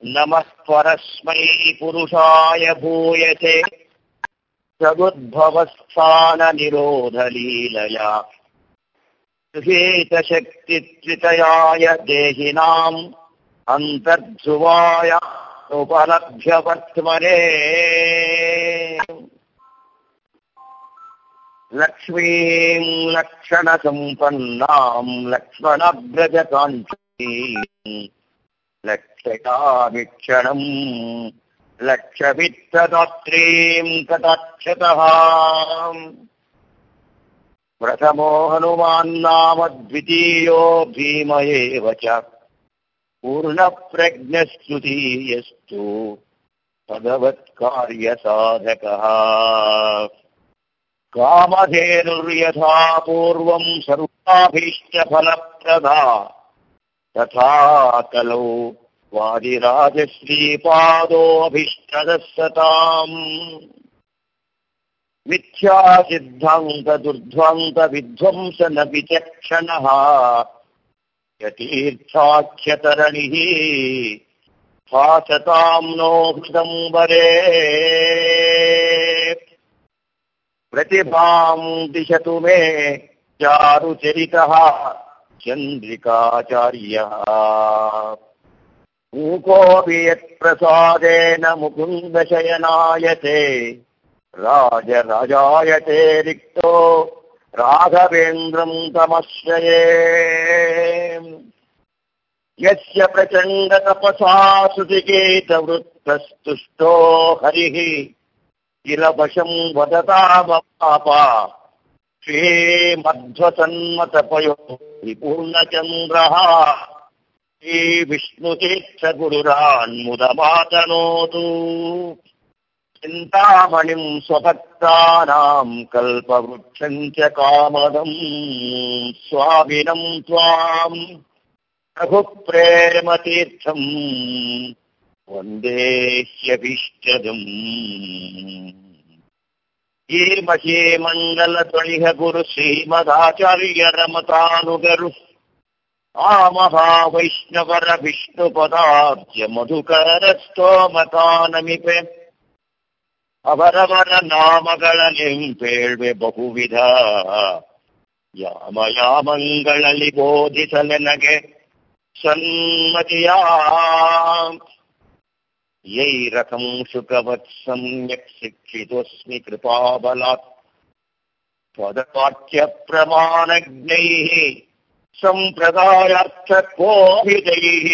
नमः परस्मै पुरुषाय भूयते सदुद्भवस्थाननिरोधलीलया गृहीतशक्तित्रितयाय देहिनाम् अन्तर्ध्रुवाय उपलभ्यवर्त्मने लक्ष्मीम् लक्षणसम्पन्नाम् लक्ष्मणव्रजकाञ्चीम् लक्षयामिक्षणम् लक्षवित्तदात्रीम् कटाक्षतः प्रथमो हनुमान्नाम द्वितीयो भीम एव च पूर्णप्रज्ञस्तुतीयस्तु भगवत्कार्यसाधकः कामधेनुर्यथा पूर्वम् सर्वाभीष्टफलप्रदा तथा कलौ वादिराजश्रीपादोऽभीष्टदः सताम् मिथ्यासिद्धान्तदुर्ध्वान्तविध्वंस न विचक्षणः यतीर्थाख्यतरणिः भासताम् नो हृदम्बरे प्रतिभाम् दिशतु मे चारुचरितः चन्द्रिकाचार्यः मूकोऽपि यत्प्रसादेन मुकुन्दशयनायते राजराजायते रिक्तो राघवेन्द्रम् तमश्रये यस्य प्रचण्डतपसा श्रुतिकेतवृत्तस्तुष्टो हरिः किल वशम् वदतामपापा श्रीमध्वसन्मतपयो विपूर्णचन्द्रः श्रीविष्णुतीर्थगुरुरान्मुदमातनोतु चिन्तामणिम् स्वभक्तानाम् कल्पवृक्षम् च कामदम् स्वामिनम् त्वाम् रघुप्रेमतीर्थम् वन्दे ह्यभीष्टदम् ीमहे मङ्गलत्वणिह गुरु श्रीमदाचार्य रमतानुगरु आमहा वैष्णवर विष्णुपदाब्ज ಮಧುಕರಸ್ತೋಮತಾನಮಿಪೆ ಅವರವರ ನಾಮಗಳನೆಂಪೇಳ್ವೆ ಬಹುವಿಧ ಯಾಮ ಯಾಮಂಗಳಲ್ಲಿ ಬೋಧಿಸಲೆನಗೆ ಸನ್ಮತಿಯ यैरकम् सुखवत् सम्यक् शिक्षितोऽस्मि कृपाबलात् पदपाठ्यप्रमाणज्ञैः सम्प्रदायार्थकोभिदैः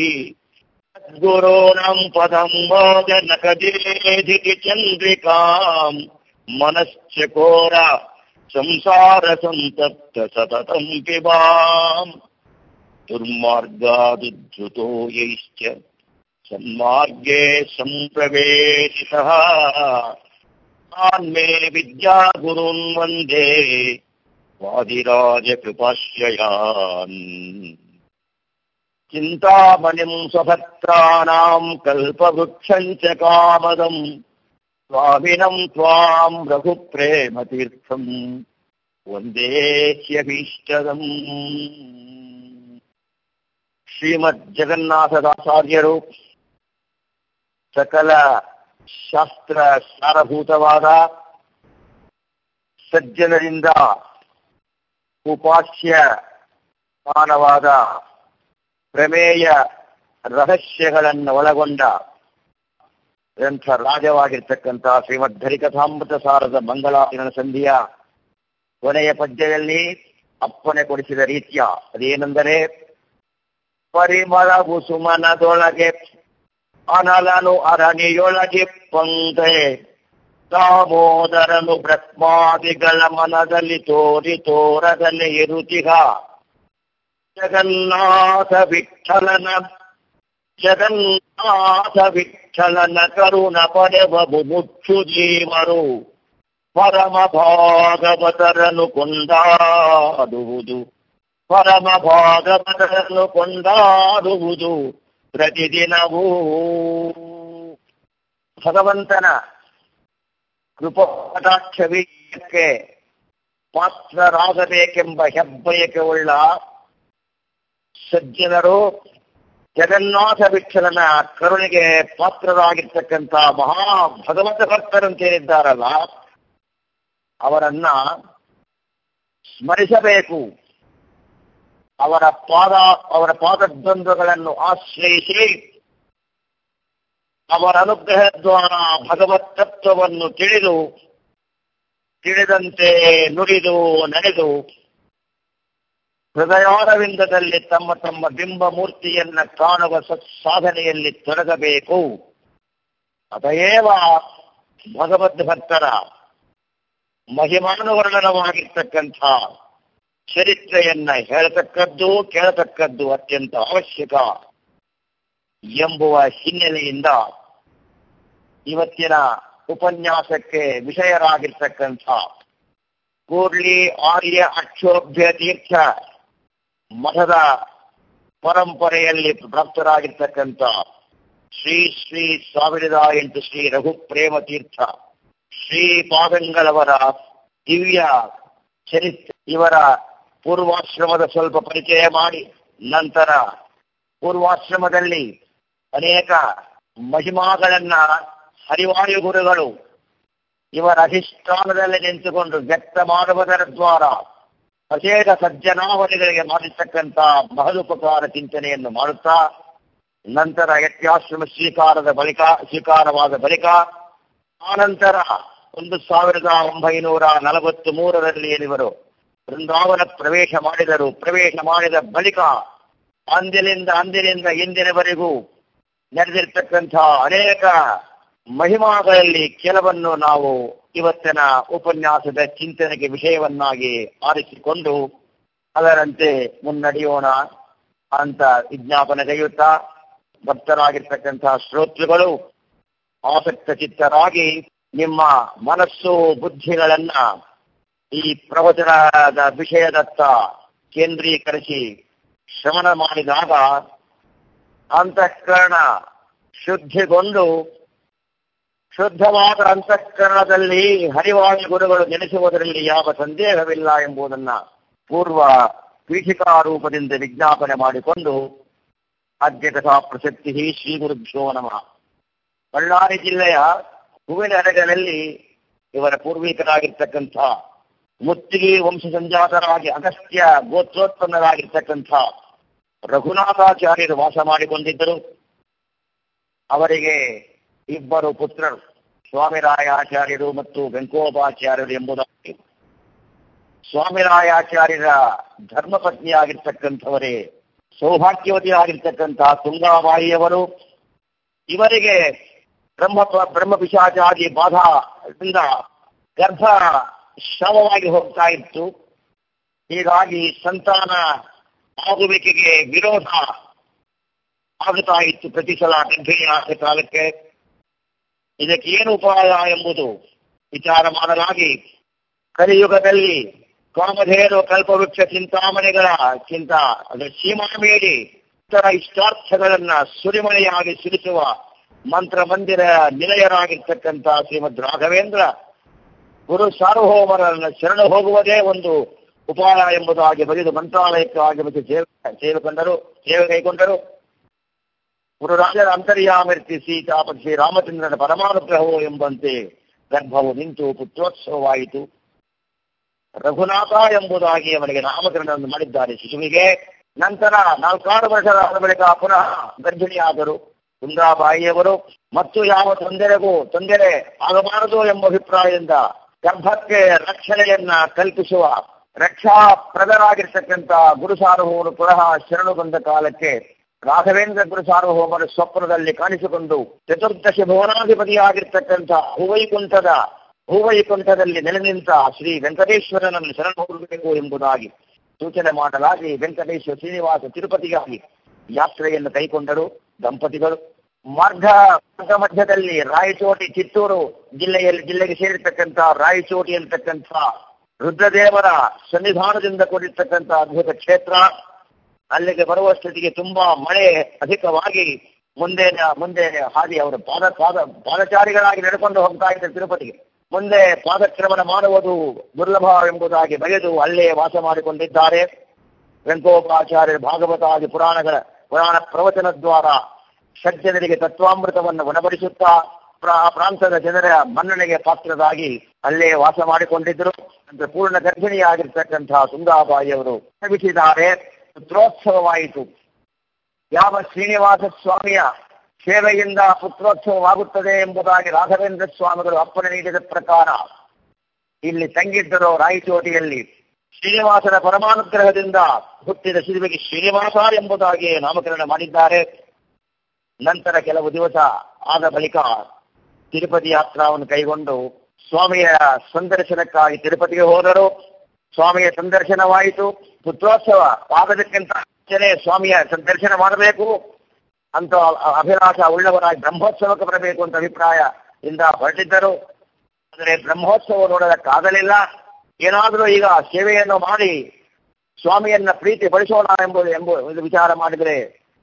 गुरूणाम् पदम् मोदनकजेधिति चन्द्रिकाम् मनश्चकोर संसारसन्तप्त सततम् पिबाम् दुर्मार्गादुद्धृतो यैश्च सन्मार्गे सम्प्रवेशितः तान्मे विद्यागुरून् वन्दे वादिराजकृपाश्रयान् चिन्तामणिम् स्वभक्तानाम् कल्पवृक्षम् च कामदम् स्वामिनम् त्वाम् रघुप्रेमतीर्थम् वन्दे ह्यभीष्टदम् ಶ್ರೀಮಜ್ಜಗನ್ನಾಥದಾಚಾರ್ಯರು ಸಕಲ ಶಾಸ್ತ್ರ ಸಾರಭೂತವಾದ ಸಜ್ಜನರಿಂದ ಉಪಾಸ್ಯ ಮಾನವಾದ ಪ್ರಮೇಯ ರಹಸ್ಯಗಳನ್ನು ಒಳಗೊಂಡ ಗ್ರಂಥ ರಾಜವಾಗಿರ್ತಕ್ಕಂಥ ಶ್ರೀಮದ್ಧರಿಕಥಾಮೃತ ಸಾರದ ಮಂಗಳಾಚರಣ ಸಂಧಿಯ ಕೊನೆಯ ಪದ್ಯದಲ್ಲಿ ಅಪ್ಪಣೆ ಕೊಡಿಸಿದ ರೀತಿಯ ಅದೇನೆಂದರೆ ಪರಿಮಳವು ಸುಮನದೊಳಗೆ ಅನಲನು ಅರಣಿಯೊಳಗೆ ಪಂತೆ ದಾಮೋದರನು ಬ್ರಹ್ಮಾದಿಗಳ ಮನದಲ್ಲಿ ತೋರಿ ತೋರದಲ್ಲಿ ಇರುತಿಗ ಜಗನ್ನಾಥ ವಿಠಲನ ಜಗನ್ನಾಥ ವಿಠಲನ ಕರುಣ ಪಡೆವ ಮುಚ್ಚು ಜೀವರು ಪರಮ ಭಾಗವತರನು ಕೊಂಡಾಡುವುದು ಪರಮ ಭಾಗವತರನ್ನು ಕೊಂಡಾಡುವುದು ಪ್ರತಿದಿನವೂ ಭಗವಂತನ ಕೃಪಕಟಾಕ್ಷವೀಯಕ್ಕೆ ಪಾತ್ರರಾಗಬೇಕೆಂಬ ಹೆಬ್ಬಯಕೆ ಉಳ್ಳ ಸಜ್ಜನರು ಜಗನ್ನಾಥ ವಿಠಲನ ಕರುಣೆಗೆ ಪಾತ್ರರಾಗಿರ್ತಕ್ಕಂಥ ಮಹಾ ಭಗವತ ಭಕ್ತರಂತೇನಿದ್ದಾರಲ್ಲ ಅವರನ್ನ ಸ್ಮರಿಸಬೇಕು ಅವರ ಪಾದ ಅವರ ಪಾದದ್ವಂದ್ವಗಳನ್ನು ಆಶ್ರಯಿಸಿ ಅವರ ಅನುಗ್ರಹ ದ್ವಾರ ಭಗವತ್ ತತ್ವವನ್ನು ತಿಳಿದು ತಿಳಿದಂತೆ ನುಡಿದು ನಡೆದು ಹೃದಯಾರವಿಂದದಲ್ಲಿ ತಮ್ಮ ತಮ್ಮ ಬಿಂಬ ಮೂರ್ತಿಯನ್ನ ಕಾಣುವ ಸಾಧನೆಯಲ್ಲಿ ತೊಡಗಬೇಕು ಅತಯೇವ ಭಗವದ್ ಭಕ್ತರ ಮಹಿಮಾನುವರ್ಣನವಾಗಿರ್ತಕ್ಕಂಥ ಚರಿತ್ರೆಯನ್ನ ಹೇಳತಕ್ಕದ್ದು ಕೇಳತಕ್ಕದ್ದು ಅತ್ಯಂತ ಅವಶ್ಯಕ ಎಂಬುವ ಹಿನ್ನೆಲೆಯಿಂದ ಇವತ್ತಿನ ಉಪನ್ಯಾಸಕ್ಕೆ ವಿಷಯರಾಗಿರ್ತಕ್ಕಂಥ ಕೂರ್ಲಿ ಆರ್ಯ ಅಕ್ಷೋಭ್ಯ ತೀರ್ಥ ಮಠದ ಪರಂಪರೆಯಲ್ಲಿ ಪ್ರಾಪ್ತರಾಗಿರ್ತಕ್ಕಂಥ ಶ್ರೀ ಶ್ರೀ ಸಾವಿರದ ಎಂಟು ಶ್ರೀ ರಘು ಪ್ರೇಮ ತೀರ್ಥ ಶ್ರೀ ಪಾದಂಗಳವರ ದಿವ್ಯ ಚರಿತ್ರೆ ಇವರ ಪೂರ್ವಾಶ್ರಮದ ಸ್ವಲ್ಪ ಪರಿಚಯ ಮಾಡಿ ನಂತರ ಪೂರ್ವಾಶ್ರಮದಲ್ಲಿ ಅನೇಕ ಮಹಿಮಾಗಳನ್ನ ಹರಿವಾಯು ಗುರುಗಳು ಇವರ ಅಧಿಷ್ಠಾನದಲ್ಲಿ ನಿಂತುಕೊಂಡು ವ್ಯಕ್ತ ಮಾಡುವುದರ ದ್ವಾರ ಅಶೇಷ ಸಜ್ಜನಾವಳಿಗಳಿಗೆ ಮಾಡಿರ್ತಕ್ಕಂಥ ಮಹದುಪಕಾರ ಚಿಂತನೆಯನ್ನು ಮಾಡುತ್ತಾ ನಂತರ ಯತ್ಯಾಶ್ರಮ ಸ್ವೀಕಾರದ ಬಳಿಕ ಸ್ವೀಕಾರವಾದ ಬಳಿಕ ಆನಂತರ ಒಂದು ಸಾವಿರದ ಒಂಬೈನೂರ ನಲವತ್ತು ಮೂರರಲ್ಲಿ ಏನಿವರು ಬೃಂದಾವನ ಪ್ರವೇಶ ಮಾಡಿದರು ಪ್ರವೇಶ ಮಾಡಿದ ಬಳಿಕ ಅಂದಿನಿಂದ ಅಂದಿನಿಂದ ಇಂದಿನವರೆಗೂ ನಡೆದಿರ್ತಕ್ಕಂಥ ಅನೇಕ ಮಹಿಮಾಗಳಲ್ಲಿ ಕೆಲವನ್ನು ನಾವು ಇವತ್ತಿನ ಉಪನ್ಯಾಸದ ಚಿಂತನೆಗೆ ವಿಷಯವನ್ನಾಗಿ ಆರಿಸಿಕೊಂಡು ಅದರಂತೆ ಮುನ್ನಡೆಯೋಣ ಅಂತ ವಿಜ್ಞಾಪನೆಗೈಯುತ್ತಾ ಭಕ್ತರಾಗಿರ್ತಕ್ಕಂತಹ ಶ್ರೋತೃಗಳು ಆಸಕ್ತ ಚಿತ್ತರಾಗಿ ನಿಮ್ಮ ಮನಸ್ಸು ಬುದ್ಧಿಗಳನ್ನ ಈ ಪ್ರವಚನದ ವಿಷಯದತ್ತ ಕೇಂದ್ರೀಕರಿಸಿ ಶ್ರವಣ ಮಾಡಿದಾಗ ಅಂತಃಕರಣ ಶುದ್ಧಿಗೊಂಡು ಶುದ್ಧವಾದ ಅಂತಃಕರಣದಲ್ಲಿ ಹರಿವಾಯು ಗುರುಗಳು ನೆನೆಸುವುದರಲ್ಲಿ ಯಾವ ಸಂದೇಹವಿಲ್ಲ ಎಂಬುದನ್ನ ಪೂರ್ವ ಪೀಠಿಕಾ ರೂಪದಿಂದ ವಿಜ್ಞಾಪನೆ ಮಾಡಿಕೊಂಡು ಅದ್ಯ ಕಥಾ ಪ್ರಸಕ್ತಿ ಶ್ರೀ ಗುರುಭ್ಯೋ ನಮಃ ಬಳ್ಳಾರಿ ಜಿಲ್ಲೆಯ ಹೂವಿನ ಅರಗನಲ್ಲಿ ಇವರ ಪೂರ್ವಿಕರಾಗಿರ್ತಕ್ಕಂಥ ಮುತ್ತಿಗೆ ವಂಶ ಸಂಜಾತರಾಗಿ ಅಗಸ್ತ್ಯ ಗೋತ್ರೋತ್ಪನ್ನರಾಗಿರ್ತಕ್ಕಂಥ ರಘುನಾಥಾಚಾರ್ಯರು ವಾಸ ಮಾಡಿಕೊಂಡಿದ್ದರು ಅವರಿಗೆ ಇಬ್ಬರು ಪುತ್ರರು ಸ್ವಾಮಿರಾಯಾಚಾರ್ಯರು ಮತ್ತು ವೆಂಕೋಪಾಚಾರ್ಯರು ಎಂಬುದಾಗಿ ಸ್ವಾಮಿರಾಯಾಚಾರ್ಯರ ಧರ್ಮಪತ್ನಿಯಾಗಿರ್ತಕ್ಕಂಥವರೇ ಸೌಭಾಗ್ಯವತಿಯಾಗಿರ್ತಕ್ಕಂತಹ ತುಂಗಾಬಾಯಿಯವರು ಇವರಿಗೆ ಬ್ರಹ್ಮ ಬ್ರಹ್ಮ ಪಿಶಾಚಾರಿ ಬಾಧದಿಂದ ಗರ್ಭ ಶ್ರಮವಾಗಿ ಹೋಗ್ತಾ ಇತ್ತು ಹೀಗಾಗಿ ಸಂತಾನ ಆಗುವಿಕೆಗೆ ವಿರೋಧ ಆಗುತ್ತಾ ಇತ್ತು ಪ್ರತಿ ಸಲ ಗರ್ಭಿಣಿಯಾದ ಕಾಲಕ್ಕೆ ಇದಕ್ಕೆ ಏನು ಉಪಾಯ ಎಂಬುದು ವಿಚಾರ ಮಾಡಲಾಗಿ ಕಲಿಯುಗದಲ್ಲಿ ಕಾಮಧೇನು ಕಲ್ಪವೃಕ್ಷ ಚಿಂತಾಮಣಿಗಳ ಚಿಂತ ಅದರ ಸೀಮಾ ಮೀರಿ ಇತರ ಇಷ್ಟಾರ್ಥಗಳನ್ನ ಸುರಿಮಳೆಯಾಗಿ ಸುರಿಸುವ ಮಂತ್ರ ಮಂದಿರ ನಿಲಯರಾಗಿರ್ತಕ್ಕಂಥ ಶ್ರೀಮದ್ ರಾಘವೇಂದ್ರ ಗುರು ಸಾರ್ವಭೌಮರನ್ನ ಶರಣ ಹೋಗುವುದೇ ಒಂದು ಉಪಾಯ ಎಂಬುದಾಗಿ ಬರೆದು ಮಂತ್ರಾಲಯಕ್ಕೆ ಆಗಮಿಸಿ ಸೇವೆ ಸೇವೆಕೊಂಡರು ಸೇವೆ ಕೈಗೊಂಡರು ಗುರುರಾಜರ ಅಂತರ್ಯಾಮಿರ್ತಿ ಸೀತಾಪತಿ ಶ್ರೀ ರಾಮಚಂದ್ರನ ಪರಮಾನುಗ್ರಹವು ಎಂಬಂತೆ ಗರ್ಭವು ನಿಂತು ಪುತ್ರೋತ್ಸವವಾಯಿತು ರಘುನಾಥ ಎಂಬುದಾಗಿ ಅವನಿಗೆ ನಾಮಕರಣವನ್ನು ಮಾಡಿದ್ದಾರೆ ಶಿಶುವಿಗೆ ನಂತರ ನಾಲ್ಕಾರು ವರ್ಷದ ಬಳಿಕ ಪುನಃ ಗರ್ಭಿಣಿಯಾದರು ತುಂಗಾಬಾಯಿಯವರು ಮತ್ತು ಯಾವ ತೊಂದರೆಗೂ ತೊಂದರೆ ಆಗಬಾರದು ಎಂಬ ಅಭಿಪ್ರಾಯದಿಂದ ಗರ್ಭಕ್ಕೆ ರಕ್ಷಣೆಯನ್ನ ಕಲ್ಪಿಸುವ ರಕ್ಷಾಪ್ರದರಾಗಿರ್ತಕ್ಕಂಥ ಗುರು ಸಾರ್ವಭೌಮರು ಪುನಃ ಶರಣುಗೊಂಡ ಕಾಲಕ್ಕೆ ರಾಘವೇಂದ್ರ ಗುರು ಸಾರ್ವಭೌಮರ ಸ್ವಪ್ನದಲ್ಲಿ ಕಾಣಿಸಿಕೊಂಡು ಚತುರ್ದಶ ಭುವನಾಧಿಪತಿಯಾಗಿರ್ತಕ್ಕಂಥ ಹೂವೈಕುಂಠದ ಹೂವೈಕುಂಠದಲ್ಲಿ ನೆಲೆ ನಿಂತ ಶ್ರೀ ವೆಂಕಟೇಶ್ವರನನ್ನು ಶರಣ ಹೋಗಬೇಕು ಎಂಬುದಾಗಿ ಸೂಚನೆ ಮಾಡಲಾಗಿ ವೆಂಕಟೇಶ್ವರ ಶ್ರೀನಿವಾಸ ತಿರುಪತಿಗಾಗಿ ಯಾತ್ರೆಯನ್ನು ಕೈಗೊಂಡರು ದಂಪತಿಗಳು ಮಾರ್ಗ ಮಾರ್ಗ ಮಧ್ಯದಲ್ಲಿ ರಾಯಚೋಟಿ ಚಿತ್ತೂರು ಜಿಲ್ಲೆಯಲ್ಲಿ ಜಿಲ್ಲೆಗೆ ಸೇರಿರ್ತಕ್ಕಂಥ ರಾಯಚೋಟಿ ಅಂತಕ್ಕಂಥ ರುದ್ರದೇವರ ಸನ್ನಿಧಾನದಿಂದ ಕೂಡಿರ್ತಕ್ಕಂಥ ಅದ್ಭುತ ಕ್ಷೇತ್ರ ಅಲ್ಲಿಗೆ ಬರುವ ಸ್ಥಿತಿಗೆ ತುಂಬಾ ಮಳೆ ಅಧಿಕವಾಗಿ ಮುಂದೆ ಮುಂದೆ ಹಾದಿ ಅವರು ಪಾದ ಪಾದ ಪಾದಚಾರಿಗಳಾಗಿ ನಡ್ಕೊಂಡು ಹೋಗ್ತಾ ಇದ್ದಾರೆ ತಿರುಪತಿಗೆ ಮುಂದೆ ಪಾದಕ್ರಮಣ ಮಾಡುವುದು ದುರ್ಲಭ ಎಂಬುದಾಗಿ ಬಗೆದು ಅಲ್ಲೇ ವಾಸ ಮಾಡಿಕೊಂಡಿದ್ದಾರೆ ವೆಂಕೋಪಾಚಾರ್ಯರ ಭಾಗವತಾದಿ ಪುರಾಣಗಳ ಪುರಾಣ ಪ್ರವಚನ ದ್ವಾರ ಸಜ್ಜನರಿಗೆ ತತ್ವಾಮೃತವನ್ನು ಉಣಬಡಿಸುತ್ತಾ ಪ್ರ- ಆ ಪ್ರಾಂತದ ಜನರ ಮನ್ನಣೆಗೆ ಪಾತ್ರರಾಗಿ ಅಲ್ಲೇ ವಾಸ ಮಾಡಿಕೊಂಡಿದ್ದರು ಅಂದ್ರೆ ಪೂರ್ಣ ಗರ್ಭಿಣಿಯಾಗಿರ್ತಕ್ಕಂತಹ ತುಂಗಾಬಾಯಿಯವರು ಶ್ರಮಿಸಿದ್ದಾರೆ ಪುತ್ರೋತ್ಸವವಾಯಿತು ಯಾವ ಶ್ರೀನಿವಾಸ ಸ್ವಾಮಿಯ ಸೇವೆಯಿಂದ ಪುತ್ರೋತ್ಸವವಾಗುತ್ತದೆ ಎಂಬುದಾಗಿ ರಾಘವೇಂದ್ರ ಸ್ವಾಮಿಗಳು ಅಪ್ಪಣೆ ನೀಡಿದ ಪ್ರಕಾರ ಇಲ್ಲಿ ತಂಗಿದ್ದರು ರಾಯಚೋಟಿಯಲ್ಲಿ ಶ್ರೀನಿವಾಸನ ಪರಮಾನುಗ್ರಹದಿಂದ ಹುಟ್ಟಿದ ಶಿಲ್ವಿಗೆ ಶ್ರೀನಿವಾಸ ಎಂಬುದಾಗಿ ನಾಮಕರಣ ಮಾಡಿದ್ದಾರೆ ನಂತರ ಕೆಲವು ದಿವಸ ಆದ ಬಳಿಕ ತಿರುಪತಿ ಯಾತ್ರಾವನ್ನು ಕೈಗೊಂಡು ಸ್ವಾಮಿಯ ಸಂದರ್ಶನಕ್ಕಾಗಿ ತಿರುಪತಿಗೆ ಹೋದರು ಸ್ವಾಮಿಯ ಸಂದರ್ಶನವಾಯಿತು ಪುತ್ರೋತ್ಸವ ಆಗೋದಕ್ಕಿಂತ ಮುಂಚೆನೇ ಸ್ವಾಮಿಯ ಸಂದರ್ಶನ ಮಾಡಬೇಕು ಅಂತ ಅ- ಅಭಿಲಾಷ ಉಳ್ಳವರಾಗಿ ಬ್ರಹ್ಮೋತ್ಸವಕ್ಕೆ ಬರಬೇಕು ಅಂತ ಅಭಿಪ್ರಾಯ ಇಂದ ಹೊರಟಿದ್ದರು ಆದರೆ ಬ್ರಹ್ಮೋತ್ಸವ ನೋಡೋದಕ್ಕಾಗಲಿಲ್ಲ ಏನಾದರೂ ಈಗ ಸೇವೆಯನ್ನು ಮಾಡಿ ಸ್ವಾಮಿಯನ್ನ ಪ್ರೀತಿ ಪಡಿಸೋಣ ಎಂಬುದು ಎಂಬ ಒಂದು ವಿಚಾರ ಮಾಡಿದರೆ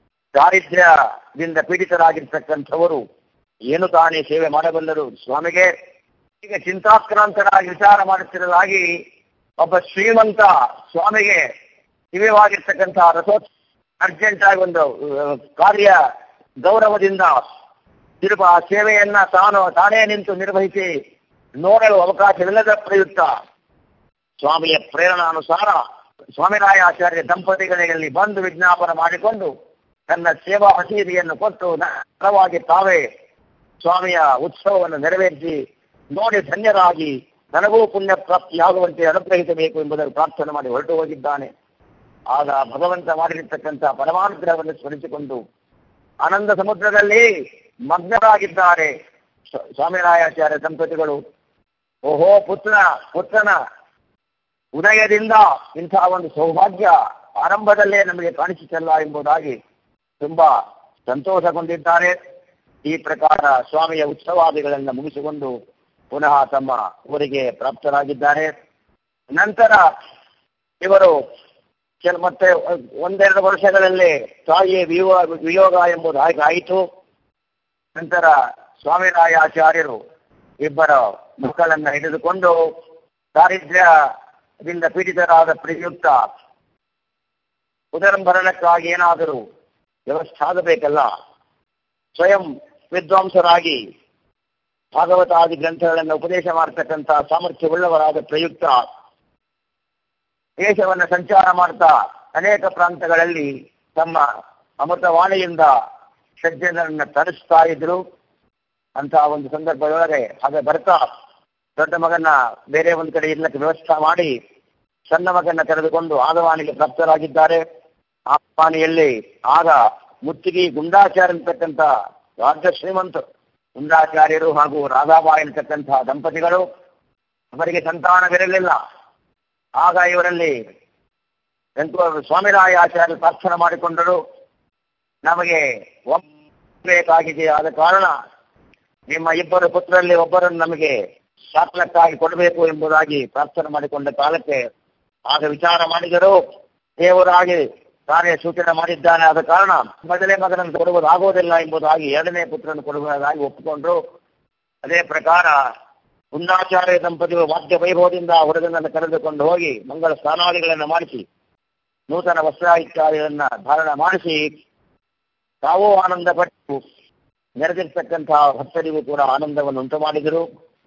ದಾರಿದ್ರ್ಯದಿಂದ ಪೀಡಿತರಾಗಿರ್ತಕ್ಕಂಥವರು ಏನು ತಾನೇ ಸೇವೆ ಮಾಡಬಲ್ಲರು ಸ್ವಾಮಿಗೆ ಈಗ ಚಿಂತಾಕ್ರಾಂತರಾಗಿ ವಿಚಾರ ಮಾಡುತ್ತಿರಲಾಗಿ ಒಬ್ಬ ಶ್ರೀಮಂತ ಸ್ವಾಮಿಗೆ ದಿವ್ಯವಾಗಿರ್ತಕ್ಕಂತಹ ರಥೋತ್ಸವ ಅರ್ಜೆಂಟ್ ಆಗಿ ಒಂದು ಆ, ಕಾರ್ಯ ಗೌರವದಿಂದ ತಿರುಪ ಆ ಸೇವೆಯನ್ನ ತಾನು ತಾನೇ ನಿಂತು ನಿರ್ವಹಿಸಿ ನೋಡಲು ಅವಕಾಶವಿಲ್ಲದ ಪ್ರಯುಕ್ತ ಸ್ವಾಮಿಯ ಪ್ರೇರಣಾನುಸಾರ ಸ್ವಾಮಿರಾಯ ಆಚಾರ್ಯ ದಂಪತಿಗಳಲ್ಲಿ ಬಂದು ವಿಜ್ಞಾಪನ ಮಾಡಿಕೊಂಡು ತನ್ನ ಸೇವಾ ಹಸೀದಿಯನ್ನು ಕೊಟ್ಟು ನರವಾಗಿ ತಾವೇ ಸ್ವಾಮಿಯ ಉತ್ಸವವನ್ನು ನೆರವೇರಿಸಿ ನೋಡಿ ಧನ್ಯರಾಗಿ ನನಗೂ ಪುಣ್ಯ ಪ್ರಾಪ್ತಿಯಾಗುವಂತೆ ಅನುಗ್ರಹಿಸಬೇಕು ಎಂಬುದನ್ನು ಪ್ರಾರ್ಥನೆ ಮಾಡಿ ಹೊರಟು ಹೋಗಿದ್ದಾನೆ ಆಗ ಭಗವಂತ ಮಾಡಿರತಕ್ಕಂಥ ಪರಮಾನುಗ್ರಹವನ್ನು ಸ್ಮರಿಸಿಕೊಂಡು ಆನಂದ ಸಮುದ್ರದಲ್ಲಿ ಮಗ್ನರಾಗಿದ್ದಾರೆ ಸ್ವ- ಸ್ವಾಮಿರಾಯಾಚಾರ್ಯ ದಂಪತಿಗಳು ಓಹೋ ಪುತ್ರ ಪುತ್ರನ ಉದಯದಿಂದ ಇಂತಹ ಒಂದು ಸೌಭಾಗ್ಯ ಆರಂಭದಲ್ಲೇ ನಮಗೆ ಕಾಣಿಸಿತಲ್ಲ ಎಂಬುದಾಗಿ ತುಂಬಾ ಸಂತೋಷಗೊಂಡಿದ್ದಾರೆ ಈ ಪ್ರಕಾರ ಸ್ವಾಮಿಯ ಉತ್ಸವಾದಿಗಳನ್ನು ಮುಗಿಸಿಕೊಂಡು ಪುನಃ ತಮ್ಮ ಊರಿಗೆ ಪ್ರಾಪ್ತರಾಗಿದ್ದಾರೆ ನಂತರ ಇವರು ಕೆಲ ಮತ್ತೆ ಒಂದೆರಡು ವರ್ಷಗಳಲ್ಲಿ ತಾಯಿಯ ವಿಯೋಗ ವಿಯೋಗ ಎಂಬುದು ಹಾಗೆ ಆಯಿತು ನಂತರ ಸ್ವಾಮಿರಾಯಾಚಾರ್ಯರು ಇಬ್ಬರ ಮಕ್ಕಳನ್ನ ಹಿಡಿದುಕೊಂಡು ದಾರಿದ್ರ್ಯದಿಂದ ಪೀಡಿತರಾದ ಪ್ರಯುಕ್ತ ಉದರಂಭರಣಕ್ಕಾಗಿ ಏನಾದರೂ ವ್ಯವಸ್ಥೆ ಆಗಬೇಕಲ್ಲ ಸ್ವಯಂ ವಿದ್ವಾಂಸರಾಗಿ ಭಾಗವತಾದಿ ಗ್ರಂಥಗಳನ್ನು ಉಪದೇಶ ಮಾಡತಕ್ಕಂಥ ಸಾಮರ್ಥ್ಯವುಳ್ಳವರಾದ ಪ್ರಯುಕ್ತ ದೇಶವನ್ನು ಸಂಚಾರ ಮಾಡ್ತಾ ಅನೇಕ ಪ್ರಾಂತಗಳಲ್ಲಿ ತಮ್ಮ ಅಮೃತವಾಣಿಯಿಂದ ಸಜ್ಜನರನ್ನ ತರಿಸ್ತಾ ಇದ್ರು ಅಂತ ಒಂದು ಸಂದರ್ಭದೊಳಗೆ ಹಾಗೆ ಬರ್ತಾ ದೊಡ್ಡ ಮಗನ ಬೇರೆ ಒಂದು ಕಡೆ ಇರ್ಲಿಕ್ಕೆ ವ್ಯವಸ್ಥೆ ಮಾಡಿ ಸಣ್ಣ ಮಗನ ಕರೆದುಕೊಂಡು ಆಗವಾಣಿಗೆ ಪ್ರಾಪ್ತರಾಗಿದ್ದಾರೆ ಆವಾಣಿಯಲ್ಲಿ ಆಗ ಮುತ್ತಿಗೆ ಗುಂಡಾಚಾರ್ಯ ಅಂತಕ್ಕಂಥ ರಾಜ್ಯ ಶ್ರೀಮಂತರು ಗುಂಡಾಚಾರ್ಯರು ಹಾಗೂ ರಾಧಾಬಾಯಿ ಅಂತಕ್ಕಂಥ ದಂಪತಿಗಳು ಅವರಿಗೆ ಸಂತಾನವಿರಲಿಲ್ಲ ಆಗ ಇವರಲ್ಲಿ ಎಂಟು ಸ್ವಾಮಿರಾಯ ಆಚಾರ್ಯ ಪ್ರಾರ್ಥನೆ ಮಾಡಿಕೊಂಡರು ನಮಗೆ ಒಬ್ಬ ಬೇಕಾಗಿದೆ ಆದ ಕಾರಣ ನಿಮ್ಮ ಇಬ್ಬರು ಪುತ್ರರಲ್ಲಿ ಒಬ್ಬರನ್ನು ನಮಗೆ ಶಾಸನಕ್ಕಾಗಿ ಕೊಡಬೇಕು ಎಂಬುದಾಗಿ ಪ್ರಾರ್ಥನೆ ಮಾಡಿಕೊಂಡ ಕಾಲಕ್ಕೆ ಆಗ ವಿಚಾರ ಮಾಡಿದರು ದೇವರಾಗಿ ತಾನೇ ಸೂಚನೆ ಮಾಡಿದ್ದಾನೆ ಆದ ಕಾರಣ ಮೊದಲೇ ಮಗನನ್ನು ಕೊಡುವುದಾಗುವುದಿಲ್ಲ ಎಂಬುದಾಗಿ ಎರಡನೇ ಪುತ್ರನ ಕೊಡುವುದಾಗಿ ಒಪ್ಪಿಕೊಂಡ್ರು ಅದೇ ಪ್ರಕಾರ ಕುಂದಾಚಾರ್ಯ ದಂಪತಿಗಳು ವಾದ್ಯ ವೈಭವದಿಂದ ಆ ಹುಡುಗನನ್ನು ಕರೆದುಕೊಂಡು ಹೋಗಿ ಮಂಗಳ ಸ್ನಾನಾದಿಗಳನ್ನು ಮಾಡಿಸಿ ನೂತನ ವಸ್ತ್ರ ಇತ್ಯಾದಿಗಳನ್ನ ಧಾರಣ ಮಾಡಿಸಿ ತಾವೂ ಆನಂದ ಪಟ್ಟು ನೆರೆದಿರ್ತಕ್ಕಂತಹ ಭಕ್ತರಿಗೂ ಕೂಡ ಆನಂದವನ್ನು ಉಂಟು ಮಾಡಿದರು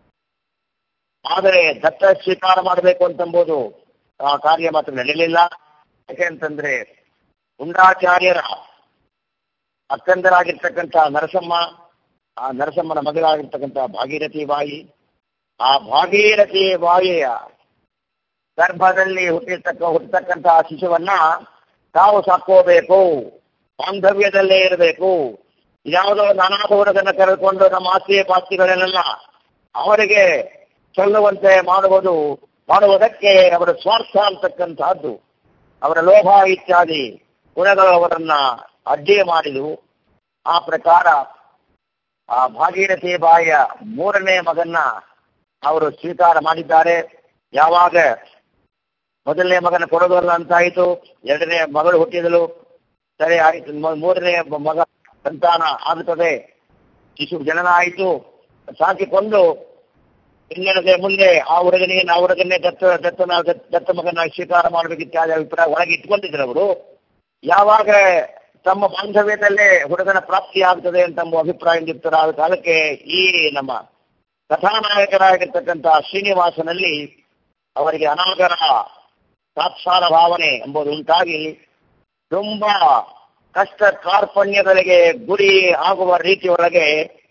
ಆದರೆ ದತ್ತ ಸ್ವೀಕಾರ ಮಾಡಬೇಕು ಅಂತಂಬುದು ಆ ಕಾರ್ಯ ಮಾತ್ರ ನಡೆಯಲಿಲ್ಲ ಯಾಕೆ ಅಂತಂದ್ರೆ ಗುಂಡಾಚಾರ್ಯರ ಅಕ್ಕಂದರಾಗಿರ್ತಕ್ಕಂಥ ನರಸಮ್ಮ ಆ ನರಸಮ್ಮನ ಮಗಳಾಗಿರ್ತಕ್ಕಂಥ ಭಾಗೀರಥಿ ಬಾಯಿ ಆ ಭಾಗೀರಥಿ ಬಾಯಿಯ ಗರ್ಭದಲ್ಲಿ ಹುಟ್ಟಿರ್ತಕ್ಕ ಹುಟ್ಟತಕ್ಕಂತಹ ಶಿಶುವನ್ನ ತಾವು ಸಾಕೋಬೇಕು ಬಾಂಧವ್ಯದಲ್ಲೇ ಇರಬೇಕು ಯಾವುದೋ ನಾನಾಥ ಹುಡುಗನ ಕರೆದುಕೊಂಡು ನಮ್ಮ ಆಸ್ತಿಯ ಪಾಸ್ತಿಗಳನ್ನೆಲ್ಲ ಅವರಿಗೆ ಚೆಲ್ಲುವಂತೆ ಮಾಡುವುದು ಮಾಡುವುದಕ್ಕೆ ಅವರ ಸ್ವಾರ್ಥ ಅಂತಕ್ಕಂತಹದ್ದು ಅವರ ಲೋಭ ಇತ್ಯಾದಿ ಗುಣಗಳು ಅವರನ್ನ ಅಡ್ಡಿ ಮಾಡಿದವು ಆ ಪ್ರಕಾರ ಆ ಭಾಗೀರಥಿ ಬಾಯಿಯ ಮೂರನೇ ಮಗನ್ನ ಅವರು ಸ್ವೀಕಾರ ಮಾಡಿದ್ದಾರೆ ಯಾವಾಗ ಮೊದಲನೇ ಮಗನ ಕೊಡೋದಲ್ಲ ಅಂತ ಆಯಿತು ಎರಡನೇ ಮಗಳು ಹುಟ್ಟಿದಳು ಸರಿ ಆಯಿತು ಮ- ಮೂರನೇ ಮ- ಮಗ ಸಂತಾನ ಆಗುತ್ತದೆ ಶಿಶು ಜನನ ಆಯಿತು ಸಾಕಿಕೊಂಡು ಇನ್ನೆಡದೆ ಮುಂದೆ ಆ ಹುಡುಗನಿಗೆ ಆ ಹುಡುಗನ್ನೇ ದತ್ತ ದತ್ತನ ದತ್ತ ಮಗನ ಸ್ವೀಕಾರ ಮಾಡಬೇಕಿತ್ಯಾದಿ ಅಭಿಪ್ರಾಯ ಒಳಗೆ ಇಟ್ಕೊಂಡಿದ್ರು ಅವರು ಯಾವಾಗ ತಮ್ಮ ಬಾಂಧವ್ಯದಲ್ಲೇ ಹುಡುಗನ ಪ್ರಾಪ್ತಿಯಾಗ್ತದೆ ಅಂತ ಎಂಬ ಅಭಿಪ್ರಾಯದಿಂದಿರ್ತಾರಾದ ಕಾಲಕ್ಕೆ ಈ ನಮ್ಮ ಕಥಾನಾಯಕರಾಗಿರ್ತಕ್ಕಂಥ ಶ್ರೀನಿವಾಸನಲ್ಲಿ ಅವರಿಗೆ ಅನಾಗರ ಸಾಕ್ಷಾರ ಭಾವನೆ ಎಂಬುದು ಉಂಟಾಗಿ ತುಂಬಾ ಕಷ್ಟ ಕಾರ್ಪಣ್ಯಗಳಿಗೆ ಗುರಿ ಆಗುವ ರೀತಿಯೊಳಗೆ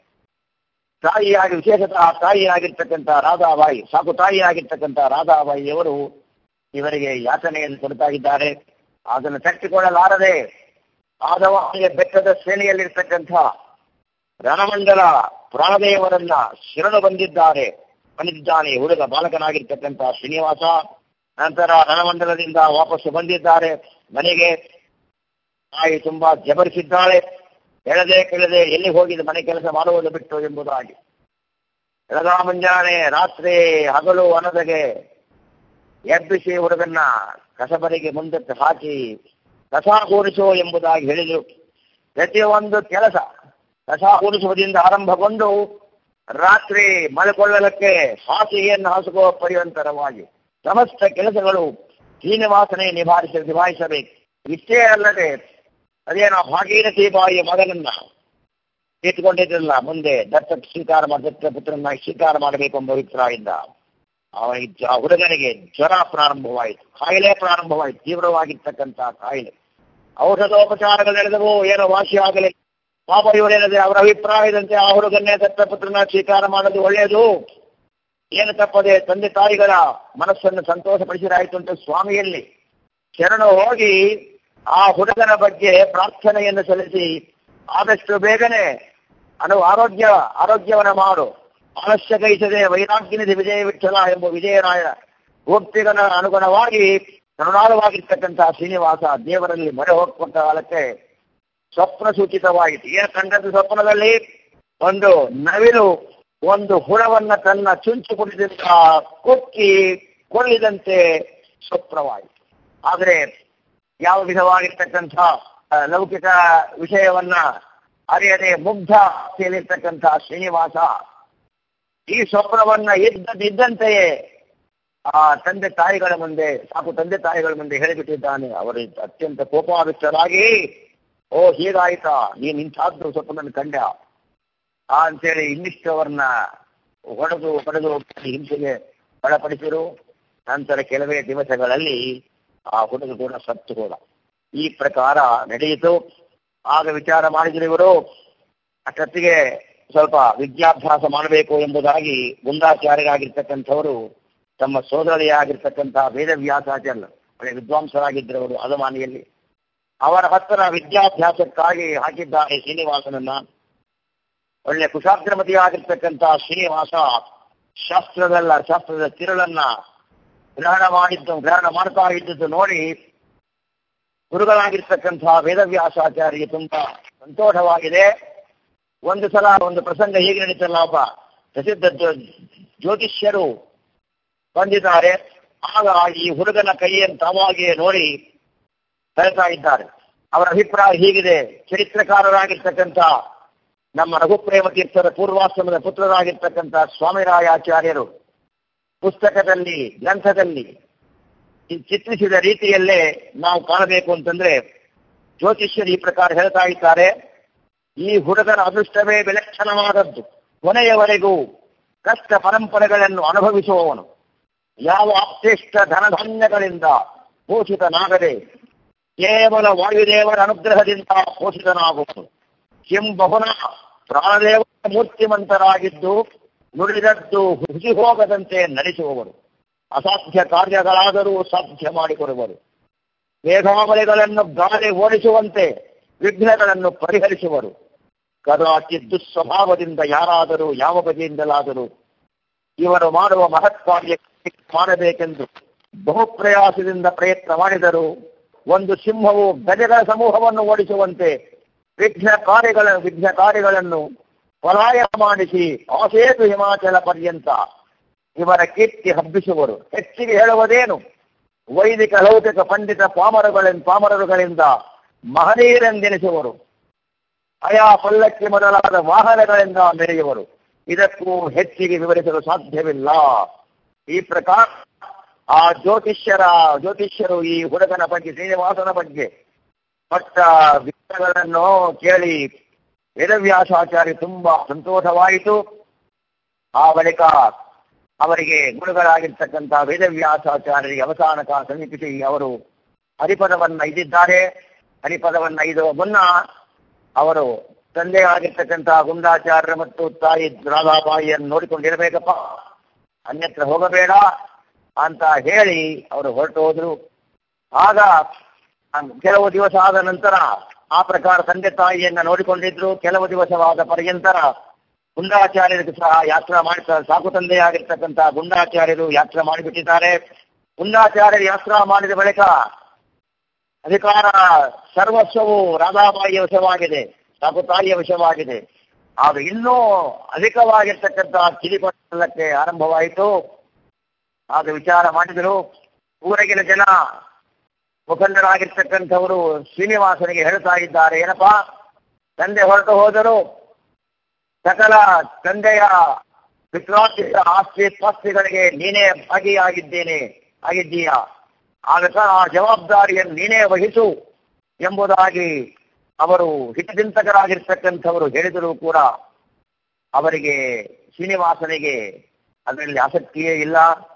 ತಾಯಿಯಾಗಿ ವಿಶೇಷತಃ ತಾಯಿಯಾಗಿರ್ತಕ್ಕಂಥ ರಾಧಾಬಾಯಿ ಸಾಕು ತಾಯಿಯಾಗಿರ್ತಕ್ಕಂಥ ರಾಧಾಬಾಯಿಯವರು ಇವರಿಗೆ ಯಾತನೆಯನ್ನು ಕೊಡ್ತಾ ಇದ್ದಾರೆ ಅದನ್ನು ತಟ್ಟಿಕೊಳ್ಳಲಾರದೆ ಆದವಾನಿಯ ಬೆಟ್ಟದ ಶ್ರೇಣಿಯಲ್ಲಿರ್ತಕ್ಕಂಥ ರಣಮಂಡಲ ಪ್ರಾಣದೇವರನ್ನ ಶರಣು ಬಂದಿದ್ದಾರೆ ಬಂದಿದ್ದಾನೆ ಹುಡುಗ ಬಾಲಕನಾಗಿರ್ತಕ್ಕಂಥ ಶ್ರೀನಿವಾಸ ನಂತರ ರಣಮಂಡಲದಿಂದ ವಾಪಸ್ಸು ಬಂದಿದ್ದಾರೆ ಮನೆಗೆ ತಾಯಿ ತುಂಬಾ ಜಬರಿಸಿದ್ದಾಳೆ ಎಳದೆ ಕೆಳದೆ ಎಲ್ಲಿ ಹೋಗಿದೆ ಮನೆ ಕೆಲಸ ಮಾಡುವುದು ಬಿಟ್ಟು ಎಂಬುದಾಗಿ ಬೆಳಗಾ ಮುಂಜಾನೆ ರಾತ್ರಿ ಹಗಲು ಅನದಗೆ ಎಬ್ಬಿಸಿ ಹುಡುಗನ್ನ ಕಸಬರಿಗೆ ಮುಂದಕ್ಕೆ ಹಾಕಿ ಕಸ ಕೂಡಿಸು ಎಂಬುದಾಗಿ ಹೇಳಿದರು ಪ್ರತಿಯೊಂದು ಕೆಲಸ ಕಸ ಕೂಡಿಸುವುದರಿಂದ ಆರಂಭಗೊಂಡು ರಾತ್ರಿ ಮಳೆಕೊಳ್ಳಲಕ್ಕೆ ಹಾಸಿಗೆಯನ್ನು ಹಾಸುಕುವ ಪರ್ಯಂತರವಾಗಿ ಸಮಸ್ತ ಕೆಲಸಗಳು ಶ್ರೀನಿವಾಸನೆ ನಿಭಾಯಿಸ ನಿಭಾಯಿಸಬೇಕು ಇಷ್ಟೇ ಅಲ್ಲದೆ ಅದೇನೋ ಭಾಗೀರಥಿ ಬಾಯಿಯ ಮಗನನ್ನ ಇಟ್ಕೊಂಡಿದ್ರಲ್ಲ ಮುಂದೆ ದತ್ತ ಸ್ವೀಕಾರ ಮಾಡಿ ದತ್ತ ಪುತ್ರನಾಗಿ ಸ್ವೀಕಾರ ಮಾಡಬೇಕು ಎಂಬ ಅಭಿಪ್ರಾಯದಿಂದ ಅವನಿಗೆ ಆ ಹುಡುಗನಿಗೆ ಜ್ವರ ಪ್ರಾರಂಭವಾಯಿತು ಕಾಯಿಲೆ ಪ್ರಾರಂಭವಾಯಿತು ತೀವ್ರವಾಗಿರ್ತಕ್ಕಂಥ ಕಾಯಿಲೆ ಔಷಧೋಪಚಾರಗಳು ನಡೆದವು ಏನೋ ವಾಸಿಯಾಗಲಿ ಪಾಪ ಇವರೇನದೆ ಅವರ ಅಭಿಪ್ರಾಯದಂತೆ ಆ ಹುಡುಗನ್ನೇ ದತ್ತಪುತ್ರನ ಸ್ವೀಕಾರ ಮಾಡೋದು ಒಳ್ಳೆಯದು ಏನು ತಪ್ಪದೆ ತಂದೆ ತಾಯಿಗಳ ಮನಸ್ಸನ್ನು ಸಂತೋಷಪಡಿಸಿರಾಯಿತು ಅಂತ ಸ್ವಾಮಿಯಲ್ಲಿ ಶರಣು ಹೋಗಿ ಆ ಹುಡುಗನ ಬಗ್ಗೆ ಪ್ರಾರ್ಥನೆಯನ್ನು ಸಲ್ಲಿಸಿ ಆದಷ್ಟು ಬೇಗನೆ ಅನು ಆರೋಗ್ಯ ಆರೋಗ್ಯವನ್ನ ಮಾಡು ಆಲಸ್ಯ ಕೈಸದೆ ವೈರಾಗ್ಯನಿಧಿ ವಿಜಯ ವಿಠಲ ಎಂಬ ವಿಜಯರಾಯ ಗುಪ್ತಿಗನ ಅನುಗುಣವಾಗಿ ಕರುಣಾಳವಾಗಿರ್ತಕ್ಕಂತಹ ಶ್ರೀನಿವಾಸ ದೇವರಲ್ಲಿ ಮೊರೆ ಹೋಗ್ಕೊಂಡ ಕಾಲಕ್ಕೆ ಸ್ವಪ್ನ ಸೂಚಿತವಾಯಿತು ಏನು ಕಂಡದ್ದು ಸ್ವಪ್ನದಲ್ಲಿ ಒಂದು ನವಿಲು ಒಂದು ಹುಳವನ್ನ ತನ್ನ ಚುಂಚು ಕುಡಿದಿಂದ ಕುಕ್ಕಿ ಕೊಳ್ಳಿದಂತೆ ಸ್ವಪ್ನವಾಯಿತು ಆದರೆ ಯಾವ ವಿಧವಾಗಿರ್ತಕ್ಕಂಥ ಆ, ಲೌಕಿಕ ವಿಷಯವನ್ನ ಅರಿಯದೆ ಮುಗ್ಧ ಸೇರಿರ್ತಕ್ಕಂಥ ಶ್ರೀನಿವಾಸ ಈ ಸ್ವಪ್ನವನ್ನ ಇದ್ದದಿದ್ದಂತೆಯೇ ಆ ತಂದೆ ತಾಯಿಗಳ ಮುಂದೆ ಸಾಕು ತಂದೆ ತಾಯಿಗಳ ಮುಂದೆ ಹೇಳಿಬಿಟ್ಟಿದ್ದಾನೆ ಅವರು ಅತ್ಯಂತ ಕೋಪಾವಿಷ್ಟರಾಗಿ ಓ ಹೀಗಾಯ್ತಾ ನೀನು ಇಂಥಾದ್ರು ಸ್ವಪ್ನವನ್ನು ಕಂಡ ಆ ಅಂತೇಳಿ ಇನ್ನಿಷ್ಟವರನ್ನ ಹೊಡೆದು ಹೊಡೆದು ಹಿಂಸೆಗೆ ಒಳಪಡಿಸಿರು ನಂತರ ಕೆಲವೇ ದಿವಸಗಳಲ್ಲಿ ಆ ಹುಡುಗ ಕೂಡ ಸತ್ತು ಹೋದ ಈ ಪ್ರಕಾರ ನಡೆಯಿತು ಆಗ ವಿಚಾರ ಮಾಡಿದ್ರು ಇವರು ಅಷ್ಟೊತ್ತಿಗೆ ಸ್ವಲ್ಪ ವಿದ್ಯಾಭ್ಯಾಸ ಮಾಡಬೇಕು ಎಂಬುದಾಗಿ ಗುಂಡಾಚಾರ್ಯರಾಗಿರ್ತಕ್ಕಂಥವರು ತಮ್ಮ ಸೋದರಿಯಾಗಿರ್ತಕ್ಕಂತಹ ವೇದವ್ಯಾಸಾಚಾರ್ಯ ಒಳ್ಳೆ ವಿದ್ವಾಂಸರಾಗಿದ್ದರವರು ಅದಮಾನಿಯಲ್ಲಿ ಅವರ ಹತ್ತಿರ ವಿದ್ಯಾಭ್ಯಾಸಕ್ಕಾಗಿ ಹಾಕಿದ್ದಾರೆ ಶ್ರೀನಿವಾಸನನ್ನ ಒಳ್ಳೆ ಕುಶಾಗ್ರಮತಿಯಾಗಿರ್ತಕ್ಕಂತಹ ಶ್ರೀನಿವಾಸ ಶಾಸ್ತ್ರದಲ್ಲ ಶಾಸ್ತ್ರದ ತಿರುಳನ್ನ ಗ್ರಹಣ ಮಾಡಿದ್ದು ಗ್ರಹಣ ಮಾಡ್ತಾ ಇದ್ದದ್ದು ನೋಡಿ ಗುರುಗಳಾಗಿರ್ತಕ್ಕಂತಹ ವೇದವ್ಯಾಸಾಚಾರ್ಯ ತುಂಬಾ ಸಂತೋಷವಾಗಿದೆ ಒಂದು ಸಲ ಒಂದು ಪ್ರಸಂಗ ಹೀಗೆ ನಡೀತಲ್ಲ ಒಬ್ಬ ಪ್ರಸಿದ್ಧ ಜ್ಯೋ- ಜ್ಯೋತಿಷ್ಯರು ಬಂದಿದ್ದಾರೆ ಆಗ ಈ ಹುಡುಗನ ಕೈಯನ್ನು ತಾವಾಗಿಯೇ ನೋಡಿ ಹೇಳ್ತಾ ಇದ್ದಾರೆ ಅವರ ಅಭಿಪ್ರಾಯ ಹೀಗಿದೆ ಚರಿತ್ರಕಾರರಾಗಿರ್ತಕ್ಕಂಥ ನಮ್ಮ ರಘುಪ್ರೇಮ ತೀರ್ಥರ ಪೂರ್ವಾಶ್ರಮದ ಪುತ್ರರಾಗಿರ್ತಕ್ಕಂಥ ಸ್ವಾಮಿರಾಯಾಚಾರ್ಯರು ಪುಸ್ತಕದಲ್ಲಿ ಗ್ರಂಥದಲ್ಲಿ ಈ ಚಿತ್ರಿಸಿದ ರೀತಿಯಲ್ಲೇ ನಾವು ಕಾಣಬೇಕು ಅಂತಂದ್ರೆ ಜ್ಯೋತಿಷ್ಯರು ಈ ಪ್ರಕಾರ ಹೇಳ್ತಾ ಇದ್ದಾರೆ ಈ ಹುಡುಗನ ಅದೃಷ್ಟವೇ ವಿಲಕ್ಷಣವಾದದ್ದು ಕೊನೆಯವರೆಗೂ ಕಷ್ಟ ಪರಂಪರೆಗಳನ್ನು ಅನುಭವಿಸುವವನು ಯಾವ ಅಪ್ತಿಷ್ಟ ಧನಧಾನ್ಯಗಳಿಂದ ಪೋಷಿತನಾಗದೆ ಕೇವಲ ವಾಯುದೇವರ ಅನುಗ್ರಹದಿಂದ ಪೋಷಿತನಾಗುವನು ಬಹುನ ಪ್ರಾಣದೇವ ಮೂರ್ತಿಮಂತರಾಗಿದ್ದು ನುಡಿದದ್ದು ಹುಸಿ ಹೋಗದಂತೆ ನಡೆಸುವವರು ಅಸಾಧ್ಯ ಕಾರ್ಯಗಳಾದರೂ ಸಾಧ್ಯ ಮಾಡಿಕೊಡುವರು ಮೇಘಾವಳಿಗಳನ್ನು ಗಾಳಿ ಓಡಿಸುವಂತೆ ವಿಘ್ನಗಳನ್ನು ಪರಿಹರಿಸುವರು ಕದಾಚಿತ್ ದುಸ್ವಭಾವದಿಂದ ಯಾರಾದರೂ ಯಾವ ಬಗೆಯಿಂದಲಾದರೂ ಇವರು ಮಾಡುವ ಮಹತ್ ಕಾರ್ಯ ಮಾಡಬೇಕೆಂದು ಬಹು ಪ್ರಯಾಸದಿಂದ ಪ್ರಯತ್ನ ಮಾಡಿದರು ಒಂದು ಸಿಂಹವು ಗಜಗಳ ಸಮೂಹವನ್ನು ಓಡಿಸುವಂತೆ ವಿಘ್ನ ಕಾರ್ಯಗಳ ವಿಘ್ನ ಕಾರ್ಯಗಳನ್ನು ಪಲಾಯನ ಮಾಡಿಸಿ ಆಸೇತು ಹಿಮಾಚಲ ಪರ್ಯಂತ ಇವರ ಕೀರ್ತಿ ಹಬ್ಬಿಸುವರು ಹೆಚ್ಚಿಗೆ ಹೇಳುವುದೇನು ವೈದಿಕ ಲೌಕಿಕ ಪಂಡಿತ ಪಾಮರಗಳಿಂದ ಪಾಮರರುಗಳಿಂದ ಮಹನೀಯರೆಂದೆನಿಸುವರು ಅಯಾ ಪಲ್ಲಕ್ಕಿ ಮೊದಲಾದ ವಾಹನಗಳಿಂದ ಮೆರೆಯುವರು ಇದಕ್ಕೂ ಹೆಚ್ಚಿಗೆ ವಿವರಿಸಲು ಸಾಧ್ಯವಿಲ್ಲ ಈ ಪ್ರಕಾರ ಆ ಜ್ಯೋತಿಷ್ಯರ ಜ್ಯೋತಿಷ್ಯರು ಈ ಹುಡುಗನ ಬಗ್ಗೆ ಶ್ರೀನಿವಾಸನ ಬಗ್ಗೆ ಪಟ್ಟ ವಿಚಾರಗಳನ್ನು ಕೇಳಿ ವೇದವ್ಯಾಸಾಚಾರ್ಯ ತುಂಬಾ ಸಂತೋಷವಾಯಿತು ಆ ಬಳಿಕ ಅವರಿಗೆ ಗುರುಗಳಾಗಿರ್ತಕ್ಕಂಥ ವೇದವ್ಯಾಸಾಚಾರ್ಯರಿಗೆ ಅವಸಾನ ಕಾಲ ಸಮೀಪಿಸಿ ಅವರು ಹರಿಪದವನ್ನ ಇದ್ದಿದ್ದಾರೆ ಹರಿಪದವನ್ನ ಇದುವ ಮುನ್ನ ಅವರು ತಂದೆ ಆಗಿರ್ತಕ್ಕಂಥ ಗುಂಡಾಚಾರ್ಯ ಮತ್ತು ತಾಯಿ ರಾಧಾಬಾಯಿಯನ್ನು ನೋಡಿಕೊಂಡಿರಬೇಕಪ್ಪ ಅನ್ಯತ್ರ ಹೋಗಬೇಡ ಅಂತ ಹೇಳಿ ಅವರು ಹೊರಟು ಹೋದ್ರು ಆಗ ಕೆಲವು ದಿವಸ ಆದ ನಂತರ ಆ ಪ್ರಕಾರ ತಂದೆ ತಾಯಿಯನ್ನ ನೋಡಿಕೊಂಡಿದ್ರು ಕೆಲವು ದಿವಸವಾದ ಪರ್ಯಂತರ ಗುಂಡಾಚಾರ್ಯರಿಗೂ ಸಹ ಯಾತ್ರಾ ಮಾಡ್ತಾರೆ ಸಾಕು ತಂದೆಯಾಗಿರ್ತಕ್ಕಂಥ ಗುಂಡಾಚಾರ್ಯರು ಯಾತ್ರಾ ಮಾಡಿಬಿಟ್ಟಿದ್ದಾರೆ ಗುಂಡಾಚಾರ್ಯರು ಯಾತ್ರಾ ಮಾಡಿದ ಬಳಿಕ ಅಧಿಕಾರ ಸರ್ವಸ್ವವು ರಾಧಾಬಾಯಿಯ ವಶವಾಗಿದೆ ಸಾಕು ತಾಯಿಯ ವಶವಾಗಿದೆ ಆಗ ಇನ್ನೂ ಅಧಿಕವಾಗಿರ್ತಕ್ಕಂಥ ಕಿಡಿಪಟ್ಟಕ್ಕೆ ಆರಂಭವಾಯಿತು ಆಗ ವಿಚಾರ ಮಾಡಿದರು ಊರಗಿನ ಜನ ಮುಖಂಡರಾಗಿರ್ತಕ್ಕಂಥವರು ಶ್ರೀನಿವಾಸನಿಗೆ ಹೇಳ್ತಾ ಇದ್ದಾರೆ ಏನಪ್ಪಾ ತಂದೆ ಹೊರಟು ಹೋದರು ಸಕಲ ತಂದೆಯ ವಿಶ್ವಾಸಿತ ಆಸ್ತಿ ಪಾಸ್ತಿಗಳಿಗೆ ನೀನೇ ಭಾಗಿಯಾಗಿದ್ದೇನೆ ಆಗಿದ್ದೀಯಾ ಆಗ ಆ ಜವಾಬ್ದಾರಿಯನ್ನು ನೀನೇ ವಹಿಸು ಎಂಬುದಾಗಿ ಅವರು ಹಿತಚಿಂತಕರಾಗಿರ್ತಕ್ಕಂಥವರು ಹೇಳಿದರೂ ಕೂಡ ಅವರಿಗೆ ಶ್ರೀನಿವಾಸನಿಗೆ ಅದರಲ್ಲಿ ಆಸಕ್ತಿಯೇ ಇಲ್ಲ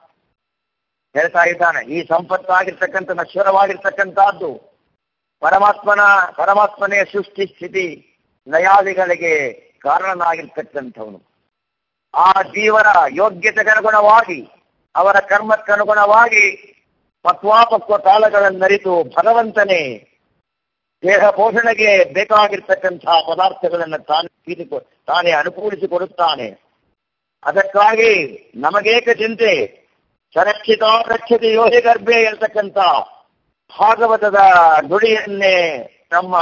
ಹೇಳ್ತಾ ಇದ್ದಾನೆ ಈ ಸಂಪತ್ತಾಗಿರ್ತಕ್ಕಂಥ ನಶ್ವರವಾಗಿರ್ತಕ್ಕಂಥದ್ದು ಪರಮಾತ್ಮನ ಪರಮಾತ್ಮನೇ ಸೃಷ್ಟಿ ಸ್ಥಿತಿ ಲಯಾದಿಗಳಿಗೆ ಕಾರಣನಾಗಿರ್ತಕ್ಕಂಥವನು ಆ ಜೀವನ ಯೋಗ್ಯತೆಗನುಗುಣವಾಗಿ ಅವರ ಕರ್ಮಕ್ಕನುಗುಣವಾಗಿ ಪಕ್ವಾಪಕ್ವ ಕಾಲಗಳನ್ನರಿತು ಭಗವಂತನೇ ದೇಹ ಪೋಷಣೆಗೆ ಬೇಕಾಗಿರ್ತಕ್ಕಂತಹ ಪದಾರ್ಥಗಳನ್ನು ತಾನೇ ತೀರಿಕೊ ತಾನೇ ಅನುಕೂಲಿಸಿಕೊಡುತ್ತಾನೆ ಅದಕ್ಕಾಗಿ ನಮಗೇಕ ಚಿಂತೆ ಸರಕ್ಷಿತ ರಕ್ಷತೆ ಯೋಹಿ ಗರ್ಭೆ ಇರತಕ್ಕಂಥ ಭಾಗವತದ ನುಡಿಯನ್ನೇ ನಮ್ಮ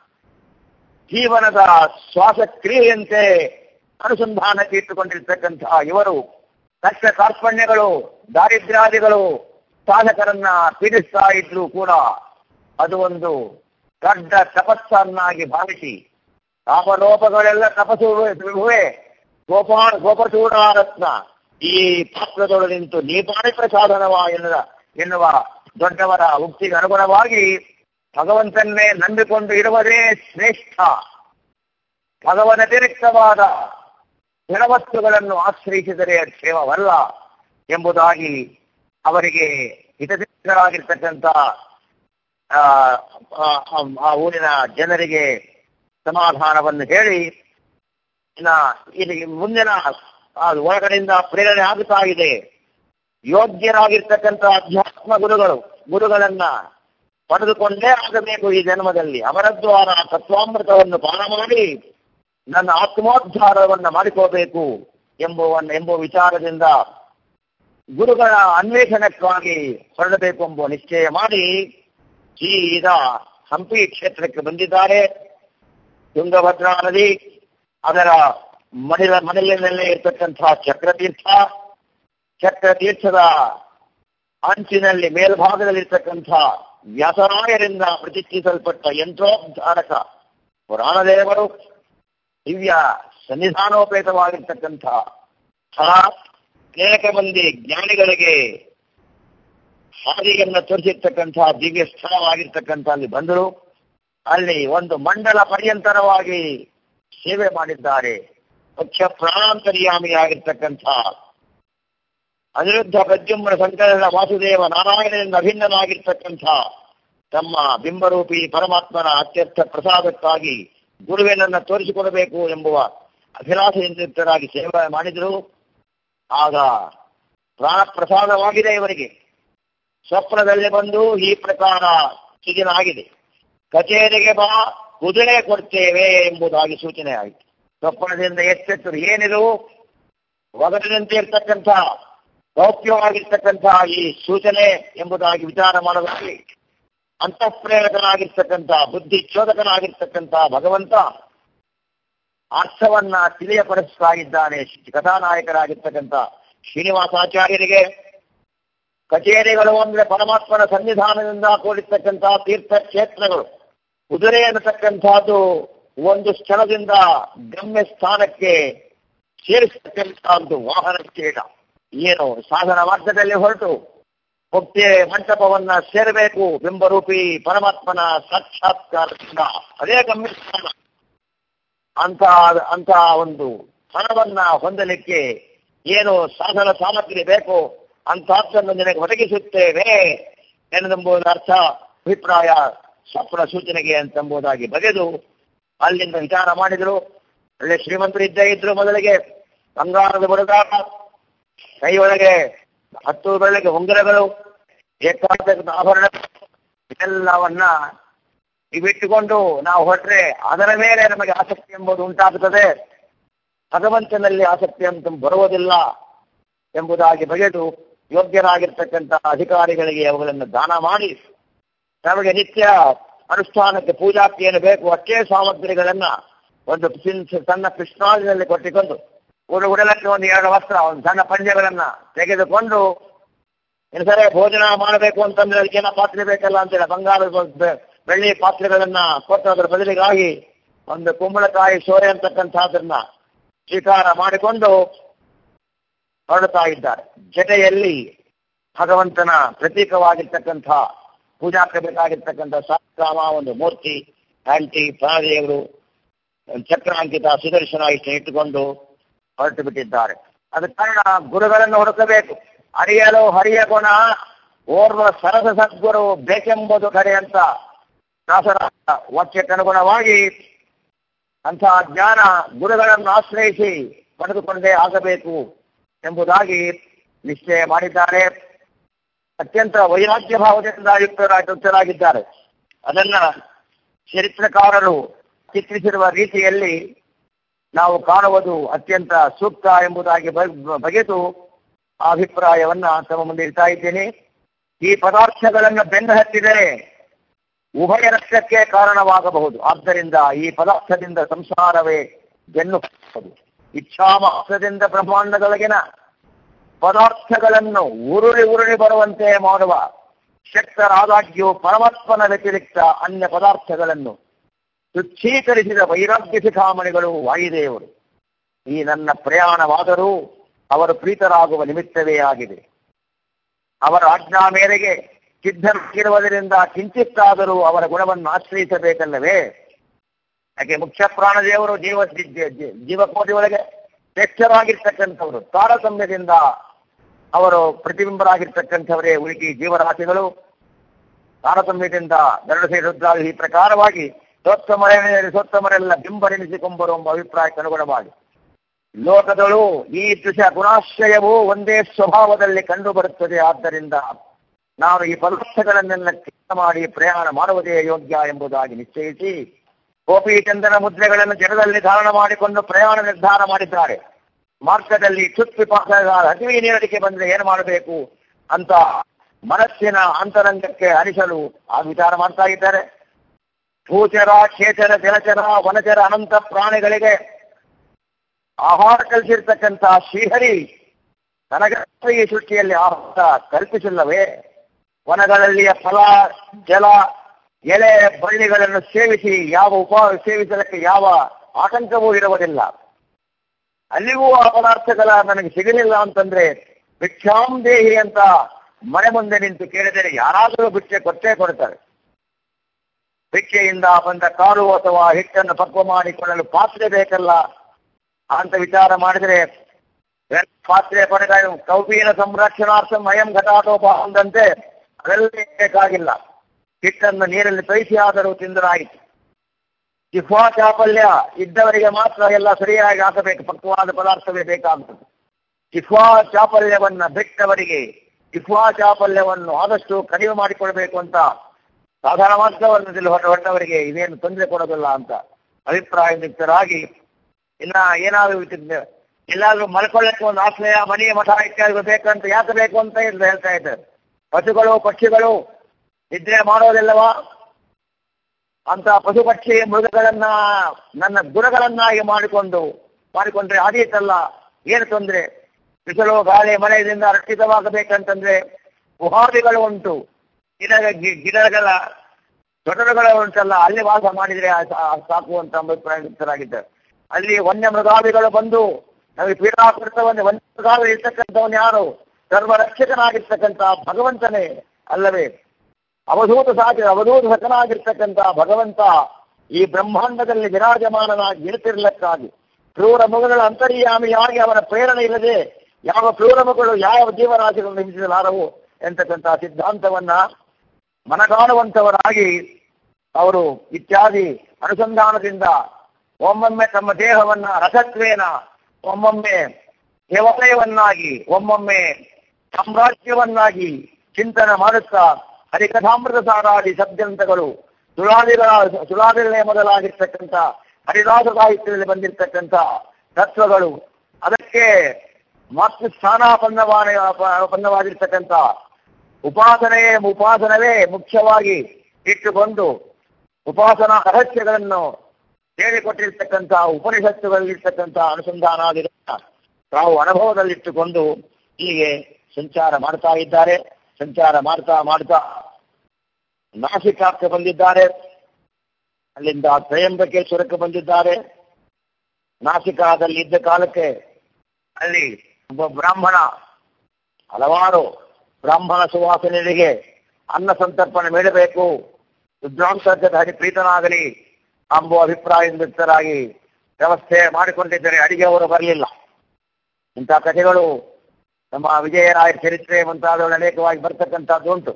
ಜೀವನದ ಶ್ವಾಸಕ್ರಿಯೆಯಂತೆ ಅನುಸಂಧಾನಕ್ಕೆ ಇಟ್ಟುಕೊಂಡಿರ್ತಕ್ಕಂತಹ ಇವರು ಕಷ್ಟ ಕಾರ್ಪಣ್ಯಗಳು ದಾರಿದ್ರ್ಯಾದಿಗಳು ಸಾಧಕರನ್ನ ಪೀಡಿಸ್ತಾ ಇದ್ರು ಕೂಡ ಅದು ಒಂದು ದೊಡ್ಡ ತಪಸ್ಸನ್ನಾಗಿ ಭಾವಿಸಿ ಪಾಪಲೋಪಗಳೆಲ್ಲ ತಪಸ್ಸುವೆ ಗೋಪಾಲ ಗೋಪಚೂಡಾರತ್ನ ಈ ಪಾತ್ರದೊಳು ನಿಂತು ನೀಪಾಣಿ ಪ್ರಸಾದನವ ಎನ್ನುವ ಎನ್ನುವ ದೊಡ್ಡವರ ಉಕ್ತಿಗೆ ಅನುಗುಣವಾಗಿ ಭಗವಂತನ್ನೇ ನಂಬಿಕೊಂಡು ಇರುವುದೇ ಶ್ರೇಷ್ಠ ಭಗವನತಿರಿಕ್ತವಾದ ಜಡವಸ್ತುಗಳನ್ನು ಆಶ್ರಯಿಸಿದರೆ ಕ್ಷೇಮವಲ್ಲ ಎಂಬುದಾಗಿ ಅವರಿಗೆ ಹಿತಚಿತ್ತರಾಗಿರ್ತಕ್ಕಂಥ ಆ ಊರಿನ ಜನರಿಗೆ ಸಮಾಧಾನವನ್ನು ಹೇಳಿ ಇನ್ನ ಇಲ್ಲಿ ಮುಂದಿನ ಒಳಗಡೆಯಿಂದ ಪ್ರೇರಣೆ ಆಗುತ್ತಾ ಇದೆ ಯೋಗ್ಯರಾಗಿರ್ತಕ್ಕಂಥ ಅಧ್ಯಾತ್ಮ ಗುರುಗಳು ಗುರುಗಳನ್ನ ಪಡೆದುಕೊಂಡೇ ಆಗಬೇಕು ಈ ಜನ್ಮದಲ್ಲಿ ಅವರ ದ್ವಾರ ತತ್ವಾಮೃತವನ್ನು ಪಾನ ಮಾಡಿ ನನ್ನ ಆತ್ಮೋದ್ಧಾರವನ್ನ ಮಾಡಿಕೋಬೇಕು ಎಂಬುವನ್ನ ಎಂಬುವ ವಿಚಾರದಿಂದ ಗುರುಗಳ ಅನ್ವೇಷಣಕ್ಕಾಗಿ ಹೊರಡಬೇಕು ಎಂಬುವ ನಿಶ್ಚಯ ಮಾಡಿ ಸೀದಾ ಹಂಪಿ ಕ್ಷೇತ್ರಕ್ಕೆ ಬಂದಿದ್ದಾರೆ ತುಂಗಭದ್ರಾ ನದಿ ಅದರ ಮನೆಯ ಮನೆಯಲ್ಲೇ ಇರ್ತಕ್ಕಂತಹ ಚಕ್ರತೀರ್ಥ ಚಕ್ರತೀರ್ಥದ ಅಂಚಿನಲ್ಲಿ ಮೇಲ್ಭಾಗದಲ್ಲಿರ್ತಕ್ಕಂಥ ವ್ಯಾಸರಾಯರಿಂದ ಪ್ರತಿಷ್ಠಿಸಲ್ಪಟ್ಟ ಯಂತ್ರೋದ್ಧಾರಕ ಪುರಾಣದೇವರು ದಿವ್ಯ ಸನ್ನಿಧಾನೋಪೇತವಾಗಿರ್ತಕ್ಕಂಥ ಸ್ಥಳ ಅನೇಕ ಮಂದಿ ಜ್ಞಾನಿಗಳಿಗೆ ಹಾದಿಯನ್ನ ತೋರಿಸಿರ್ತಕ್ಕಂತಹ ದಿವ್ಯ ಸ್ಥಳವಾಗಿರ್ತಕ್ಕಂಥ ಅಲ್ಲಿ ಬಂದರು ಅಲ್ಲಿ ಒಂದು ಮಂಡಲ ಪರ್ಯಂತರವಾಗಿ ಸೇವೆ ಮಾಡಿದ್ದಾರೆ ಮುಖ್ಯ ಪ್ರಾಣಾಂತರ್ಯಾಮಿಯಾಗಿರ್ತಕ್ಕಂಥ ಅನಿರುದ್ಧ ಪ್ರದ್ಯುಮ್ನ ಸಂಕಲನ ವಾಸುದೇವ ನಾರಾಯಣದಿಂದ ಅಭಿನ್ನನಾಗಿರ್ತಕ್ಕಂಥ ತಮ್ಮ ಬಿಂಬರೂಪಿ ಪರಮಾತ್ಮನ ಅತ್ಯರ್ಥ ಪ್ರಸಾದಕ್ಕಾಗಿ ಗುರುವಿನನ್ನ ತೋರಿಸಿಕೊಡಬೇಕು ಎಂಬುವ ಅಭಿಲಾಷೆಯಿಂದಿತರಾಗಿ ಸೇವೆ ಮಾಡಿದರು ಆಗ ಪ್ರಾಣ ಪ್ರಸಾದವಾಗಿದೆ ಇವರಿಗೆ ಸ್ವಪ್ನದಲ್ಲಿ ಬಂದು ಈ ಪ್ರಕಾರ ಆಗಿದೆ ಕಚೇರಿಗೆ ಬಾ ಕುದುರೆ ಕೊಡ್ತೇವೆ ಎಂಬುದಾಗಿ ಸೂಚನೆ ಆಯಿತು ಸ್ವಪ್ನದಿಂದ ಎಚ್ಚೆತ್ತರು ಏನಿದು ಒಗಟಿನಂತೆ ಇರ್ತಕ್ಕಂಥ ಗೌಪ್ಯವಾಗಿರ್ತಕ್ಕಂಥ ಈ ಸೂಚನೆ ಎಂಬುದಾಗಿ ವಿಚಾರ ಮಾಡಲಾಗಿ ಅಂತಃಪ್ರೇರಕನಾಗಿರ್ತಕ್ಕಂಥ ಬುದ್ಧಿ ಚೋದಕನಾಗಿರ್ತಕ್ಕಂಥ ಭಗವಂತ ಅರ್ಥವನ್ನ ತಿಳಿಯಪಡಿಸ್ತಾ ಇದ್ದಾನೆ ಕಥಾನಾಯಕರಾಗಿರ್ತಕ್ಕಂಥ ಶ್ರೀನಿವಾಸಾಚಾರ್ಯರಿಗೆ ಕಚೇರಿಗಳು ಅಂದ್ರೆ ಪರಮಾತ್ಮನ ಸನ್ನಿಧಾನದಿಂದ ಕೂಡಿರ್ತಕ್ಕಂಥ ತೀರ್ಥ ಕ್ಷೇತ್ರಗಳು ಕುದುರೆ ಅನ್ನತಕ್ಕಂಥದ್ದು ಒಂದು ಸ್ಥಳದಿಂದ ಗಮ್ಯ ಸ್ಥಾನಕ್ಕೆ ಸೇರಿಸತಕ್ಕಂಥ ಒಂದು ವಾಹನ ವಿಶೇಷ ಏನು ಸಾಧನ ಮಾರ್ಗದಲ್ಲಿ ಹೊರಟು ಮುಕ್ತಿ ಮಂಟಪವನ್ನ ಸೇರಬೇಕು ಬಿಂಬರೂಪಿ ಪರಮಾತ್ಮನ ಸಾಕ್ಷಾತ್ಕಾರದಿಂದ ಅದೇ ಗಮ್ಯಸ್ಥಾನ ಅಂತ ಅಂತ ಒಂದು ಹಣವನ್ನ ಹೊಂದಲಿಕ್ಕೆ ಏನು ಸಾಧನ ಸಾಮಗ್ರಿ ಬೇಕು ಅಂತಹದ್ದನ್ನು ನಿನಗೆ ಒದಗಿಸುತ್ತೇವೆ ಎನ್ನುವುದರ ಅರ್ಥ ಅಭಿಪ್ರಾಯ ಸ್ವಪ್ನ ಸೂಚನೆಗೆ ಅಂತಂಬುದಾಗಿ ಬಗೆದು ಅಲ್ಲಿಂದ ವಿಚಾರ ಮಾಡಿದ್ರು ಒಳ್ಳೆ ಶ್ರೀಮಂತರು ಇದ್ದೇ ಇದ್ರು ಮೊದಲಿಗೆ ಬಂಗಾರದ ಬಡದಾಟ ಕೈಯೊಳಗೆ ಹತ್ತು ಬೆಳಗ್ಗೆ ಉಂಗುರಗಳು ಏಕಾಂತದ ಆಭರಣ ಎಲ್ಲವನ್ನ ಇವಿಟ್ಟುಕೊಂಡು ನಾವು ಹೊರಟ್ರೆ ಅದರ ಮೇಲೆ ನಮಗೆ ಆಸಕ್ತಿ ಎಂಬುದು ಉಂಟಾಗುತ್ತದೆ ಭಗವಂತನಲ್ಲಿ ಆಸಕ್ತಿ ಅಂತ ಬರುವುದಿಲ್ಲ ಎಂಬುದಾಗಿ ಬಗೆದು ಯೋಗ್ಯರಾಗಿರ್ತಕ್ಕಂಥ ಅಧಿಕಾರಿಗಳಿಗೆ ಅವುಗಳನ್ನು ದಾನ ಮಾಡಿ ನಮಗೆ ನಿತ್ಯ ಅನುಷ್ಠಾನಕ್ಕೆ ಪೂಜಾಕ್ಕೆ ಏನು ಬೇಕು ಅಷ್ಟೇ ಸಾಮಗ್ರಿಗಳನ್ನ ಒಂದು ಸಿನ್- ಸಣ್ಣ ಕೃಷ್ಣಾಜಿನಲ್ಲಿ ಕೊಟ್ಟಿಕೊಂಡು ಉಡ ಉಡಲಕ್ಕೆ ಒಂದು ಎರಡು ವಸ್ತ್ರ ಒಂದು ಸಣ್ಣ ಪಂದ್ಯಗಳನ್ನ ತೆಗೆದುಕೊಂಡು ಇನ್ನು ಸರಿ ಭೋಜನ ಮಾಡಬೇಕು ಅಂತಂದ್ರೆ ಅದಕ್ಕೆ ಏನೋ ಪಾತ್ರೆ ಬೇಕಲ್ಲ ಅಂತೇಳಿ ಬಂಗಾರದ ಬೆ- ಬೆಳ್ಳಿ ಪಾತ್ರೆಗಳನ್ನ ಕೊಟ್ಟು ಅದರ ಬದಲಿಗಾಗಿ ಒಂದು ಕುಂಬಳಕಾಯಿ ಸೋರೆ ಅಂತಕ್ಕಂಥದ್ದನ್ನ ಸ್ವೀಕಾರ ಮಾಡಿಕೊಂಡು ಹೊರಡ್ತಾ ಇದ್ದಾರೆ ಜೊತೆಯಲ್ಲಿ ಭಗವಂತನ ಪ್ರತೀಕವಾಗಿರ್ತಕ್ಕಂಥ ಪೂಜಾಕ್ಕೆ ಬೇಕಾಗಿರ್ತಕ್ಕಂಥ ಸಾಮ ಒಂದು ಮೂರ್ತಿ ಆಂಟಿ ಪ್ರಾಣದೇವರು ಚಕ್ರಾಂಕಿತ ಸುದರ್ಶನ ಇಷ್ಟು ಇಟ್ಟುಕೊಂಡು ಹೊರಟು ಬಿಟ್ಟಿದ್ದಾರೆ ಅದ ಕಾರಣ ಗುರುಗಳನ್ನು ಹುಡುಕಬೇಕು ಅರಿಯಲು ಹರಿಯ ಗುಣ ಓರ್ವ ಸರಸ ಸದ್ಗುರು ಬೇಕೆಂಬುದು ಕರೆ ಅಂತ ದಾಸರ ವಾಕ್ಯಕ್ಕನುಗುಣವಾಗಿ ಅಂತಹ ಜ್ಞಾನ ಗುರುಗಳನ್ನು ಆಶ್ರಯಿಸಿ ಪಡೆದುಕೊಂಡೇ ಆಗಬೇಕು ಎಂಬುದಾಗಿ ನಿಶ್ಚಯ ಮಾಡಿದ್ದಾರೆ ಅತ್ಯಂತ ವೈರಾಗ್ಯ ಭಾವದಿಂದ ಯುಕ್ತರಾಗಿ ಯುಕ್ತರಾಗಿದ್ದಾರೆ ಅದನ್ನ ಚರಿತ್ರಕಾರರು ಚಿತ್ರಿಸಿರುವ ರೀತಿಯಲ್ಲಿ ನಾವು ಕಾಣುವುದು ಅತ್ಯಂತ ಸೂಕ್ತ ಎಂಬುದಾಗಿ ಬ- ಬಗೆದು ಆ ಅಭಿಪ್ರಾಯವನ್ನ ತಮ್ಮ ಮುಂದೆ ಇಡ್ತಾ ಇದ್ದೇನೆ ಈ ಪದಾರ್ಥಗಳನ್ನು ಬೆನ್ನು ಹತ್ತಿದರೆ ಉಭಯ ನಷ್ಟಕ್ಕೆ ಕಾರಣವಾಗಬಹುದು ಆದ್ದರಿಂದ ಈ ಪದಾರ್ಥದಿಂದ ಸಂಸಾರವೇ ಬೆನ್ನು ಹತ್ತಬಹುದು ಇಚ್ಛಾಮಾಸದಿಂದ ಬ್ರಹ್ಮಾಂಡದೊಳಗಿನ ಪದಾರ್ಥಗಳನ್ನು ಉರುಳಿ ಉರುಳಿ ಬರುವಂತೆ ಮಾಡುವ ಶಕ್ತರಾದಾಗ್ಯೂ ಪರಮಾತ್ಮನ ವ್ಯತಿರಿಕ್ತ ಅನ್ಯ ಪದಾರ್ಥಗಳನ್ನು ತುಚ್ಛೀಕರಿಸಿದ ವೈರಾಗ್ಯ ಶಿಖಾಮಣಿಗಳು ವಾಯುದೇವರು ಈ ನನ್ನ ಪ್ರಯಾಣವಾದರೂ ಅವರು ಪ್ರೀತರಾಗುವ ನಿಮಿತ್ತವೇ ಆಗಿದೆ ಅವರ ಆಜ್ಞಾ ಮೇರೆಗೆ ಸಿದ್ಧರಾಗಿರುವುದರಿಂದ ಕಿಂಚಿತ್ತಾದರೂ ಅವರ ಗುಣವನ್ನು ಆಶ್ರಯಿಸಬೇಕಲ್ಲವೇ ಯಾಕೆ ಮುಖ್ಯ ಪ್ರಾಣದೇವರು ಜೀವ ಜಿ- ಜಿ- ಜಿ- ಜೀವಕೋಟಿ ಒಳಗೆ ಶ್ರೇಷ್ಠರಾಗಿರ್ತಕ್ಕಂಥವರು ತಾರತಮ್ಯದಿಂದ ಅವರು ಪ್ರತಿಬಿಂಬರಾಗಿರ್ತಕ್ಕಂಥವರೇ ಉಳಿಕೆ ಜೀವರಾಶಿಗಳು ತಾರತಮ್ಯದಿಂದ ಗರುಡ ರುದ್ರಾದಿ ಈ ಪ್ರಕಾರವಾಗಿ ಸೋತ್ತಮರ ಸೋತ್ತಮರೆಲ್ಲ ಬಿಂಬರೆನಿಸಿಕೊಂಬರು ಎಂಬ ಅಭಿಪ್ರಾಯಕ್ಕೆ ಅನುಗುಣವಾಗಿ ಲೋಕದಳು ಈ ದೃಶ ಗುಣಾಶ್ರಯವು ಒಂದೇ ಸ್ವಭಾವದಲ್ಲಿ ಕಂಡು ಬರುತ್ತದೆ ಆದ್ದರಿಂದ ನಾವು ಈ ಪದಾರ್ಥಗಳನ್ನೆಲ್ಲ ತ್ಯಾಗ ಮಾಡಿ ಪ್ರಯಾಣ ಮಾಡುವುದೇ ಯೋಗ್ಯ ಎಂಬುದಾಗಿ ನಿಶ್ಚಯಿಸಿ ಗೋಪಿ ಚಂದನ ಮುದ್ರೆಗಳನ್ನು ಜಲದಲ್ಲಿ ಧಾರಣ ಮಾಡಿಕೊಂಡು ಪ್ರಯಾಣ ನಿರ್ಧಾರ ಮಾಡಿದ್ದಾರೆ ಮಾರ್ಗದಲ್ಲಿ ಚುತ್ಪಿಪಾಸಗಾರ ಅತಿವಿ ನೀರಡಿಕೆ ಬಂದ್ರೆ ಏನು ಮಾಡಬೇಕು ಅಂತ ಮನಸ್ಸಿನ ಅಂತರಂಗಕ್ಕೆ ಹರಿಸಲು ಆ ವಿಚಾರ ಮಾಡ್ತಾ ಇದ್ದಾರೆ ಭೂಚರ ಕ್ಷೇಚರ ಜಲಚರ ವನಚರ ಅನಂತ ಪ್ರಾಣಿಗಳಿಗೆ ಆಹಾರ ಕಲಿಸಿರ್ತಕ್ಕಂಥ ಶ್ರೀಹರಿ ನನಗೆ ಈ ಸೃಷ್ಟಿಯಲ್ಲಿ ಆಹಾರ ಕಲ್ಪಿಸಿಲ್ಲವೇ ವನಗಳಲ್ಲಿಯ ಫಲ ಜಲ ಎಲೆ ಬಳ್ಳಿಗಳನ್ನು ಸೇವಿಸಿ ಯಾವ ಉಪ ಸೇವಿಸಲಿಕ್ಕೆ ಯಾವ ಆತಂಕವೂ ಇರುವುದಿಲ್ಲ ಅಲ್ಲಿಗೂ ಆ ಪದಾರ್ಥಗಳ ನನಗೆ ಸಿಗಲಿಲ್ಲ ಅಂತಂದ್ರೆ ಭಿಕ್ಷಾಂ ದೇಹಿ ಅಂತ ಮನೆ ಮುಂದೆ ನಿಂತು ಕೇಳಿದರೆ ಯಾರಾದರೂ ಭಿಕ್ಷೆ ಕೊಟ್ಟೇ ಕೊಡ್ತಾರೆ ಭಿಕ್ಷೆಯಿಂದ ಬಂದ ಕಾಳು ಅಥವಾ ಹಿಟ್ಟನ್ನು ಪಕ್ವ ಮಾಡಿಕೊಳ್ಳಲು ಪಾತ್ರೆ ಬೇಕಲ್ಲ ಅಂತ ವಿಚಾರ ಮಾಡಿದರೆ ಪಾತ್ರೆ ಪಡೆದ ಕೌಪೀನ ಸಂರಕ್ಷಣಾರ್ಥ ಅಯಂ ಘಟಾಟೋಪ ಅಂದಂತೆ ಅದೆಲ್ಲ ಬೇಕಾಗಿಲ್ಲ ಹಿಟ್ಟನ್ನು ನೀರಲ್ಲಿ ತೋಯಿಸಿ ಆದರೂ ತಿಂದರಾಯಿತು ಜಿಹ್ವಾ ಚಾಪಲ್ಯ ಇದ್ದವರಿಗೆ ಮಾತ್ರ ಎಲ್ಲ ಸರಿಯಾಗಿ ಹಾಕಬೇಕು ಪಕ್ವವಾದ ಪದಾರ್ಥವೇ ಬೇಕಾಗುತ್ತದೆ ಜಿಹ್ವಾ ಚಾಪಲ್ಯವನ್ನ ಬಿಟ್ಟವರಿಗೆ ಜಿಹ್ವಾ ಚಾಪಲ್ಯವನ್ನು ಆದಷ್ಟು ಕಡಿಮೆ ಮಾಡಿಕೊಳ್ಬೇಕು ಅಂತ ಸಾಧಾರಣ ಮಾರ್ಗವನ್ನು ಹೊರ ಹೊರಟವರಿಗೆ ಇದೇನು ತೊಂದರೆ ಕೊಡೋದಿಲ್ಲ ಅಂತ ಅಭಿಪ್ರಾಯ ನಿಕ್ತರಾಗಿ ಇನ್ನ ಏನಾದ್ರು ಇಟ್ಟಿದ್ದೆ ಎಲ್ಲಾದ್ರೂ ಮಲ್ಕೊಳ್ಳಕ್ಕೆ ಒಂದು ಆಶ್ರಯ ಮನೆ ಮಠ ಇತ್ಯಾದಿ ಬೇಕಂತ ಯಾಕೆ ಬೇಕು ಅಂತ ಇಲ್ಲಿ ಹೇಳ್ತಾ ಇದ್ದಾರೆ ಪಶುಗಳು ಪಕ್ಷಿಗಳು ನಿದ್ರೆ ಮಾಡೋದಿಲ್ಲವಾ ಅಂತ ಪಶು ಪಕ್ಷಿ ಮೃಗಗಳನ್ನ ನನ್ನ ಗುಣಗಳನ್ನಾಗಿ ಮಾಡಿಕೊಂಡು ಮಾಡಿಕೊಂಡ್ರೆ ಆದೀತಲ್ಲ ಏನು ತೊಂದರೆ ಬಿಸಿಲು ಗಾಳಿ ಮಳೆಯಿಂದ ರಕ್ಷಿತವಾಗಬೇಕಂತಂದ್ರೆ ಗುಹಾದಿಗಳು ಉಂಟು ಗಿಡ ಗಿ- ಗಿಡಗಳ ತೊಟರುಗಳು ಉಂಟಲ್ಲ ಅಲ್ಲಿ ವಾಸ ಮಾಡಿದ್ರೆ ಆ- ಆ- ಸಾಕು ಅಂತ ಅಭಿಪ್ರಾಯರಾಗಿದ್ದಾರೆ ಅಲ್ಲಿ ವನ್ಯ ಮೃಗಾದಿಗಳು ಬಂದು ನಮಗೆ ಪೀಡಾಕೃತವನ್ನು ವನ್ಯ ಮೃಗಾದಿಗಳು ಇರ್ತಕ್ಕಂಥವನು ಯಾರು ಸರ್ವರಕ್ಷಕನಾಗಿರ್ತಕ್ಕಂಥ ಭಗವಂತನೇ ಅಲ್ಲವೇ ಅವಧೂತ ಸಾಧ್ಯ ಅವಧೂತ ಸಕನಾಗಿರ್ತಕ್ಕಂಥ ಭಗವಂತ ಈ ಬ್ರಹ್ಮಾಂಡದಲ್ಲಿ ವಿರಾಜಮಾನನಾಗಿ ನಿಂತಿರ್ಲಕ್ಕಾಗಿ ಕ್ರೂರ ಮಗುಗಳ ಅಂತರ್ಯಾಮಿಯಾಗಿ ಅವನ ಪ್ರೇರಣೆ ಇಲ್ಲದೆ ಯಾವ ಕ್ರೂರ ಮಗಳು ಯಾವ ಜೀವರಾಶಿಗಳನ್ನು ಹಿಂಸಿಸಲಾರವು ಎಂತಕ್ಕಂಥ ಸಿದ್ಧಾಂತವನ್ನ ಮನಗಾಣುವಂತವರಾಗಿ ಅವರು ಇತ್ಯಾದಿ ಅನುಸಂಧಾನದಿಂದ ಒಮ್ಮೊಮ್ಮೆ ತಮ್ಮ ದೇಹವನ್ನ ರಸತ್ವೇನ ಒಮ್ಮೊಮ್ಮೆ ದೇವಾಲಯವನ್ನಾಗಿ ಒಮ್ಮೊಮ್ಮೆ ಸಾಮ್ರಾಜ್ಯವನ್ನಾಗಿ ಚಿಂತನೆ ಮಾಡುತ್ತಾ ಹರಿಕಥಾಮೃತ ಸಾರಾದಿ ಶಬ್ದಂತಗಳು ಸುಳಾದಿಗಳ ಸುಳಾದಿಗಳೇ ಮೊದಲಾಗಿರ್ತಕ್ಕಂಥ ಹರಿದಾಸ ಸಾಹಿತ್ಯದಲ್ಲಿ ಬಂದಿರತಕ್ಕಂಥ ತತ್ವಗಳು ಅದಕ್ಕೆ ಮತ್ತು ಸ್ಥಾನಾಪನ್ನವಾದ ಪನ್ನವಾಗಿರ್ತಕ್ಕಂಥ ಉಪಾಸನೆಯೇ ಉಪಾಸನವೇ ಮುಖ್ಯವಾಗಿ ಇಟ್ಟುಕೊಂಡು ಉಪಾಸನಾ ರಹಸ್ಯಗಳನ್ನು ಹೇಳಿಕೊಟ್ಟಿರ್ತಕ್ಕಂಥ ಉಪನಿಷತ್ತುಗಳಲ್ಲಿರ್ತಕ್ಕಂಥ ಅನುಸಂಧಾನಾದಿಗಳನ್ನ ತಾವು ಅನುಭವದಲ್ಲಿಟ್ಟುಕೊಂಡು ಹೀಗೆ ಸಂಚಾರ ಮಾಡ್ತಾ ಇದ್ದಾರೆ ಸಂಚಾರ ಮಾಡ್ತಾ ಮಾಡ್ತಾ ನಾಸಿಕಾಕ್ಕೆ ಬಂದಿದ್ದಾರೆ ಅಲ್ಲಿಂದ ತ್ರಯಂಬಕೇಶ್ವರಕ್ಕೆ ಬಂದಿದ್ದಾರೆ ನಾಸಿಕಾದಲ್ಲಿ ಇದ್ದ ಕಾಲಕ್ಕೆ ಅಲ್ಲಿ ಒಬ್ಬ ಬ್ರಾಹ್ಮಣ ಹಲವಾರು ಬ್ರಾಹ್ಮಣ ಸುವಾಸನೆಗಳಿಗೆ ಅನ್ನ ಸಂತರ್ಪಣೆ ಮಾಡಬೇಕು ರುದ್ರಾಂಶದ ಹರಿಪ್ರೀತನಾಗಲಿ ಎಂಬುವ ಅಭಿಪ್ರಾಯದಿಂದರಾಗಿ ವ್ಯವಸ್ಥೆ ಮಾಡಿಕೊಂಡಿದ್ದರೆ ಅಡಿಗೆಯವರು ಬರಲಿಲ್ಲ ಇಂಥ ಕಥೆಗಳು ನಮ್ಮ ವಿಜಯರಾಯ ಚರಿತ್ರೆ ಮುಂತಾದವುಗಳು ಅನೇಕವಾಗಿ ಬರ್ತಕ್ಕಂಥದ್ದು ಉಂಟು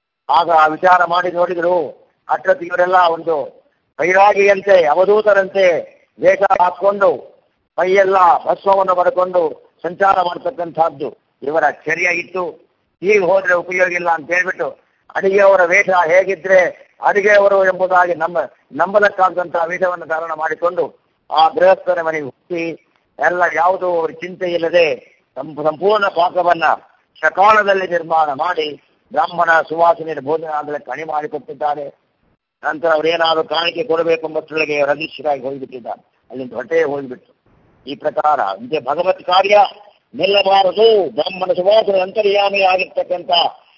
ಆಗ ಆ ವಿಚಾರ ಮಾಡಿ ನೋಡಿದ್ರು ಅಷ್ಟೊತ್ತಿ ಇವರೆಲ್ಲ ಒಂದು ವೈರಾಗಿಯಂತೆ ಅವಧೂತರಂತೆ ವೇಷ ಹಾಕೊಂಡು ಮೈಯೆಲ್ಲ ಭಸ್ಮವನ್ನು ಬರಕೊಂಡು ಸಂಚಾರ ಮಾಡತಕ್ಕಂಥದ್ದು ಇವರ ಚರ್ಯ ಇತ್ತು ಹೀಗೆ ಹೋದ್ರೆ ಉಪಯೋಗ ಇಲ್ಲ ಅಂತ ಹೇಳ್ಬಿಟ್ಟು ಅಡಿಗೆಯವರ ವೇಷ ಹೇಗಿದ್ರೆ ಅಡಿಗೆಯವರು ಎಂಬುದಾಗಿ ನಮ್ಮ ನಂಬಲಕ್ಕಾದಂತಹ ವೇಷವನ್ನು ಧಾರಣ ಮಾಡಿಕೊಂಡು ಆ ಗೃಹಸ್ಥರ ಮನೆಗೆ ಹೋಗಿ ಎಲ್ಲ ಯಾವುದೂ ಅವ್ರ ಚಿಂತೆ ಇಲ್ಲದೆ ಸಂಪೂ- ಸಂಪೂರ್ಣ ಪಾಕವನ್ನ ಸಕಾಲದಲ್ಲಿ ನಿರ್ಮಾಣ ಮಾಡಿ ಬ್ರಾಹ್ಮಣ ಸುವಾಸನೆ ಭೋಜನ ಆಗಲಿಕ್ಕೆ ಕಣಿ ಮಾಡಿಕೊಟ್ಟಿದ್ದಾರೆ ನಂತರ ಅವರೇನಾದರೂ ಕಾಣಿಕೆ ಕೊಡಬೇಕೆಂಬಷ್ಟೊಳಗೆ ರಜಿಸ್ಟರಾಗಿ ಹೋಗಿಬಿಟ್ಟಿದ್ದಾರೆ ಅಲ್ಲಿಂದ ಹೊಟ್ಟೆ ಹೋಗಿಬಿಟ್ಟು ಈ ಪ್ರಕಾರ ಇಂತೆ ಭಗವತ್ ಕಾರ್ಯ ನಿಲ್ಲಬಾರದು ಬ್ರಾಹ್ಮಣ ಸುವಾಸನೆ ಅಂತರ್ಯಾಮಿ ಆಗಿರ್ತಕ್ಕಂಥ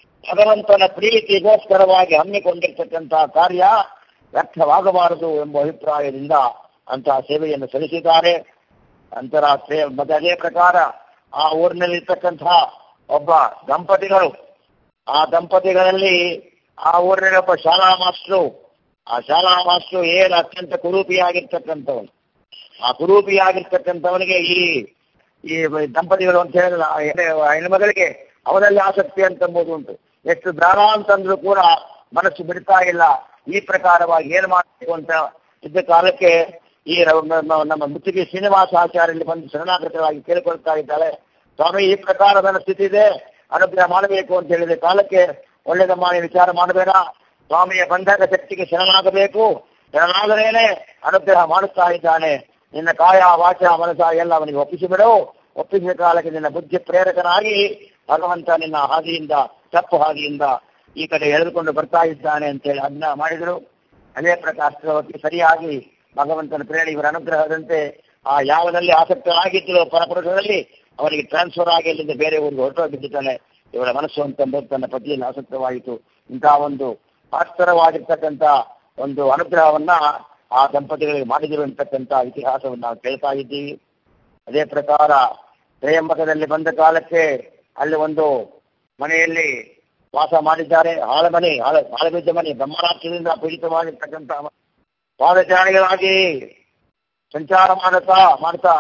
ಭಗವಂತನ ಪ್ರೀತಿಗೋಸ್ಕರವಾಗಿ ಹಮ್ಮಿಕೊಂಡಿರ್ತಕ್ಕಂಥ ಕಾರ್ಯ ವ್ಯರ್ಥವಾಗಬಾರದು ಎಂಬ ಅಭಿಪ್ರಾಯದಿಂದ ಅಂತಹ ಸೇವೆಯನ್ನು ಸಲ್ಲಿಸಿದ್ದಾರೆ ನಂತರ ಸೇ- ಮತ್ತೆ ಅದೇ ಪ್ರಕಾರ ಆ ಊರಿನಲ್ಲಿರ್ತಕ್ಕಂತಹ ಒಬ್ಬ ದಂಪತಿಗಳು ಆ ದಂಪತಿಗಳಲ್ಲಿ ಆ ಊರಿನ ಒಬ್ಬ ಶಾಲಾ ಮಾಸ್ಟ್ರು ಆ ಶಾಲಾ ಮಾಸ್ಟ್ರು ಏನು ಅತ್ಯಂತ ಕುರೂಪಿಯಾಗಿರ್ತಕ್ಕಂಥವನು ಆ ಕುರೂಪಿಯಾಗಿರ್ತಕ್ಕಂಥವನಿಗೆ ಈ ಈ ದಂಪತಿಗಳು ಅಂತ ಹೇಳಿದ್ರೆ ಆ ಹೆಣ್ಣು- ಹೆಣ್ಮಗಳಿಗೆ ಅವರಲ್ಲಿ ಆಸಕ್ತಿ ಅಂತಂಬುದು ಉಂಟು ಎಷ್ಟು ದಾನ ಅಂತಂದ್ರೂ ಕೂಡ ಮನಸ್ಸು ಬಿಡ್ತಾ ಇಲ್ಲ ಈ ಪ್ರಕಾರವಾಗಿ ಏನು ಮಾಡಬೇಕು ಅಂತ ಇದ್ದ ಕಾಲಕ್ಕೆ ಈ ನಮ್ಮ- ನಮ್ಮ- ನಮ್ಮ ಮುತ್ತಿಗೆ ಶ್ರೀನಿವಾಸ ಆಚಾರ್ಯಲ್ಲಿ ಬಂದು ಶರಣಾಗತರಾಗಿ ಕೇಳಿಕೊಳ್ತಾ ಇದ್ದಾಳೆ ಸ್ವಾಮಿ ಈ ಪ್ರಕಾರ ನನ್ನ ಸ್ಥಿತಿ ಇದೆ ಅನುಗ್ರಹ ಮಾಡಬೇಕು ಅಂತ ಹೇಳಿದ ಕಾಲಕ್ಕೆ ಒಳ್ಳೆಯದಮ್ಮ ನೀನು ವಿಚಾರ ಮಾಡಬೇಡ ಸ್ವಾಮಿಯ ಬಂಧಕ ಶಕ್ತಿಗೆ ಶರಣಾಗಬೇಕು ಶರಣಾದರೇನೆ ಅನುಗ್ರಹ ಮಾಡುತ್ತಾ ಇದ್ದಾನೆ ನಿನ್ನ ಕಾಯ ವಾಚ ಮನಸ ಎಲ್ಲ ಅವನಿಗೆ ಒಪ್ಪಿಸಿಬಿಡು ಒಪ್ಪಿಸಿದ ಕಾಲಕ್ಕೆ ನಿನ್ನ ಬುದ್ಧಿ ಪ್ರೇರಕನಾಗಿ ಭಗವಂತ ನಿನ್ನ ಹಾದಿಯಿಂದ ತಪ್ಪು ಹಾದಿಯಿಂದ ಈ ಕಡೆ ಎಳೆದುಕೊಂಡು ಬರ್ತಾ ಇದ್ದಾನೆ ಅಂತೇಳಿ ಅದನ್ನ ಮಾಡಿದರು ಅದೇ ಪ್ರಕಾಶವತಿ ಸರಿಯಾಗಿ ಭಗವಂತನ ಪ್ರೇರಣೆ ಇವರ ಅನುಗ್ರಹದಂತೆ ಆ ಯಾವದಲ್ಲಿ ಆಸಕ್ತರಾಗಿದ್ದರೋ ಪರಪುರುಷರಲ್ಲಿ ಅವನಿಗೆ ಟ್ರಾನ್ಸ್ಫರ್ ಆಗಿ ಇಲ್ಲಿಂದ ಬೇರೆ ಊರಿಗೆ ಹೊರಟೋಗಿದ್ದಾನೆ ಇವರ ಮನಸ್ಸು ಅಂತಂಬುದು ತನ್ನ ಪತಿಯಲ್ಲಿ ಆಸಕ್ತವಾಯಿತು ಇಂತಹ ಒಂದು ಆಸ್ತರವಾಗಿರ್ತಕ್ಕಂಥ ಒಂದು ಅನುಗ್ರಹವನ್ನ ಆ ದಂಪತಿಗಳಿಗೆ ಮಾಡಿದರು ಅಂತಕ್ಕಂಥ ಇತಿಹಾಸವನ್ನು ನಾವು ಕೇಳ್ತಾ ಇದ್ದೀವಿ ಅದೇ ಪ್ರಕಾರ ತ್ರಯಂಬಕದಲ್ಲಿ ಬಂದ ಕಾಲಕ್ಕೆ ಅಲ್ಲಿ ಒಂದು ಮನೆಯಲ್ಲಿ ವಾಸ ಮಾಡಿದ್ದಾರೆ ಹಾಳಮನೆ ಹಾಳ ಹಾಳಬಿದ್ದ ಮನೆ ಬ್ರಹ್ಮರಾಕ್ಷದಿಂದ ಪೀಡಿತವಾಗಿರ್ತಕ್ಕಂಥ ಪಾದಚಾರಿಗಳಾಗಿ ಸಂಚಾರ ಮಾಡುತ್ತಾ ಮಾಡ್ತಾ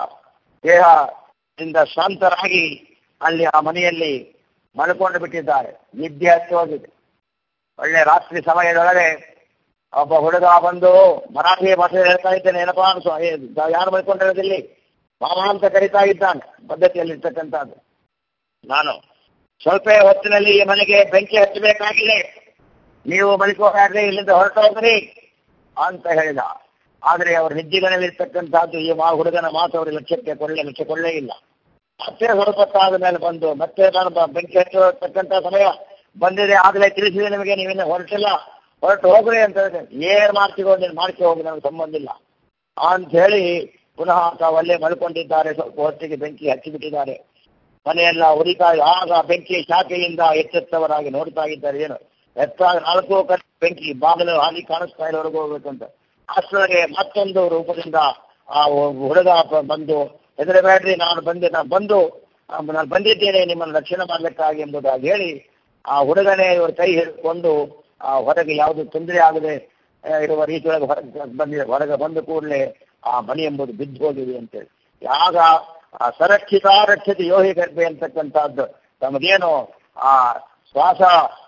ದೇಹದಿಂದ ಶಾಂತರಾಗಿ ಅಲ್ಲಿ ಆ ಮನೆಯಲ್ಲಿ ಮಲ್ಕೊಂಡು ಬಿಟ್ಟಿದ್ದಾರೆ ನಿದ್ದೆ ಹತ್ತಿ ಹೋಗಿದೆ ಒಳ್ಳೆ ರಾತ್ರಿ ಸಮಯದೊಳಗೆ ಒಬ್ಬ ಹುಡುಗ ಬಂದು ಮರಾಠಿ ಭಾಷೆ ಹೇಳ್ತಾ ಇದ್ದೇನೆ ಏನಪ್ಪಾ ಅನ್ಸು ಏ, ಯಾರು ಮಲ್ಕೊಂಡಿರೋದಿಲ್ಲಿ ಮಾಮ ಅಂತ ಕರಿತಾ ಇದ್ದಾನೆ ಪದ್ಧತಿಯಲ್ಲಿರ್ತಕ್ಕಂಥದ್ದು ನಾನು ಸ್ವಲ್ಪ ಹೊತ್ತಿನಲ್ಲಿ ಈ ಮನೆಗೆ ಬೆಂಕಿ ಹಚ್ಚಬೇಕಾಗಿದೆ ನೀವು ಮಲಿಕೋಗಾದ್ರೆ ಇಲ್ಲಿಂದ ಹೊರಟೋಗ್ರಿ ಅಂತ ಹೇಳಿದ ಆದರೆ ಅವರ ನಿದ್ದಿಗಳಲ್ಲಿರ್ತಕ್ಕಂಥದ್ದು ಈ ಮಾ ಹುಡುಗನ ಮಾತು ಅವರ ಲಕ್ಷ್ಯಕ್ಕೆ ಕೊಳ್ಳೆ ಲಕ್ಷ್ಯ ಕೊಳ್ಳೇ ಇಲ್ಲ ಮತ್ತೆ ಸ್ವಲ್ಪ ಹೊತ್ತಾದ ಮೇಲೆ ಬಂದು ಮತ್ತೆ ನಾನು ಬ- ಬೆಂಕಿ ಹಚ್ಚತಕ್ಕಂಥ ಸಮಯ ಬಂದಿದೆ ಆಗಲೇ ತಿಳಿಸಿದೆ ನಿಮಗೆ ನೀವಿನ್ನ ಹೊರಟಿಲ್ಲ ಹೊರಟು ಹೋಗ್ರಿ ಅಂತ ಹೇಳಿದೆ ಏನ್ ಮಾಡ್ತೀವೋ ನೀನು ಮಾಡ್ಕೊ ಹೋಗಿ ನನಗೆ ಸಂಬಂಧ ಇಲ್ಲ ಅಂತ ಹೇಳಿ ಪುನಃ ತಾವು ಅಲ್ಲೇ ಮಲ್ಕೊಂಡಿದ್ದಾರೆ ಸ್ವಲ್ಪ ಹೊತ್ತಿಗೆ ಬೆಂಕಿ ಹಚ್ಚಿಬಿಟ್ಟಿದ್ದಾರೆ ಮನೆಯೆಲ್ಲ ಉರಿತಾ ಆಗ ಬೆಂಕಿ ಶಾಖೆಯಿಂದ ಎಚ್ಚೆತ್ತವರಾಗಿ ನೋಡ್ತಾ ಇದ್ದಾರೆ ಏನು ಎತ್ತ ನಾಲ್ಕು ಕಡೆ ಬೆಂಕಿ ಬಾಗಿಲು ಹಾಗೆ ಕಾಣಿಸ್ತಾ ಇರೋವರೆಗೂ ಹೋಗ್ಬೇಕಂತ ಅಷ್ಟರೊಳಗೆ ಮತ್ತೊಂದು ರೂಪದಿಂದ ಆ ಹುಡುಗ ಪ- ಬಂದು ಹೆದರಬೇಡ್ರಿ ನಾನು ಬಂದೆ ನಾನು ಬಂದು ಆ, ನಾನು ಬಂದಿದ್ದೇನೆ ನಿಮ್ಮನ್ನು ರಕ್ಷಣೆ ಮಾಡಲಿಕ್ಕಾಗಿ ಎಂಬುದಾಗಿ ಹೇಳಿ ಆ ಹುಡುಗನೇ ಇವರು ಕೈ ಹಿಡಿದುಕೊಂಡು ಆ ಹೊರಗೆ ಯಾವುದು ತೊಂದರೆ ಆಗದೆ ಆ, ಇರುವ ರೀತಿಯೊಳಗೆ ಹೊರಗೆ ಬಂದಿದೆ ಹೊರಗೆ ಬಂದ ಕೂಡಲೇ ಆ ಮನೆ ಎಂಬುದು ಬಿದ್ದು ಹೋಗಿದೆ ಅಂತೇಳಿ ಯಾಗ ಆ ಸರಕ್ಷಿತಾರಕ್ಷಿತ ಯೋಹಿ ಗರ್ಭೆ ಅಂತಕ್ಕಂಥದ್ದು ತಮಗೇನು ಆ ಶ್ವಾಸ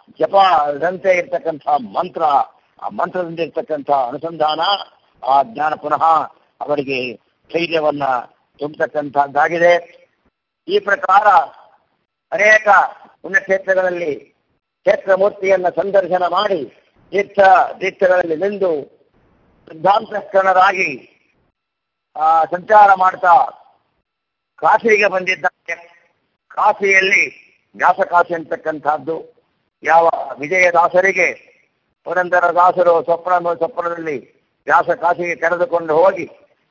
ಜಪದಂತೆ ಇರ್ತಕ್ಕಂಥ ಮಂತ್ರ ಆ ಮಂತ್ರದಿಂದ ಇರ್ತಕ್ಕಂಥ ಅನುಸಂಧಾನ ಆ ಜ್ಞಾನ ಪುನಃ ಅವರಿಗೆ ಧೈರ್ಯವನ್ನ ತುಂಬತಕ್ಕಂಥದ್ದಾಗಿದೆ ಈ ಪ್ರಕಾರ ಅನೇಕ ಪುಣ್ಯಕ್ಷೇತ್ರಗಳಲ್ಲಿ ಕ್ಷೇತ್ರ ಮೂರ್ತಿಯನ್ನ ಸಂದರ್ಶನ ಮಾಡಿ ತೀರ್ಥ ತೀರ್ಥಗಳಲ್ಲಿ ನಿಂದು ಸಿದ್ಧಾಂತಕರಣರಾಗಿ ಆ ಸಂಚಾರ ಮಾಡ್ತಾ ಕಾಶಿಗೆ ಬಂದಿದ್ದಾರೆ ಕಾಶಿಯಲ್ಲಿ ವ್ಯಾಸಕಾಶಿ ಅಂತಕ್ಕಂಥದ್ದು ಯಾವ ವಿಜಯದಾಸರಿಗೆ ಪುರಂದರ ದಾಸರು ಸ್ವಪ್ನ ಸ್ವಪ್ನದಲ್ಲಿ ವ್ಯಾಸಕಾಶಿಗೆ ಕರೆದುಕೊಂಡು ಹೋಗಿ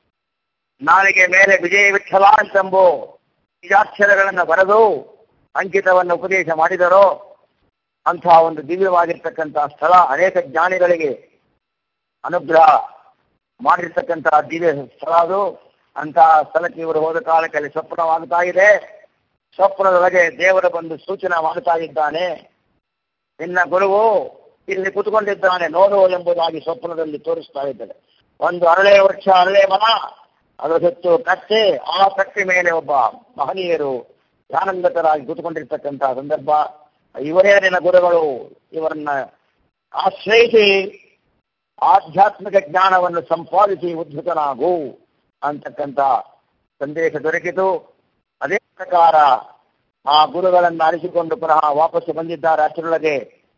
ನಾಳೆಗೆ ಮೇಲೆ ವಿಜಯ ವಿಠಲ ಅಂತಂಬು ಬೀಜಾಕ್ಷರಗಳನ್ನು ಬರೆದು ಅಂಕಿತವನ್ನು ಉಪದೇಶ ಮಾಡಿದರೋ ಅಂತಹ ಒಂದು ದಿವ್ಯವಾಗಿರ್ತಕ್ಕಂತಹ ಸ್ಥಳ ಅನೇಕ ಜ್ಞಾನಿಗಳಿಗೆ ಅನುಗ್ರಹ ಮಾಡಿರ್ತಕ್ಕಂತಹ ದಿವ್ಯ ಸ್ಥಳ ಅದು ಅಂತಹ ಸ್ಥಳಕ್ಕೆ ಇವರು ಹೋದ ಕಾಲಕ್ಕೆ ಅಲ್ಲಿ ಸ್ವಪ್ನವಾಗ್ತಾ ಇದೆ ಸ್ವಪ್ನದೊಳಗೆ ದೇವರು ಬಂದು ಸೂಚನೆ ಮಾಡ್ತಾ ಇದ್ದಾನೆ ನಿನ್ನ ಗುರುವು ಇಲ್ಲಿ ಕುತ್ಕೊಂಡಿದ್ದಾನೆ ನೋಡು ಎಂಬುದಾಗಿ ಸ್ವಪ್ನದಲ್ಲಿ ತೋರಿಸ್ತಾ ಇದ್ದಾರೆ ಒಂದು ಅರಳೆ ವೃಕ್ಷ ಅರಳೆ ಮರ ಅದರ ಸುತ್ತು ಕಟ್ಟೆ ಆ ಕಟ್ಟೆ ಮೇಲೆ ಒಬ್ಬ ಮಹನೀಯರು ಧ್ಯಾನಂಗತರಾಗಿ ಕೂತ್ಕೊಂಡಿರ್ತಕ್ಕಂತಹ ಸಂದರ್ಭ ಇವರೇ ನಿನ್ನ ಗುರುಗಳು ಇವರನ್ನ ಆಶ್ರಯಿಸಿ ಆಧ್ಯಾತ್ಮಿಕ ಜ್ಞಾನವನ್ನು ಸಂಪಾದಿಸಿ ಉದ್ಧತನಾಗು ಅಂತಕ್ಕಂಥ ಸಂದೇಶ ದೊರಕಿತು ಅದೇ ಪ್ರಕಾರ ಆ ಗುರುಗಳನ್ನು ಅರಿಸಿಕೊಂಡು ಪುನಃ ವಾಪಸ್ಸು ಬಂದಿದ್ದಾರೆ ಅಷ್ಟರೊಳಗೆ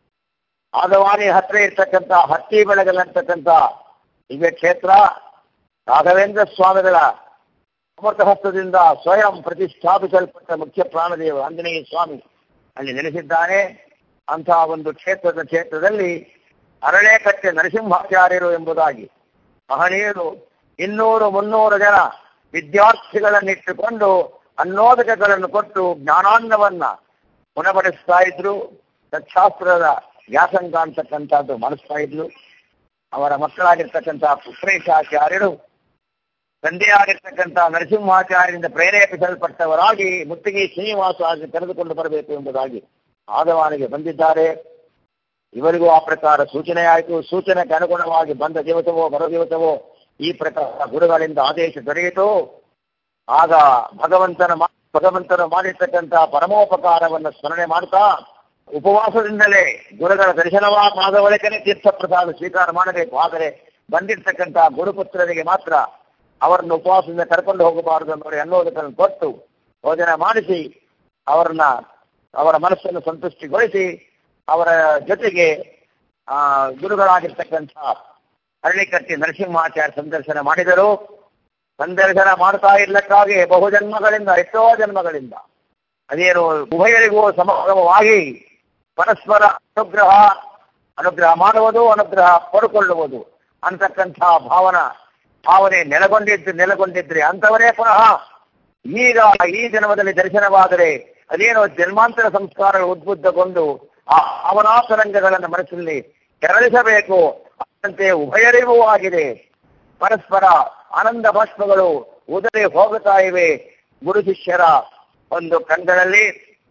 ಆದವಾನಿ ಹತ್ತಿರ ಇರ್ತಕ್ಕಂಥ ಹತ್ತಿ ಬೆಳೆಗಳಂತಕ್ಕಂಥ ದಿವ್ಯ ಕ್ಷೇತ್ರ ರಾಘವೇಂದ್ರ ಸ್ವಾಮಿಗಳ ಅಮೃತ ಹಸ್ತದಿಂದ ಸ್ವಯಂ ಪ್ರತಿಷ್ಠಾಪಿಸಲ್ಪಟ್ಟ ಮುಖ್ಯ ಪ್ರಾಣದೇವ ಆಂಜನೇಯ ಸ್ವಾಮಿ ಅಲ್ಲಿ ನೆಲೆಸಿದ್ದಾನೆ ಅಂತಹ ಒಂದು ಕ್ಷೇತ್ರದ ಕ್ಷೇತ್ರದಲ್ಲಿ ಅರಳೇಕಟ್ಟೆ ನರಸಿಂಹಾಚಾರ್ಯರು ಎಂಬುದಾಗಿ ಮಹನೀಯರು ಇನ್ನೂರು ಮುನ್ನೂರು ಜನ ವಿದ್ಯಾರ್ಥಿಗಳನ್ನಿಟ್ಟುಕೊಂಡು ಅನ್ನೋದಕಗಳನ್ನು ಕೊಟ್ಟು ಜ್ಞಾನಾನ್ನವನ್ನ ಗುಣಪಡಿಸ್ತಾ ಇದ್ರು ತತ್ಶಾಸ್ತ್ರದ ವ್ಯಾಸಂಗ ಅಂತಕ್ಕಂಥದ್ದು ಮಾಡಿಸ್ತಾ ಇದ್ರು ಅವರ ಮಕ್ಕಳಾಗಿರ್ತಕ್ಕಂತಹ ಪುತ್ರೇಶಾಚಾರ್ಯರು ತಂದೆಯಾಗಿರ್ತಕ್ಕಂಥ ನರಸಿಂಹಾಚಾರ್ಯರಿಂದ ಪ್ರೇರೇಪಿಸಲ್ಪಟ್ಟವರಾಗಿ ಮುತ್ತಿಗೆ ಶ್ರೀನಿವಾಸ ಆಗಿ ಕರೆದುಕೊಂಡು ಬರಬೇಕು ಎಂಬುದಾಗಿ ಆದವಾನಿಗೆ ಬಂದಿದ್ದಾರೆ ಇವರಿಗೂ ಆ ಪ್ರಕಾರ ಸೂಚನೆ ಆಯಿತು ಸೂಚನೆಗೆ ಅನುಗುಣವಾಗಿ ಬಂದ ದಿವಸವೋ ಬರೋ ದಿವಸವೋ ಈ ಪ್ರಕಾರ ಗುರುಗಳಿಂದ ಆದೇಶ ದೊರೆಯಿತು ಆಗ ಭಗವಂತನ ಮಾ- ಭಗವಂತನು ಮಾಡಿರ್ತಕ್ಕಂತಹ ಪರಮೋಪಕಾರವನ್ನು ಸ್ಮರಣೆ ಮಾಡ್ತಾ ಉಪವಾಸದಿಂದಲೇ ಗುರುಗಳ ದರ್ಶನವಾದ ಬಳಿಕನೇ ತೀರ್ಥ ಪ್ರಸಾದ ಸ್ವೀಕಾರ ಮಾಡಬೇಕು ಆದರೆ ಬಂದಿರ್ತಕ್ಕಂತಹ ಗುರುಪುತ್ರರಿಗೆ ಮಾತ್ರ ಅವರನ್ನು ಉಪವಾಸದಿಂದ ಕರ್ಕೊಂಡು ಹೋಗಬಾರದು ಅನ್ನೋರು ಅನ್ನೋದಕ್ಕನ್ನು ಕೊಟ್ಟು ಭೋಜನ ಮಾಡಿಸಿ ಅವರನ್ನ ಅವರ ಮನಸ್ಸನ್ನು ಸಂತುಷ್ಟಿಗೊಳಿಸಿ ಅವರ ಜೊತೆಗೆ ಆ ಗುರುಗಳಾಗಿರ್ತಕ್ಕಂಥ ಹಳ್ಳಿಕಟ್ಟಿ ನರಸಿಂಹಾಚಾರ್ಯ ಸಂದರ್ಶನ ಮಾಡಿದರು ಸಂದರ್ಶನ ಮಾಡ್ತಾ ಇರ್ಲಿಕ್ಕಾಗಿ ಬಹುಜನ್ಮಗಳಿಂದ ಎಷ್ಟೋ ಜನ್ಮಗಳಿಂದ ಅದೇನು ಉಭಯರಿಗೂ ಸಮಗ್ರವಾಗಿ ಪರಸ್ಪರ ಅನುಗ್ರಹ ಅನುಗ್ರಹ ಮಾಡುವುದು ಅನುಗ್ರಹ ಪಡ್ಕೊಳ್ಳುವುದು ಅಂತಕ್ಕಂಥ ಭಾವನ ಭಾವನೆ ನೆಲೆಗೊಂಡಿದ್ದು ನೆಲೆಗೊಂಡಿದ್ರೆ ಅಂಥವರೇ ಪುನಃ ಈಗ ಈ ಜನ್ಮದಲ್ಲಿ ದರ್ಶನವಾದರೆ ಅದೇನೋ ಜನ್ಮಾಂತರ ಸಂಸ್ಕಾರಗಳು ಉದ್ಬುದ್ಧಗೊಂಡು ಆ ಭಾವನಾತರಂಗಗಳನ್ನು ಮನಸ್ಸಿನಲ್ಲಿ ಕೆರಳಿಸಬೇಕು ಅಂತೆ ಉಭಯರಿಗೂ ಆಗಿದೆ ಪರಸ್ಪರ ಆನಂದ ಬಾಷ್ಪಗಳು ಉದರಿ ಹೋಗುತ್ತಾ ಇವೆ ಗುರು ಶಿಷ್ಯರ ಒಂದು ಕಂಗಳಲ್ಲಿ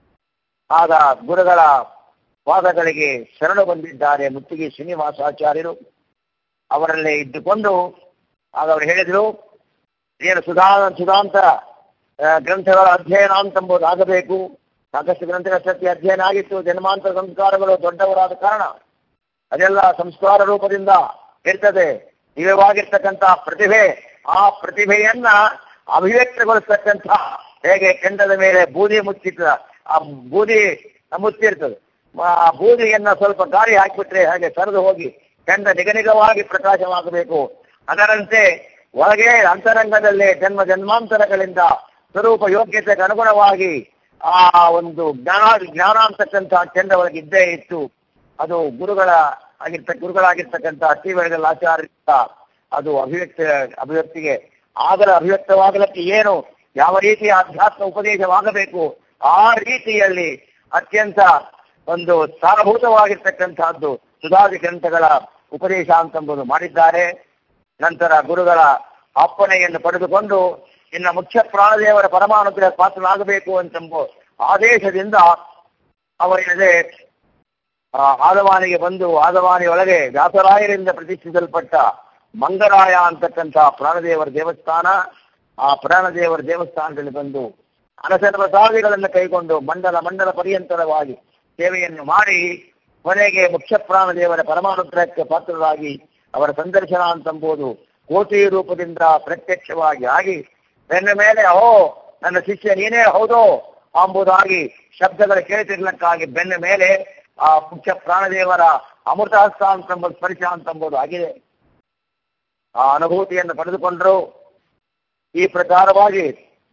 ಆಗ ಗುರುಗಳ ಪಾದಗಳಿಗೆ ಶರಣು ಬಂದಿದ್ದಾರೆ ಮುತ್ತಿಗೆ ಶ್ರೀನಿವಾಸಾಚಾರ್ಯರು ಅವರಲ್ಲೇ ಇದ್ದುಕೊಂಡು ಆಗ ಅವರು ಹೇಳಿದರು ಏನು ಸುಧಾ ಸುಧಾಂತ ಆ, ಗ್ರಂಥಗಳ ಅಧ್ಯಯನ ಅಂತಂಬುದು ಆಗಬೇಕು ಸಾಕಷ್ಟು ಗ್ರಂಥಗಳ ಸತ್ಯ ಅಧ್ಯಯನ ಆಗಿತ್ತು ಜನ್ಮಾಂತರ ಸಂಸ್ಕಾರಗಳು ದೊಡ್ಡವರಾದ ಕಾರಣ ಅದೆಲ್ಲ ಸಂಸ್ಕಾರ ರೂಪದಿಂದ ಇರ್ತದೆ ದಿವ್ಯವಾಗಿರ್ತಕ್ಕಂಥ ಪ್ರತಿಭೆ ಆ ಪ್ರತಿಭೆಯನ್ನ ಅಭಿವ್ಯಕ್ತಗೊಳಿಸ್ತಕ್ಕಂಥ ಹೇಗೆ ಕೆಂಡದ ಮೇಲೆ ಬೂದಿ ಮುಚ್ಚಿತ ಆ ಬೂದಿ ಮುಚ್ಚಿರ್ತದೆ ಆ ಬೂದಿಯನ್ನ ಸ್ವಲ್ಪ ಗಾಳಿ ಹಾಕಿಬಿಟ್ರೆ ಹಾಗೆ ಸರಿದು ಹೋಗಿ ಕೆಂಡ ನಿಗನಿಗವಾಗಿ ಪ್ರಕಾಶವಾಗಬೇಕು ಅದರಂತೆ ಒಳಗೆ ಅಂತರಂಗದಲ್ಲೇ ಜನ್ಮ ಜನ್ಮಾಂತರಗಳಿಂದ ಸ್ವರೂಪ ಯೋಗ್ಯತೆಗೆ ಅನುಗುಣವಾಗಿ ಆ ಒಂದು ಜ್ಞಾನ ಜ್ಞಾನ ಅಂತಕ್ಕಂಥ ಕೆಂಡ ಒಳಗೆ ಇದ್ದೇ ಇತ್ತು ಅದು ಗುರುಗಳ ಆಗಿರ್ತ ಗುರುಗಳಾಗಿರ್ತಕ್ಕಂಥ ಟಿವೈಗಳ ಆಚಾರ್ಯ ಅದು ಅಭಿವ್ಯಕ್ತ ಅಭಿವ್ಯಕ್ತಿಗೆ ಆಗಲ ಅಭಿವ್ಯಕ್ತವಾಗಲಿಕ್ಕೆ ಏನು ಯಾವ ರೀತಿಯ ಅಧ್ಯಾತ್ಮ ಉಪದೇಶವಾಗಬೇಕು ಆ ರೀತಿಯಲ್ಲಿ ಅತ್ಯಂತ ಒಂದು ಸಾರಭೂತವಾಗಿರ್ತಕ್ಕಂತಹದ್ದು ಸುಧಾದಿ ಗ್ರಂಥಗಳ ಉಪದೇಶ ಅಂತಂಬುದು ಮಾಡಿದ್ದಾರೆ ನಂತರ ಗುರುಗಳ ಅಪ್ಪಣೆಯನ್ನು ಪಡೆದುಕೊಂಡು ಇನ್ನ ಮುಖ್ಯ ಪ್ರಾಣದೇವರ ಪರಮಾನುಗ್ರಹ ಪಾತ್ರನಾಗಬೇಕು ಅಂತಂಬ ಆದೇಶದಿಂದ ಅವರಿಗೆ ಆ ಆದವಾನಿಗೆ ಬಂದು ಆದವಾನಿಯೊಳಗೆ ವ್ಯಾಸರಾಯರಿಂದ ಪ್ರತಿಷ್ಠಿಸಲ್ಪಟ್ಟ ಮಂಗರಾಯ ಅಂತಕ್ಕಂಥ ಪ್ರಾಣದೇವರ ದೇವಸ್ಥಾನ ಆ ಪ್ರಾಣದೇವರ ದೇವಸ್ಥಾನದಲ್ಲಿ ಬಂದು ಅನಸನ ಪ್ರಸಾದಿಗಳನ್ನು ಕೈಗೊಂಡು ಮಂಡಲ ಮಂಡಲ ಪರ್ಯಂತರವಾಗಿ ಸೇವೆಯನ್ನು ಮಾಡಿ ಕೊನೆಗೆ ಮುಖ್ಯ ಪ್ರಾಣದೇವರ ಪರಮಾನುಗ್ರಹಕ್ಕೆ ಪಾತ್ರರಾಗಿ ಅವರ ಸಂದರ್ಶನ ಅಂತಂಬುದು ಕೋಟಿ ರೂಪದಿಂದ ಪ್ರತ್ಯಕ್ಷವಾಗಿ ಆಗಿ ಬೆನ್ನ ಮೇಲೆ ಓ ನನ್ನ ಶಿಷ್ಯ ನೀನೇ ಹೌದೋ ಎಂಬುದಾಗಿ ಶಬ್ದಗಳು ಕೇಳ್ತಿರ್ಲಕ್ಕಾಗಿ ಬೆನ್ನ ಮೇಲೆ ಆ ಮುಖ್ಯ ಪ್ರಾಣದೇವರ ಅಮೃತ ಹಸ್ತ ಅಂತಂಬುದು ಸ್ಪರ್ಶ ಅಂತಂಬುದು ಆಗಿದೆ ಆ ಅನುಭೂತಿಯನ್ನು ಪಡೆದುಕೊಂಡ್ರು ಈ ಪ್ರಕಾರವಾಗಿ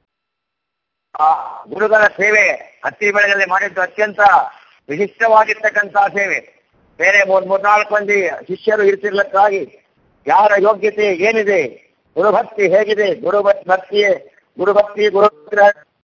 ಆ ಗುರುಗಳ ಸೇವೆ ಹತ್ತಿ ಬೆಳೆಗಳಲ್ಲಿ ಮಾಡಿದ್ದು ಅತ್ಯಂತ ವಿಶಿಷ್ಟವಾಗಿರ್ತಕ್ಕಂಥ ಸೇವೆ ಬೇರೆ ಮೂರ್ ಮೂರ್ನಾಲ್ಕು ಮಂದಿ ಶಿಷ್ಯರು ಇರ್ತಿರ್ಲಕ್ಕಾಗಿ ಯಾರ ಯೋಗ್ಯತೆ ಏನಿದೆ ಗುರುಭಕ್ತಿ ಹೇಗಿದೆ ಗುರು ಭಕ್ತಿಯೇ ಗುರುಭಕ್ತಿ ಗುರುಗ್ರಹ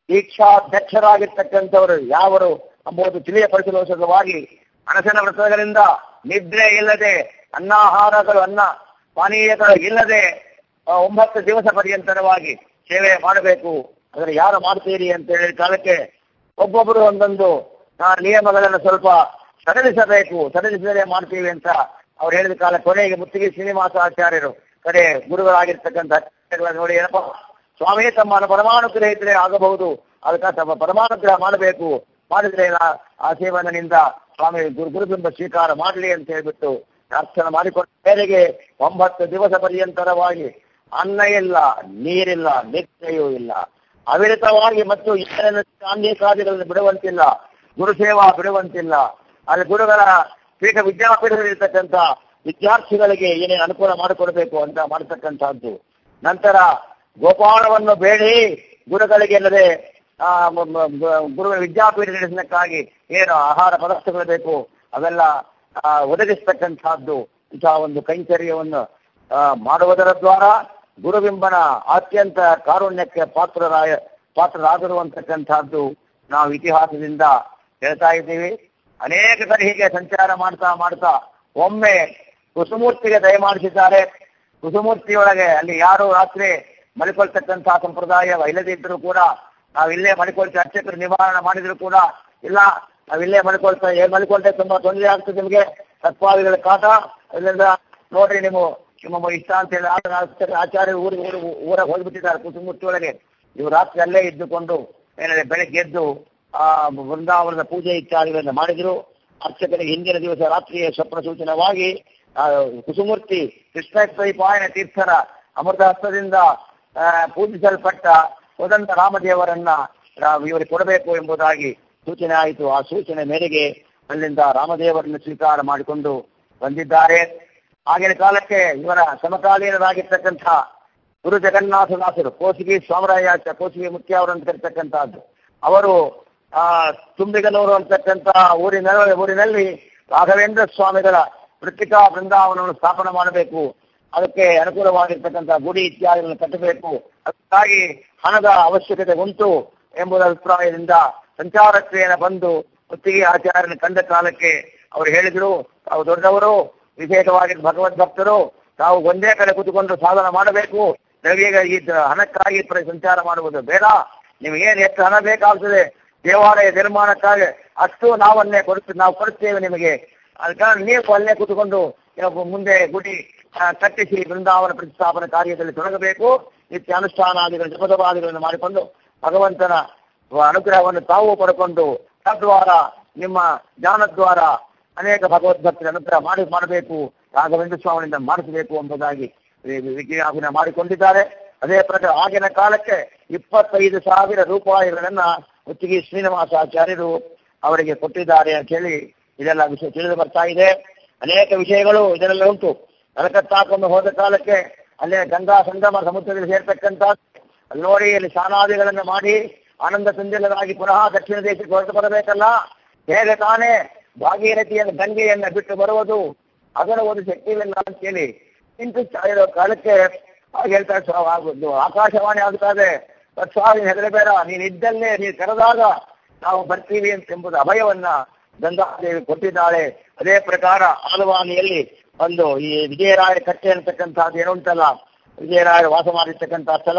ದೀಕ್ಷಾಧ್ಯಕ್ಷರಾಗಿರ್ತಕ್ಕಂಥವರು ಯಾವರು ಎಂಬುದು ತಿಳಿಯಪಡಿಸಲೋಸವಾಗಿ ಅನಸನ ವ್ರತಗಳಿಂದ ನಿದ್ರೆ ಇಲ್ಲದೆ ಅನ್ನಾಹಾರಗಳು ಅನ್ನ ಪಾನೀಯಗಳು ಇಲ್ಲದೆ ಆ, ಒಂಬತ್ತು ದಿವಸ ಪರ್ಯಂತರವಾಗಿ ಸೇವೆ ಮಾಡಬೇಕು ಅದನ್ನು ಯಾರು ಮಾಡ್ತೀರಿ ಅಂತ ಹೇಳಿ ಕಾಲಕ್ಕೆ ಒಬ್ಬೊಬ್ಬರು ಒಂದೊಂದು ಆ, ನಿಯಮಗಳನ್ನು ಸ್ವಲ್ಪ ಸಡಿಲಿಸಬೇಕು ಸಡಿಲಿಸಿದರೆ ಮಾಡ್ತೀವಿ ಅಂತ ಅವ್ರು ಹೇಳಿದ ಕಾಲ ಕೊನೆಗೆ ಮುತ್ತಿಗೆ ಶ್ರೀನಿವಾಸಾಚಾರ್ಯರು ಕಡೆ ಗುರುಗಳಾಗಿರ್ತಕ್ಕಂಥ ಅಚಾರ್ಯಗಳನ್ನ ನೋಡಿ ಏನಪ್ಪ ಸ್ವಾಮಿ ತಮ್ಮ ಪರಮಾನುಗ್ರಹ ಇದ್ರೆ ಆಗಬಹುದು ಅದಕ್ಕೆ ತಮ್ಮ ಪರಮಾನುಗ್ರಹ ಮಾಡಬೇಕು ಮಾಡಿದ್ರೆ ನಾ- ಆ ಸೇವನನಿಂದ ಸ್ವಾಮಿ ಗುರು ಗುರುಬಿಂಬ ಸ್ವೀಕಾರ ಮಾಡಲಿ ಅಂತ ಹೇಳ್ಬಿಟ್ಟು ಪ್ರಾರ್ಥನೆ ಮಾಡಿಕೊಂಡ ಮೇರೆಗೆ ಒಂಬತ್ತು ದಿವಸ ಪರ್ಯಂತರವಾಗಿ ಅನ್ನ ಇಲ್ಲ ನೀರಿಲ್ಲ ನಿತ್ಯಯೂ ಇಲ್ಲ ಅವಿರತವಾಗಿ ಮತ್ತು ಏನೇನು ಅನೇಕಾದಿಗಳನ್ನು ಬಿಡುವಂತಿಲ್ಲ ಗುರುಸೇವಾ ಬಿಡುವಂತಿಲ್ಲ ಅಲ್ಲಿ ಗುರುಗಳ ಪೀಠ ವಿದ್ಯಾಪೀಠದಲ್ಲಿರ್ತಕ್ಕಂಥ ವಿದ್ಯಾರ್ಥಿಗಳಿಗೆ ಏನೇನು ಅನುಕೂಲ ಮಾಡಿಕೊಡ್ಬೇಕು ಅಂತ ಮಾಡತಕ್ಕಂಥದ್ದು ನಂತರ ಗೋಪಾಲವನ್ನು ಬೇಡಿ ಗುರುಗಳಿಗೆ ಅಲ್ಲದೆ ಆ, ಮ- ಮ- ಮ- ಗುರುಗಳ ವಿದ್ಯಾಪೀಠ ನಡೆಸಲಿಕ್ಕಾಗಿ ಏನು ಆಹಾರ ಪದಾರ್ಥಗಳು ಬೇಕು ಅವೆಲ್ಲ ಆ, ಒದಗಿಸ್ತಕ್ಕಂಥದ್ದು ಇಂತಹ ಒಂದು ಕೈಂಕರ್ಯವನ್ನು ಆ, ಮಾಡುವುದರ ದ್ವಾರ ಗುರುಬಿಂಬನ ಅತ್ಯಂತ ಕಾರುಣ್ಯಕ್ಕೆ ಪಾತ್ರರಾಯ ಪಾತ್ರರಾದರು ಅಂತಕ್ಕಂಥದ್ದು ನಾವು ಇತಿಹಾಸದಿಂದ ಹೇಳ್ತಾ ಇದ್ದೀವಿ ಅನೇಕ ಸರಿ ಹೀಗೆ ಸಂಚಾರ ಮಾಡ್ತಾ ಮಾಡ್ತಾ ಒಮ್ಮೆ ಕುಸುಮೂರ್ತಿಗೆ ದಯಮಾಡಿಸಿದ್ದಾರೆ ಕುಸುಮೂರ್ತಿಯೊಳಗೆ ಅಲ್ಲಿ ಯಾರು ರಾತ್ರಿ ಮಲಿಕೊಳ್ತಕ್ಕಂತಹ ಸಂಪ್ರದಾಯ ಇಲ್ಲದಿದ್ದರೂ ಕೂಡ ನಾವು ಇಲ್ಲೇ ಮಲಿಕೊಳ್ತಾ ಅರ್ಚಕರು ನಿವಾರಣೆ ಮಾಡಿದ್ರು ಕೂಡ ಇಲ್ಲ ನಾವು ಇಲ್ಲೇ ಮಲಿಕೊಳ್ತಾ ಏನ್ ಮಲಿಕೊಂಡ್ರೆ ತುಂಬಾ ತೊಂದರೆ ಆಗ್ತದೆ ನಿಮಗೆ ಸತ್ಪಾದಿಗಳ ಕಾಟ ಅದರಿಂದ ನೋಡ್ರಿ ನೀವು ನಿಮ್ಮ ಇಷ್ಟ ಅಂತ ಹೇಳಿ ಆಗ ಆಚಾರ್ಯ- ಆಚಾರ್ಯ ಊರಿಗೆ ಊರು ಊರಾಗ ಹೋಗ್ಬಿಟ್ಟಿದ್ದಾರೆ ಕುಸುಮೂರ್ತಿ ಒಳಗೆ ಇವು ರಾತ್ರಿ ಅಲ್ಲೇ ಇದ್ದುಕೊಂಡು ಏನಿದೆ ಬೆಳಗ್ಗೆ ಎದ್ದು ಆ ವೃಂದಾವನದ ಪೂಜೆ ಇತ್ಯಾದಿಗಳನ್ನು ಮಾಡಿದ್ರು ಅರ್ಚಕರಿಗೆ ಹಿಂದಿನ ದಿವಸ ರಾತ್ರಿಯ ಸ್ವಪ್ನ ಸೂಚನವಾಗಿ ಆ, ಕುಸುಮೂರ್ತಿ ಕೃಷ್ಣೈಪಾಯನ ತೀರ್ಥರ ಅಮೃತ ಹಸ್ತದಿಂದ ಆ, ಪೂಜಿಸಲ್ಪಟ್ಟ ಉದಂತ ರಾಮದೇವರನ್ನ ಆ, ಇವರಿಗೆ ಕೊಡಬೇಕು ಎಂಬುದಾಗಿ ಸೂಚನೆ ಆಯಿತು ಆ ಸೂಚನೆ ಮೇರೆಗೆ ಅಲ್ಲಿಂದ ರಾಮದೇವರನ್ನು ಸ್ವೀಕಾರ ಮಾಡಿಕೊಂಡು ಬಂದಿದ್ದಾರೆ ಆಗಿನ ಕಾಲಕ್ಕೆ ಇವರ ಸಮಕಾಲೀನರಾಗಿರ್ತಕ್ಕಂಥ ಗುರು ಜಗನ್ನಾಥದಾಸರು ಕೋಸಿಗೆ ಸ್ವಾಮರಾಯ ಕೋಸಿಗೆ ಮುಖ್ಯ ಅವರು ಅಂತ ಕರಿತಕ್ಕಂಥದ್ದು ಅವರು ಆ ತುಂಬಿಗನೂರು ಅಂತಕ್ಕಂಥ ಊರಿನ ಊರಿನಲ್ಲಿ ರಾಘವೇಂದ್ರ ಸ್ವಾಮಿಗಳ ವೃತ್ತಿಕಾ ಬೃಂದಾವನವನ್ನು ಸ್ಥಾಪನೆ ಮಾಡಬೇಕು ಅದಕ್ಕೆ ಅನುಕೂಲವಾಗಿರ್ತಕ್ಕಂಥ ಗುಡಿ ಇತ್ಯಾದಿಗಳನ್ನು ಕಟ್ಟಬೇಕು ಅದಕ್ಕಾಗಿ ಹಣದ ಅವಶ್ಯಕತೆ ಉಂಟು ಎಂಬುದರ ಅಭಿಪ್ರಾಯದಿಂದ ಸಂಚಾರಕ್ರಿಯೆನ ಬಂದು ಮುತ್ತಿಗೆ ಆಚಾರ್ಯನ ಕಂಡ ಕಾಲಕ್ಕೆ ಅವರು ಹೇಳಿದ್ರು ತಾವು ದೊಡ್ಡವರು ವಿಶೇಷವಾಗಿ ಭಗವದ್ ಭಕ್ತರು ತಾವು ಒಂದೇ ಕಡೆ ಕೂತುಕೊಂಡು ಸಾಧನ ಮಾಡಬೇಕು ನಮಗೆ ಈ ದ- ಹಣಕ್ಕಾಗಿ ಪ್ರ- ಸಂಚಾರ ಮಾಡುವುದು ಬೇಡ ನಿಮಗೇನು ಎಷ್ಟು ಹಣ ಬೇಕಾಗ್ತದೆ ದೇವಾಲಯ ನಿರ್ಮಾಣಕ್ಕಾಗಿ ಅಷ್ಟು ನಾವನ್ನೇ ಕೊಡ್ತೀವಿ ನಾವು ಕೊಡ್ತೇವೆ ನಿಮಗೆ ಅದ ಕಾರಣ ನೀವು ಅಲ್ಲೇ ಕೂತ್ಕೊಂಡು ನೀವು ಮುಂದೆ ಗುಡಿ ಆ, ಕಟ್ಟಿಸಿ ಬೃಂದಾವನ ಪ್ರತಿಷ್ಠಾಪನಾ ಕಾರ್ಯದಲ್ಲಿ ತೊಡಗಬೇಕು ನಿತ್ಯ ಅನುಷ್ಠಾನಾದಿಗಳು ಜಪದವಾದಿಗಳನ್ನು ಮಾಡಿಕೊಂಡು ಭಗವಂತನ ಅನುಗ್ರಹವನ್ನು ತಾವು ಪಡ್ಕೊಂಡು ತದ್ವಾರ ನಿಮ್ಮ ಜ್ಞಾನದ್ವಾರ ಅನೇಕ ಭಗವದ್ಭಕ್ತರ ಅನುಗ್ರಹ ಮಾಡಿ ಮಾಡಬೇಕು ರಾಘವೇಂದ್ರ ಸ್ವಾಮಿಯಿಂದ ಮಾಡಿಸಬೇಕು ಎಂಬುದಾಗಿ ವಿಜ್ಞಾಪನೆ ಮಾಡಿಕೊಂಡಿದ್ದಾರೆ ಅದೇ ಪ್ರಕಾರ ಆಗಿನ ಕಾಲಕ್ಕೆ ಇಪ್ಪತ್ತೈದು ಸಾವಿರ ರೂಪಾಯಿಗಳನ್ನ ಮುತ್ತಿಗೆ ಶ್ರೀನಿವಾಸಾಚಾರ್ಯರು ಅವರಿಗೆ ಕೊಟ್ಟಿದ್ದಾರೆ ಅಂತ ಹೇಳಿ ಇದೆಲ್ಲ ವಿಷಯ ತಿಳಿದು ಬರ್ತಾ ಇದೆ ಅನೇಕ ವಿಷಯಗಳು ಇದರಲ್ಲಿ ಉಂಟು ಕಲಕತ್ತಾಕೊಂಡು ಹೋದ ಕಾಲಕ್ಕೆ ಅಲ್ಲೇ ಗಂಗಾ ಸಂಗಮ ಸಮುದ್ರದಲ್ಲಿ ಸೇರ್ತಕ್ಕಂಥ ಅಲ್ಲಿ ನೋಡಿ ಅಲ್ಲಿ ಸ್ನಾನಾದಿಗಳನ್ನು ಮಾಡಿ ಆನಂದ ತುಂದಿಲರಾಗಿ ಪುನಃ ದಕ್ಷಿಣ ದೇಶಕ್ಕೆ ಹೊರಟು ಬರಬೇಕಲ್ಲ ಹೇಗೆ ತಾನೇ ಭಾಗೀರಥಿಯನ್ನು ಗಂಗೆಯನ್ನ ಬಿಟ್ಟು ಬರುವುದು ಅದರ ಒಂದು ಶಕ್ತಿಯಿಲ್ಲ ಅಂತೇಳಿ ಇಂಟು ಇರೋ ಕಾಲಕ್ಕೆ ಆಗ ಹೇಳ್ತಾರೆ ಸ್ವಾಮಿ ಆಗುದು ಆಕಾಶವಾಣಿ ಆಗುತ್ತದೆ ಸ್ವಾಮಿ ಹೆದರಬೇಡ ನೀನು ಇದ್ದಲ್ಲೇ ನೀನು ಕರೆದಾಗ ನಾವು ಬರ್ತೀವಿ ಅಂತ ಎಂಬುದು ಅಭಯವನ್ನ ಗಂಗಾದೇವಿ ಕೊಟ್ಟಿದ್ದಾಳೆ ಅದೇ ಪ್ರಕಾರ ಆಲವಾನಿಯಲ್ಲಿ ಒಂದು ಈ ವಿಜಯರಾಯರ ಕಟ್ಟೆ ಅಂತಕ್ಕಂಥದ್ದು ಏನು ಉಂಟಲ್ಲ ವಿಜಯರಾಯರು ವಾಸ ಮಾಡಿರ್ತಕ್ಕಂಥ ಸ್ಥಳ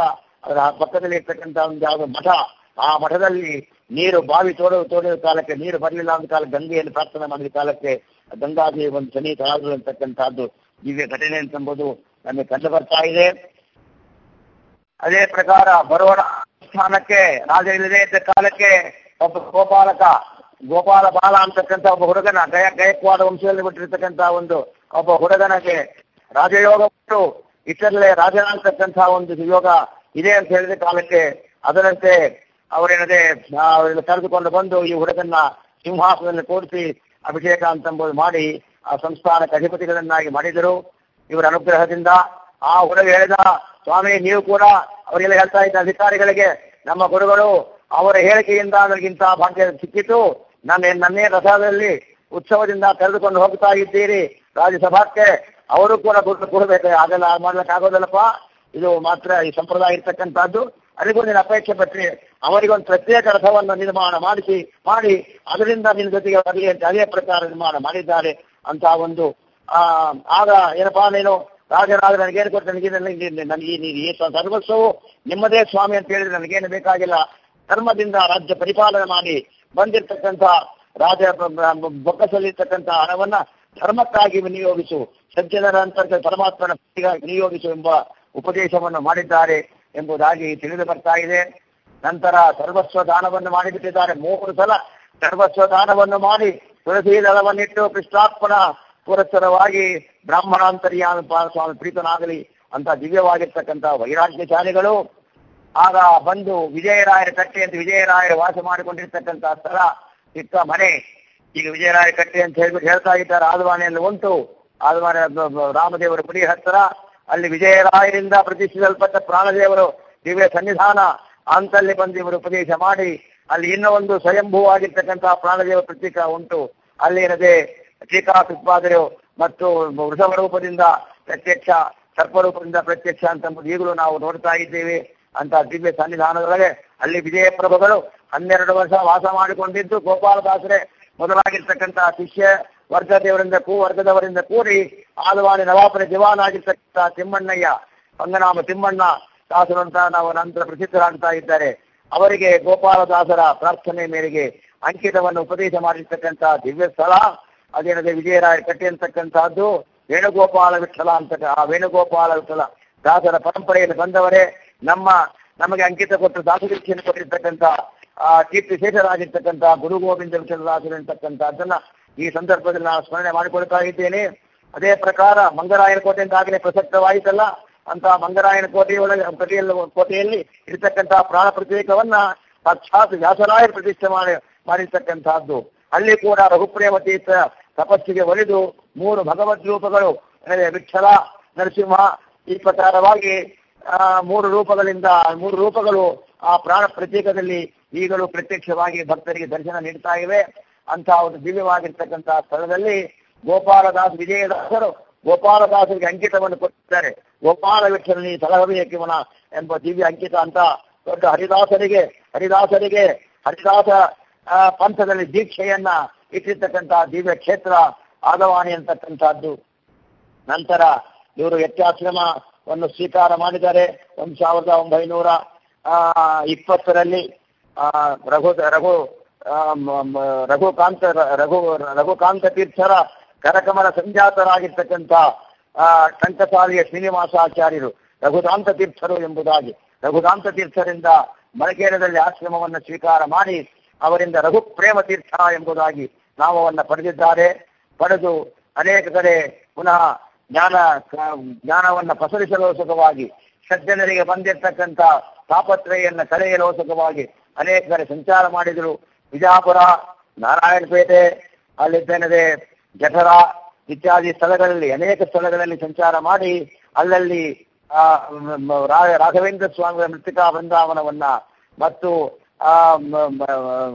ಅದರ ಪಕ್ಕದಲ್ಲಿ ಇರ್ತಕ್ಕಂಥ ಒಂದು ಯಾವುದೋ ಮಠ ಆ ಮಠದಲ್ಲಿ ನೀರು ಬಾವಿ ತೋಡ ತೋಡಿದ ಕಾಲಕ್ಕೆ ನೀರು ಬರಲಿಲ್ಲ ಅಂದ ಕಾಲ ಗಂಗೆಯನ್ನು ಪ್ರಾರ್ಥನೆ ಮಾಡಿದ ಕಾಲಕ್ಕೆ ಗಂಗಾದೇವಿ ಒಂದು ಸನ್ನಿಹಿತ ಆದ್ರು ಅಂತಕ್ಕಂಥದ್ದು ದಿವ್ಯ ಘಟನೆ ಅಂತಂಬುದು ನಮಗೆ ಕಂಡು ಬರ್ತಾ ಇದೆ ಅದೇ ಪ್ರಕಾರ ಬರೋಣ ಸ್ಥಾನಕ್ಕೆ ರಾಜ ಇಲ್ಲದೆ ಇದ್ದ ಕಾಲಕ್ಕೆ ಒಬ್ಬ ಗೋಪಾಲಕ ಗೋಪಾಲ ಬಾಲ ಅಂತಕ್ಕಂಥ ಒಬ್ಬ ಹುಡುಗನ ಗಯ ಗಯಕ್ವಾದ ವಂಶದಲ್ಲಿ ಬಿಟ್ಟಿರ್ತಕ್ಕಂಥ ಒಂದು ಒಬ್ಬ ಹುಡುಗನಿಗೆ ರಾಜಯೋಗ ಬಿಟ್ಟು ಇತರಲ್ಲೇ ರಾಜನ ಅಂತಕ್ಕಂಥ ಒಂದು ಯೋಗ ಇದೆ ಅಂತ ಹೇಳಿದ ಕಾಲಕ್ಕೆ ಅದರಂತೆ ಅವರೇನದೆ ಅವರೆಲ್ಲ ಕರೆದುಕೊಂಡು ಬಂದು ಈ ಹುಡುಗನ್ನ ಸಿಂಹಾಸನದಲ್ಲಿ ಕೂಡಿಸಿ ಅಭಿಷೇಕ ಅಂತಂಬುದು ಮಾಡಿ ಆ ಸಂಸ್ಥಾನಕ್ಕೆ ಅಧಿಪತಿಗಳನ್ನಾಗಿ ಮಾಡಿದರು ಇವರ ಅನುಗ್ರಹದಿಂದ ಆ ಹುಡುಗ ಹೇಳಿದ ಸ್ವಾಮಿ ನೀವು ಕೂಡ ಅವರಿಗೆಲ್ಲ ಹೇಳ್ತಾ ಇದ್ದ ಅಧಿಕಾರಿಗಳಿಗೆ ನಮ್ಮ ಗುರುಗಳು ಅವರ ಹೇಳಿಕೆಯಿಂದ ನನಗಿಂತ ಭಾಗ್ಯ ಸಿಕ್ಕಿತು ನನ್ನ ನನ್ನೇ ರಥದಲ್ಲಿ ಉತ್ಸವದಿಂದ ಕರೆದುಕೊಂಡು ಹೋಗ್ತಾ ಇದ್ದೀರಿ ರಾಜ್ಯಸಭಾಕ್ಕೆ ಅವರು ಕೂಡ ಗುರು ಕೊಡಬೇಕು ಅದೆಲ್ಲ ಮಾಡ್ಲಿಕ್ಕೆ ಆಗೋದಿಲ್ಲಪ್ಪ ಇದು ಮಾತ್ರ ಈ ಸಂಪ್ರದಾಯ ಇರ್ತಕ್ಕಂಥದ್ದು ಅದಕ್ಕೂ ನೀನು ಅಪೇಕ್ಷೆ ಪಟ್ಟರೆ ಅವರಿಗೊಂದು ಪ್ರತ್ಯೇಕ ರಥವನ್ನು ನಿರ್ಮಾಣ ಮಾಡಿಸಿ ಮಾಡಿ ಅದರಿಂದ ನಿನ್ನ ಜೊತೆಗೆ ಬರಲಿ ಅಂತ ಅದೇ ಪ್ರಕಾರ ನಿರ್ಮಾಣ ಮಾಡಿದ್ದಾರೆ ಅಂತ ಒಂದು ಆ ಆಗ ಏನಪ್ಪಾ ನೀನು ರಾಜರಾಜ ನನಗೇನು ಕೊಟ್ಟು ನನಗೆ ನನಗೆ ನನಗೆ ನೀನು ಈ ಸರ್ವಸ್ವವು ನಿಮ್ಮದೇ ಸ್ವಾಮಿ ಅಂತ ಹೇಳಿದ್ರೆ ನನಗೇನು ಬೇಕಾಗಿಲ್ಲ ಧರ್ಮದಿಂದ ರಾಜ್ಯ ಪರಿಪಾಲನೆ ಮಾಡಿ ಬಂದಿರತಕ್ಕಂಥ ರಾಜ ಬೊಕ್ಕಸಲ್ಲಿರ್ತಕ್ಕಂಥ ಹಣವನ್ನ ಧರ್ಮಕ್ಕಾಗಿ ವಿನಿಯೋಗಿಸು ಸಜ್ಜನರ ಅಂತರ್ಗತ ಪರಮಾತ್ಮನ ಪ್ರೀತಿಗಾಗಿ ವಿನಿಯೋಗಿಸು ಎಂಬ ಉಪದೇಶವನ್ನು ಮಾಡಿದ್ದಾರೆ ಎಂಬುದಾಗಿ ತಿಳಿದು ಬರ್ತಾ ಇದೆ ನಂತರ ಸರ್ವಸ್ವ ದಾನವನ್ನು ಮಾಡಿಬಿಟ್ಟಿದ್ದಾರೆ ಮೂರು ಸಲ ಸರ್ವಸ್ವ ದಾನವನ್ನು ಮಾಡಿ ತುಳಸಿ ದಳವನ್ನಿಟ್ಟು ಕೃಷ್ಣಾರ್ಪಣ ಪುರಸ್ಸರವಾಗಿ ಬ್ರಾಹ್ಮಣಾಂತರ್ಯಾಮಿ ಸ್ವಾಮಿ ಪ್ರೀತನಾಗಲಿ ಅಂತ ದಿವ್ಯವಾಗಿರ್ತಕ್ಕಂಥ ವೈರಾಗ್ಯಶಾಲಿಗಳು ಆಗ ಬಂದು ವಿಜಯರಾಯರ ಕಟ್ಟೆ ಅಂತ ವಿಜಯರಾಯರ ವಾಸ ಮಾಡಿಕೊಂಡಿರ್ತಕ್ಕಂಥ ಸ್ಥಳ ಚಿಕ್ಕ ಮನೆ ಈಗ ವಿಜಯರಾಯ ಕಟ್ಟೆ ಅಂತ ಹೇಳ್ಬಿಟ್ಟು ಹೇಳ್ತಾ ಇದ್ದಾರೆ ಆದವಾಣಿಯಲ್ಲಿ ಉಂಟು ಆದವಾಣಿ ರಾಮದೇವರ ಗುಡಿ ಹತ್ತಿರ ಅಲ್ಲಿ ವಿಜಯರಾಯರಿಂದ ಪ್ರತಿಷ್ಠಿಸಲ್ಪಟ್ಟ ಪ್ರಾಣದೇವರು ದಿವ್ಯ ಸನ್ನಿಧಾನ ಅಂತಲ್ಲಿ ಬಂದು ಇವರು ಉಪದೇಶ ಮಾಡಿ ಅಲ್ಲಿ ಇನ್ನೂ ಒಂದು ಸ್ವಯಂಭೂವಾಗಿರ್ತಕ್ಕಂತಹ ಪ್ರಾಣದೇವ ಪ್ರತೀಕ ಉಂಟು ಅಲ್ಲಿ ಏನದೆ ಟೀಕಾಕೃತ್ಪಾದರು ಮತ್ತು ವೃಷಭ ರೂಪದಿಂದ ಪ್ರತ್ಯಕ್ಷ ಸರ್ಪರೂಪದಿಂದ ಪ್ರತ್ಯಕ್ಷ ಅಂತಂಬುದು ಈಗಲೂ ನಾವು ನೋಡ್ತಾ ಇದ್ದೇವೆ ಅಂತ ದಿವ್ಯ ಸನ್ನಿಧಾನದೊಳಗೆ ಅಲ್ಲಿ ವಿಜಯ ಪ್ರಭುಗಳು ಹನ್ನೆರಡು ವರ್ಷ ವಾಸ ಮಾಡಿಕೊಂಡಿದ್ದು ಗೋಪಾಲದಾಸರೇ ಮೊದಲಾಗಿರ್ತಕ್ಕಂತಹ ಶಿಷ್ಯ ವರ್ಗದೇವರಿಂದ ಕೂ ವರ್ಗದವರಿಂದ ಕೂಡಿ ಆದವಾಣಿ ನವಾಪನ ದಿವಾನ್ ಆಗಿರ್ತಕ್ಕಂಥ ತಿಮ್ಮಣ್ಣಯ್ಯ ಪಂಗನಾಮ ತಿಮ್ಮಣ್ಣ ದಾಸರು ಅಂತ ನಾವು ನಂತರ ಪ್ರಸಿದ್ಧರಾಗ್ತಾ ಇದ್ದಾರೆ ಅವರಿಗೆ ಗೋಪಾಲದಾಸರ ಪ್ರಾರ್ಥನೆ ಮೇರೆಗೆ ಅಂಕಿತವನ್ನು ಉಪದೇಶ ಮಾಡಿರ್ತಕ್ಕಂಥ ದಿವ್ಯ ಸ್ಥಳ ಅದೇನದೆ ವಿಜಯರಾಯ ಕಟ್ಟಿ ಅಂತಕ್ಕಂಥದ್ದು ವೇಣುಗೋಪಾಲ ವಿಠಲ ಅಂತ ಆ ವೇಣುಗೋಪಾಲ ವಿಠಲ ದಾಸರ ಪರಂಪರೆಯಲ್ಲಿ ಬಂದವರೇ ನಮ್ಮ ನಮಗೆ ಅಂಕಿತ ಕೊಟ್ಟು ದಾಸದೀಕ್ಷೆಯನ್ನು ಕೊಟ್ಟಿರ್ತಕ್ಕಂಥ ಆ ಕೀರ್ತಿ ಶೇಷರಾಗಿರ್ತಕ್ಕಂಥ ಗುರು ಗೋವಿಂದ ವಿಠಲದಾಸರು ಅಂತಕ್ಕಂಥದ್ದನ್ನ ಈ ಸಂದರ್ಭದಲ್ಲಿ ನಾನು ಸ್ಮರಣೆ ಮಾಡಿಕೊಳ್ತಾ ಇದ್ದೇನೆ ಅದೇ ಪ್ರಕಾರ ಮಂಗರಾಯನ ಕೋಟೆ ಅಂತ ಆಗಲೇ ಪ್ರಸಕ್ತವಾಯಿತಲ್ಲ ಅಂತ ಮಂಗರಾಯನ ಕೋಟೆಯೊಳಗೆ ಕೋಟೆಯಲ್ಲಿ ಕೋಟೆಯಲ್ಲಿ ಇರತಕ್ಕಂತಹ ಪ್ರಾಣ ಪ್ರತ್ಯೇಕವನ್ನ ಸಾಕ್ಷಾತ್ ವ್ಯಾಸರಾಯರು ಪ್ರತಿಷ್ಠೆ ಮಾಡಿ ಮಾಡಿರ್ತಕ್ಕಂತಹದ್ದು ಅಲ್ಲಿ ಕೂಡ ರಘುಪ್ರೇಮ ತೀರ್ಥ ತಪಸ್ಸಿಗೆ ಒಲಿದು ಮೂರು ಭಗವದ್ ರೂಪಗಳು ಅಂದರೆ ವಿಠಲ ನರಸಿಂಹ ಈ ಪ್ರಕಾರವಾಗಿ ಆ ಮೂರು ರೂಪಗಳಿಂದ ಮೂರು ರೂಪಗಳು ಆ ಪ್ರಾಣ ಪ್ರತ್ಯೇಕದಲ್ಲಿ ಈಗಲೂ ಪ್ರತ್ಯಕ್ಷವಾಗಿ ಭಕ್ತರಿಗೆ ದರ್ಶನ ನೀಡ್ತಾ ಇವೆ ಅಂತ ಒಂದು ದಿವ್ಯವಾಗಿರ್ತಕ್ಕಂತಹ ಸ್ಥಳದಲ್ಲಿ ಗೋಪಾಲದಾಸ್ ವಿಜಯದಾಸರು ಗೋಪಾಲದಾಸರಿಗೆ ಅಂಕಿತವನ್ನು ಕೊಟ್ಟಿದ್ದಾರೆ ಗೋಪಾಲ ವಿಠಲನಿ ಸಲಹಬೇಕಿವನ ಎಂಬ ದಿವ್ಯ ಅಂಕಿತ ಅಂತ ದೊಡ್ಡ ಹರಿದಾಸರಿಗೆ ಹರಿದಾಸರಿಗೆ ಹರಿದಾಸ ಆ, ಪಂಥದಲ್ಲಿ ದೀಕ್ಷೆಯನ್ನ ಇಟ್ಟಿರ್ತಕ್ಕಂತಹ ದಿವ್ಯ ಕ್ಷೇತ್ರ ಆದವಾಣಿ ಅಂತಕ್ಕಂಥದ್ದು ನಂತರ ಇವರು ಯತ್ಯಾಶ್ರಮವನ್ನು ಸ್ವೀಕಾರ ಮಾಡಿದ್ದಾರೆ ಒಂದು ಸಾವಿರದ ಒಂಬೈನೂರ ಆ, ಇಪ್ಪತ್ತರಲ್ಲಿ ಆ, ರಘು ರಘು ಆ, ಮ- ಮ- ರಘುಕಾಂತ ರಘು ರಘುಕಾಂತ ತೀರ್ಥರ ಕರಕಮಲ ಸಂಜಾತರಾಗಿರ್ತಕ್ಕಂಥ ಆ, ಟಂಕಸಾಲಿಯ ಶ್ರೀನಿವಾಸಾಚಾರ್ಯರು ರಘುದಾಂತ ತೀರ್ಥರು ಎಂಬುದಾಗಿ ರಘುದಾಂತ ತೀರ್ಥರಿಂದ ಮಳಕೇರದಲ್ಲಿ ಆಶ್ರಮವನ್ನು ಸ್ವೀಕಾರ ಮಾಡಿ ಅವರಿಂದ ರಘು ಪ್ರೇಮ ತೀರ್ಥ ಎಂಬುದಾಗಿ ನಾಮವನ್ನು ಪಡೆದಿದ್ದಾರೆ ಪಡೆದು ಅನೇಕ ಕಡೆ ಪುನಃ ಜ್ಞಾನ ಜ್ಞಾನವನ್ನು ಪಸರಿಸಲೋಸುಕವಾಗಿ ಸಜ್ಜನರಿಗೆ ಬಂದಿರತಕ್ಕಂಥ ತಾಪತ್ರಯನ್ನು ಕಳೆಯಲೋಸುಕವಾಗಿ ಅನೇಕ ಕಡೆ ಸಂಚಾರ ಮಾಡಿದರು ವಿಜಾಪುರ ನಾರಾಯಣಪೇಟೆ ಅಲ್ಲಿದ್ದೇನದೆ ಜಠರ ಇತ್ಯಾದಿ ಸ್ಥಳಗಳಲ್ಲಿ ಅನೇಕ ಸ್ಥಳಗಳಲ್ಲಿ ಸಂಚಾರ ಮಾಡಿ ಅಲ್ಲಲ್ಲಿ ಆ, ಮ- ಮ- ರಾ- ರಾಘವೇಂದ್ರ ಸ್ವಾಮಿಗಳ ಮೃತ್ತಿಕಾ ಬೃಂದಾವನವನ್ನ ಮತ್ತು ಆ ಮ- ಮ-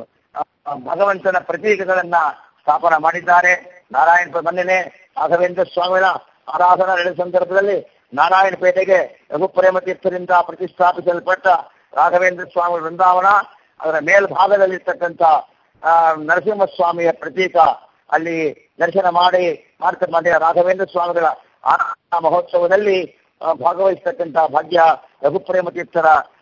ಆ, ಭಗವಂತನ ಪ್ರತೀಕಗಳನ್ನ ಸ್ಥಾಪನ ಮಾಡಿದ್ದಾರೆ ನಾರಾಯಣ ಮೊನ್ನೆನೆ ರಾಘವೇಂದ್ರ ಸ್ವಾಮಿಗಳ ಆರಾಧನಾ ನಡೆದ ಸಂದರ್ಭದಲ್ಲಿ ನಾರಾಯಣಪೇಟೆಗೆ ರಘುಪ್ರೇಮ ತೀರ್ಥರಿಂದ ಪ್ರತಿಷ್ಠಾಪಿಸಲ್ಪಟ್ಟ ರಾಘವೇಂದ್ರ ಸ್ವಾಮಿ ವೃಂದಾವನ ಅದರ ಮೇಲ್ಭಾಗದಲ್ಲಿರ್ತಕ್ಕಂಥ ಆ, ನರಸಿಂಹಸ್ವಾಮಿಯ ಪ್ರತೀಕ ಅಲ್ಲಿ ದರ್ಶನ ಮಾಡಿ ಮಾಡ್ತಾ ಮಾಡಿ ರಾಘವೇಂದ್ರ ಸ್ವಾಮಿಗಳ ಆರಾಧನಾ ಮಹೋತ್ಸವದಲ್ಲಿ ಆ, ಭಾಗವಹಿಸ್ತಕ್ಕಂಥ ಭಾಗ್ಯ ರಘುಪ್ರೇಮ ತೀರ್ಥರ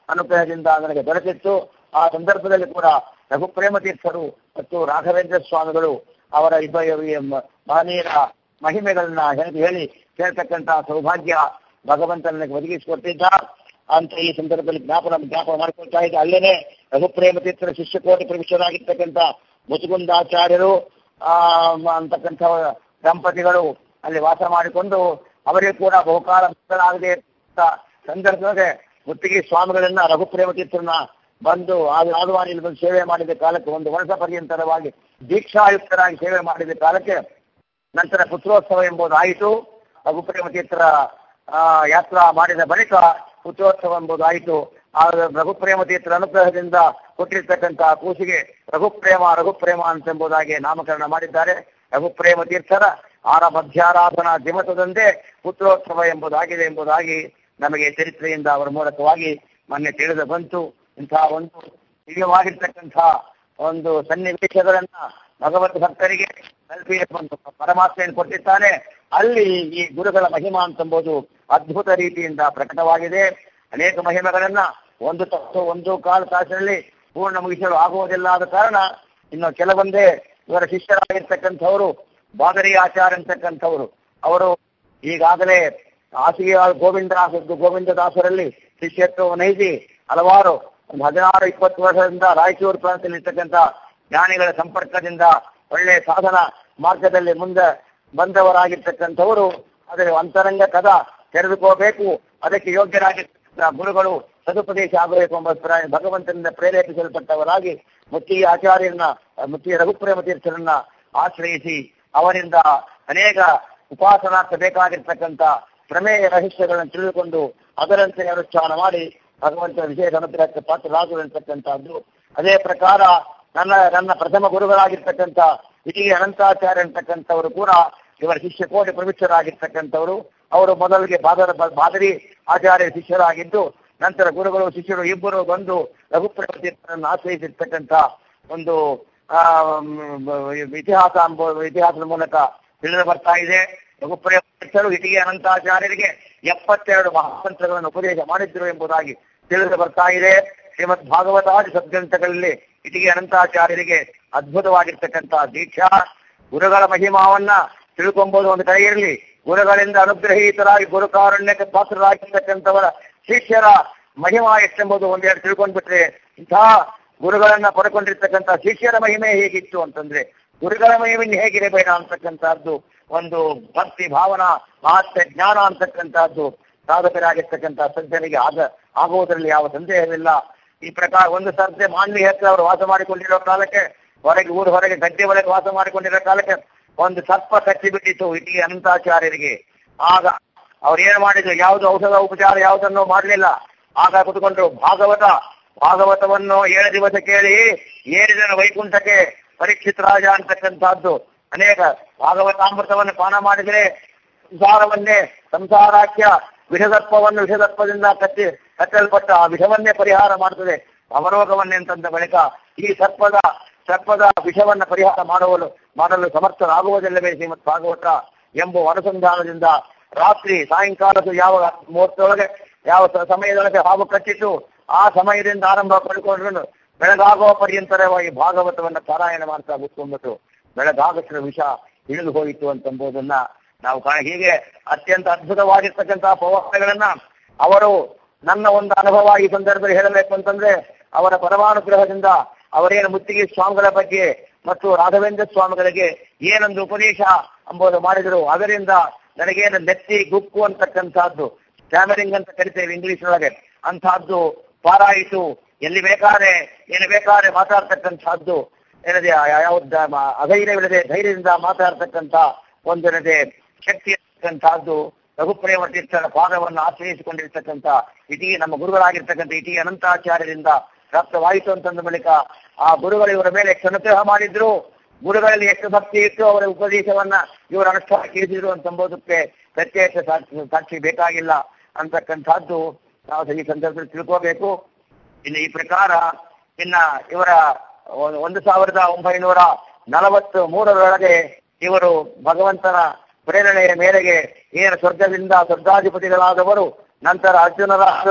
ಅನುಗ್ರಹದಿಂದ ನನಗೆ ದೊರೆತಿತ್ತು ಆ ಸಂದರ್ಭದಲ್ಲಿ ಕೂಡ ರಘುಪ್ರೇಮ ತೀರ್ಥರು ಮತ್ತು ರಾಘವೇಂದ್ರ ಸ್ವಾಮಿಗಳು ಅವರ ಇಬ್ಬ ಈ ಮ- ಮಹನೀಯರ ಮಹಿಮೆಗಳನ್ನ ಹೇಳಿ ಹೇಳಿ ಕೇಳ್ತಕ್ಕಂತಹ ಸೌಭಾಗ್ಯ ಭಗವಂತ ನನಗೆ ಒದಗಿಸಿಕೊಟ್ಟಿದ್ದ ಅಂತ ಈ ಸಂದರ್ಭದಲ್ಲಿ ಜ್ಞಾಪನ ಜ್ಞಾಪನ ಮಾಡಿಕೊಳ್ತಾ ಇದ್ದ ಅಲ್ಲೇನೆ ರಘುಪ್ರೇಮ ತೀರ್ಥರ ಶಿಷ್ಯಕೋಟಿ ಪ್ರವಿಷ್ಟರಾಗಿರ್ತಕ್ಕಂಥ ಮುಚುಕುಂದಾಚಾರ್ಯರು ಆ ಮ- ಅಂತಕ್ಕಂಥ ದಂಪತಿಗಳು ಅಲ್ಲಿ ವಾಸ ಮಾಡಿಕೊಂಡು ಅವರಿಗೂ ಕೂಡ ಬಹುಕಾಲ ಮುಕ್ತರಾಗದೆ ಇದ್ದ ಸಂದರ್ಭದಲ್ಲಿ ಮುತ್ತಿಗೆ ಸ್ವಾಮಿಗಳನ್ನ ರಘುಪ್ರೇಮ ತೀರ್ಥರನ್ನ ಬಂದು ಆದ ಆದುವಾಣಿಯಲ್ಲಿ ಬಂದು ಸೇವೆ ಮಾಡಿದ ಕಾಲಕ್ಕೆ ಒಂದು ವರ್ಷ ಪರ್ಯಂತರವಾಗಿ ದೀಕ್ಷಾಯುಕ್ತರಾಗಿ ಸೇವೆ ಮಾಡಿದ ಕಾಲಕ್ಕೆ ನಂತರ ಪುತ್ರೋತ್ಸವ ಎಂಬುದು ಆಯಿತು ರಘುಪ್ರೇಮ ತೀರ್ಥರ ಆ, ಯಾತ್ರಾ ಮಾಡಿದ ಬಳಿಕ ಪುತ್ರೋತ್ಸವ ಎಂಬುದು ಆಯಿತು ಆ ರಘುಪ್ರೇಮ ತೀರ್ಥರ ಅನುಗ್ರಹದಿಂದ ಕೊಟ್ಟಿರ್ತಕ್ಕಂತಹ ಕೂಸಿಗೆ ರಘುಪ್ರೇಮ ರಘುಪ್ರೇಮ ಅಂತೆಂಬುದಾಗಿ ನಾಮಕರಣ ಮಾಡಿದ್ದಾರೆ ರಘುಪ್ರೇಮ ತೀರ್ಥರ ಆರ ಮಧ್ಯಾರಾಧನಾ ದಿವಸದಂದೇ ಪುತ್ರೋತ್ಸವ ಎಂಬುದಾಗಿದೆ ಎಂಬುದಾಗಿ ನಮಗೆ ಚರಿತ್ರೆಯಿಂದ ಅವರ ಮೂಲಕವಾಗಿ ಮೊನ್ನೆ ತಿಳಿದು ಬಂತು ಇಂತಹ ಒಂದು ದಿವ್ಯವಾಗಿರ್ತಕ್ಕಂತಹ ಒಂದು ಸನ್ನಿವೇಶಗಳನ್ನ ಭಗವತ್ ಭಕ್ತರಿಗೆ ಕಲ್ಪಿ ಒಂದು ಪರಮಾತ್ಮೆಯನ್ನು ಕೊಟ್ಟಿದ್ದಾನೆ ಅಲ್ಲಿ ಈ ಗುರುಗಳ ಮಹಿಮಾ ಅಂತಂಬುದು ಅದ್ಭುತ ರೀತಿಯಿಂದ ಪ್ರಕಟವಾಗಿದೆ ಅನೇಕ ಮಹಿಮೆಗಳನ್ನ ಒಂದು ತಾಸು ಒಂದು ಕಾಲು ತಾಸಿನಲ್ಲಿ ಪೂರ್ಣ ಮುಗಿಸಲು ಆಗುವುದಿಲ್ಲ ಆದ ಕಾರಣ ಇನ್ನು ಕೆಲವೊಂದೇ ಇವರ ಶಿಷ್ಯರಾಗಿರ್ತಕ್ಕಂಥವರು ಬಾದರಿ ಆಚಾರ ಅಂತಕ್ಕಂಥವರು ಅವರು ಈಗಾಗಲೇ ಹಾಸಿಗೆ ಗೋವಿಂದದಾಸ ಗೋವಿಂದದಾಸರಲ್ಲಿ ಶಿಷ್ಯತ್ವ ವಹಿಸಿ ಹಲವಾರು ಒಂದು ಹದಿನಾರು ಇಪ್ಪತ್ತು ವರ್ಷದಿಂದ ರಾಯಚೂರು ಪ್ರಾಂತದಲ್ಲಿ ಇರ್ತಕ್ಕಂಥ ಜ್ಞಾನಿಗಳ ಸಂಪರ್ಕದಿಂದ ಒಳ್ಳೆ ಸಾಧನ ಮಾರ್ಗದಲ್ಲಿ ಮುಂದೆ ಬಂದವರಾಗಿರ್ತಕ್ಕಂಥವರು ಅದರ ಅಂತರಂಗ ಕದ ತೆರೆದುಕೋಬೇಕು ಅದಕ್ಕೆ ಯೋಗ್ಯರಾಗಿರ್ತಕ್ಕಂಥ ಗುರುಗಳು ಸದುಪದೇಶ ಆಗಬೇಕು ಎಂಬ ಅಭಿಪ್ರಾಯ ಭಗವಂತನಿಂದ ಪ್ರೇರೇಪಿಸಲ್ಪಟ್ಟವರಾಗಿ ಮುತ್ತಿಗೆ ಆಚಾರ್ಯರನ್ನ ಮುತ್ತಿಗೆ ರಘುಪ್ರೇಮ ತೀರ್ಥರನ್ನ ಆಶ್ರಯಿಸಿ ಅವರಿಂದ ಅನೇಕ ಉಪಾಸನಾರ್ಥ ಬೇಕಾಗಿರ್ತಕ್ಕಂಥ ಪ್ರಮೇಯ ರಹಸ್ಯಗಳನ್ನು ತಿಳಿದುಕೊಂಡು ಅದರಂತೆ ಅನುಷ್ಠಾನ ಮಾಡಿ ಭಗವಂತನ ವಿಶೇಷ ಅನುಗ್ರಹಕ್ಕೆ ಪಾತ್ರರಾಗುವಂತಕ್ಕಂಥದ್ದು ಅದೇ ಪ್ರಕಾರ ನನ್ನ ನನ್ನ ಪ್ರಥಮ ಗುರುಗಳಾಗಿರ್ತಕ್ಕಂಥ ಇಟಿಗೆ ಅನಂತಾಚಾರ್ಯ ಅಂತಕ್ಕಂಥವರು ಕೂಡ ಇವರ ಶಿಷ್ಯ ಕೋಟಿ ಪ್ರವಿಷ್ಟರಾಗಿರ್ತಕ್ಕಂಥವರು ಅವರು ಮೊದಲಿಗೆ ಬಾದರ ಬಾದರಿ ಆಚಾರ್ಯ ಶಿಷ್ಯರಾಗಿದ್ದು ನಂತರ ಗುರುಗಳು ಶಿಷ್ಯರು ಇಬ್ಬರು ಬಂದು ರಘುಪ್ರೇಮ ತೀರ್ಥರನ್ನು ಆಶ್ರಯಿಸಿರ್ತಕ್ಕಂಥ ಒಂದು ಆ, ಮ್, ಇತಿಹಾಸ ಎಂಬ ಇತಿಹಾಸದ ಮೂಲಕ ತಿಳಿದು ಬರ್ತಾ ಇದೆ ರಘುಪ್ರೇಮ ತೀರ್ಥರು ಇಟಿಗೆ ಅನಂತಾಚಾರ್ಯರಿಗೆ ಎಪ್ಪತ್ತೆರಡು ಮಹಾಮಂತ್ರಗಳನ್ನು ಉಪದೇಶ ಮಾಡಿದ್ರು ಎಂಬುದಾಗಿ ತಿಳಿದು ಬರ್ತಾ ಇದೆ ಶ್ರೀಮದ್ ಭಾಗವತಾದಿ ಸದ್ಗ್ರಂಥಗಳಲ್ಲಿ ಇಟಿಗೆ ಅನಂತಾಚಾರ್ಯರಿಗೆ ಅದ್ಭುತವಾಗಿರ್ತಕ್ಕಂಥ ದೀಕ್ಷಾ ಗುರುಗಳ ಮಹಿಮಾವನ್ನ ತಿಳ್ಕೊಂಬೋದು ಒಂದು ಕಡೆ ಇರಲಿ ಗುರುಗಳಿಂದ ಅನುಗ್ರಹೀತರಾಗಿ ಗುರುಕಾರುಣ್ಯಕ್ಕೆ ಪಾತ್ರರಾಗಿರ್ತಕ್ಕಂಥವರ ಶಿಷ್ಯರ ಮಹಿಮಾ ಎಷ್ಟೆಂಬುದು ಒಂದೆರಡು ತಿಳ್ಕೊಂಡ್ಬಿಟ್ರೆ ಇಂತಹ ಗುರುಗಳನ್ನ ಪಡ್ಕೊಂಡಿರ್ತಕ್ಕಂಥ ಶಿಷ್ಯರ ಮಹಿಮೆ ಹೇಗಿತ್ತು ಅಂತಂದ್ರೆ ಗುರುಗಳ ಮಹಿಮೆಯನ್ನು ಹೇಗಿರಬೇಡ ಅಂತಕ್ಕಂಥದ್ದು ಒಂದು ಭಕ್ತಿ ಭಾವನಾ ಮಹತ್ವ ಜ್ಞಾನ ಅಂತಕ್ಕಂಥದ್ದು ಸಾಧಕರಾಗಿರ್ತಕ್ಕಂಥ ಸಜ್ಜನಿಗೆ ಆಗ ಆಗುವುದರಲ್ಲಿ ಯಾವ ಸಂದೇಹವಿಲ್ಲ ಈ ಪ್ರಕಾರ ಒಂದು ಸರ್ತೆ ಮಾನ್ವಿ ಹತ್ರ ಅವರು ವಾಸ ಮಾಡಿಕೊಂಡಿರೋ ಕಾಲಕ್ಕೆ ಹೊರಗೆ ಊರು ಹೊರಗೆ ಗದ್ದೆ ಒಳಗೆ ವಾಸ ಮಾಡಿಕೊಂಡಿರೋ ಕಾಲಕ್ಕೆ ಒಂದು ಸರ್ಪ ಕಚ್ಚಿ ಬಿಟ್ಟಿತ್ತು ಇಟಿಗೆ ಅನಂತಾಚಾರ್ಯರಿಗೆ ಆಗ ಅವ್ರು ಏನ್ ಮಾಡಿದ್ರು ಯಾವುದು ಔಷಧ ಉಪಚಾರ ಯಾವುದನ್ನು ಮಾಡಲಿಲ್ಲ ಆಗ ಕುತ್ಕೊಂಡ್ರು ಭಾಗವತ ಭಾಗವತವನ್ನು ಏಳು ದಿವಸ ಕೇಳಿ ಏರಿದನ ವೈಕುಂಠಕ್ಕೆ ಪರೀಕ್ಷಿತ್ ರಾಜ ಅಂತಕ್ಕಂಥದ್ದು ಅನೇಕ ಭಾಗವತಾಮೃತವನ್ನು ಪಾನ ಮಾಡಿದರೆ ಸಂಸಾರವನ್ನೇ ಸಂಸಾರಾಖ್ಯ ವಿಷದರ್ಪವನ್ನು ವಿಷದರ್ಪದಿಂದ ಕಚ್ಚಿ ಕಚ್ಚಲ್ಪಟ್ಟ ಆ ವಿಷವನ್ನೇ ಪರಿಹಾರ ಮಾಡ್ತದೆ ಅವರೋಗವನ್ನೇ ಅಂತಂದ ಬಳಿಕ ಈ ಸರ್ಪದ ಸರ್ಪದ ವಿಷವನ್ನ ಪರಿಹಾರ ಮಾಡುವಲು ಮಾಡಲು ಸಮರ್ಥರಾಗುವುದಿಲ್ಲವೇ ಶ್ರೀಮತ್ ಭಾಗವತ ಎಂಬ ಅನುಸಂಧಾನದಿಂದ ರಾತ್ರಿ ಸಾಯಂಕಾಲದ ಯಾವ ಮುಹೂರ್ತದೊಳಗೆ ಯಾವ ಸ- ಸಮಯದೊಳಗೆ ಹಾವು ಕಟ್ಟಿತ್ತು ಆ ಸಮಯದಿಂದ ಆರಂಭ ಪಡ್ಕೊಂಡು ಬೆಳಗಾಗುವ ಪರ್ಯಂತರವಾಗಿ ಭಾಗವತವನ್ನ ಪಾರಾಯಣ ಮಾಡ್ತಾ ಕೂತ್ಕೊಂಡ್ಬಿಟ್ಟು ಬೆಳಗಾಗಷ್ಟರ ವಿಷ ಇಳಿದು ಹೋಯಿತು ಅಂತಂಬುದನ್ನ ನಾವು ಕಾಣ ಹೀಗೆ ಅತ್ಯಂತ ಅದ್ಭುತವಾಗಿರ್ತಕ್ಕಂತಹ ಪವಾಡಗಳನ್ನ ಅವರು ನನ್ನ ಒಂದು ಅನುಭವ ಈ ಸಂದರ್ಭದಲ್ಲಿ ಹೇಳಬೇಕು ಅಂತಂದ್ರೆ ಅವರ ಪರಮಾನುಗ್ರಹದಿಂದ ಅವರೇನು ಮುತ್ತಿಗೆ ಸ್ವಾಮಿಗಳ ಬಗ್ಗೆ ಮತ್ತು ರಾಘವೇಂದ್ರ ಸ್ವಾಮಿಗಳಿಗೆ ಏನೊಂದು ಉಪದೇಶ ಎಂಬುದು ಮಾಡಿದರು ಅದರಿಂದ ನನಗೇನು ನೆತ್ತಿ ಗುಕ್ಕು ಅಂತಕ್ಕಂಥದ್ದು ಸ್ಟ್ಯಾಮರಿಂಗ್ ಅಂತ ಕರಿತೇವೆ ಇಂಗ್ಲಿಷ್ ಒಳಗೆ ಅಂತಹದ್ದು ಪಾರಾಯಿತು ಎಲ್ಲಿ ಬೇಕಾದ್ರೆ ಏನು ಬೇಕಾದ್ರೆ ಮಾತಾಡ್ತಕ್ಕಂಥದ್ದು ಏನದೆ ಯಾವ್ದ ಅಧೈರ್ಯವಿಲ್ಲದೆ ಧೈರ್ಯದಿಂದ ಮಾತಾಡ್ತಕ್ಕಂಥ ಒಂದೇನದೆ ಶಕ್ತಿ ಅಂತಕ್ಕಂಥದ್ದು ರಘುಪ್ರೇಮ ತೀರ್ಥರ ಪಾದವನ್ನು ಆಶ್ರಯಿಸಿಕೊಂಡಿರ್ತಕ್ಕಂಥ ಇಟೀ ನಮ್ಮ ಗುರುಗಳಾಗಿರ್ತಕ್ಕಂಥ ಇಟೀ ಅನಂತಾಚಾರ್ಯರಿಂದ ಪ್ರಾಪ್ತವಾಯಿತು ಅಂತಂದ ಬಳಿಕ ಆ ಗುರುಗಳು ಇವರ ಮೇಲೆ ಎಷ್ಟು ಅನುಗ್ರಹ ಮಾಡಿದ್ರು ಗುರುಗಳಲ್ಲಿ ಎಷ್ಟು ಭಕ್ತಿ ಇತ್ತು ಅವರ ಉಪದೇಶವನ್ನ ಇವರ ಅನುಷ್ಠಾನಕ್ಕೆ ಇರಿಸಿದ್ರು ಅಂತಂಬುದಕ್ಕೆ ಪ್ರತ್ಯೇಕ ಸಾಕ್ಷಿ ಸಾಕ್ಷಿ ಬೇಕಾಗಿಲ್ಲ ಅಂತಕ್ಕಂಥದ್ದು ನಾವು ಈ ಸಂದರ್ಭದಲ್ಲಿ ತಿಳ್ಕೋಬೇಕು ಇನ್ನು ಈ ಪ್ರಕಾರ ಇನ್ನ ಇವರ ಒಂದು- ಒಂದು ಸಾವಿರದ ಒಂಬೈನೂರ ನಲವತ್ತು ಮೂರರೊಳಗೆ ಇವರು ಭಗವಂತನ ಪ್ರೇರಣೆಯ ಮೇರೆಗೆ ಏನು ಸ್ವರ್ಗದಿಂದ ಸ್ವರ್ಗಾಧಿಪತಿಗಳಾದವರು ನಂತರ ಅರ್ಜುನರಾದರು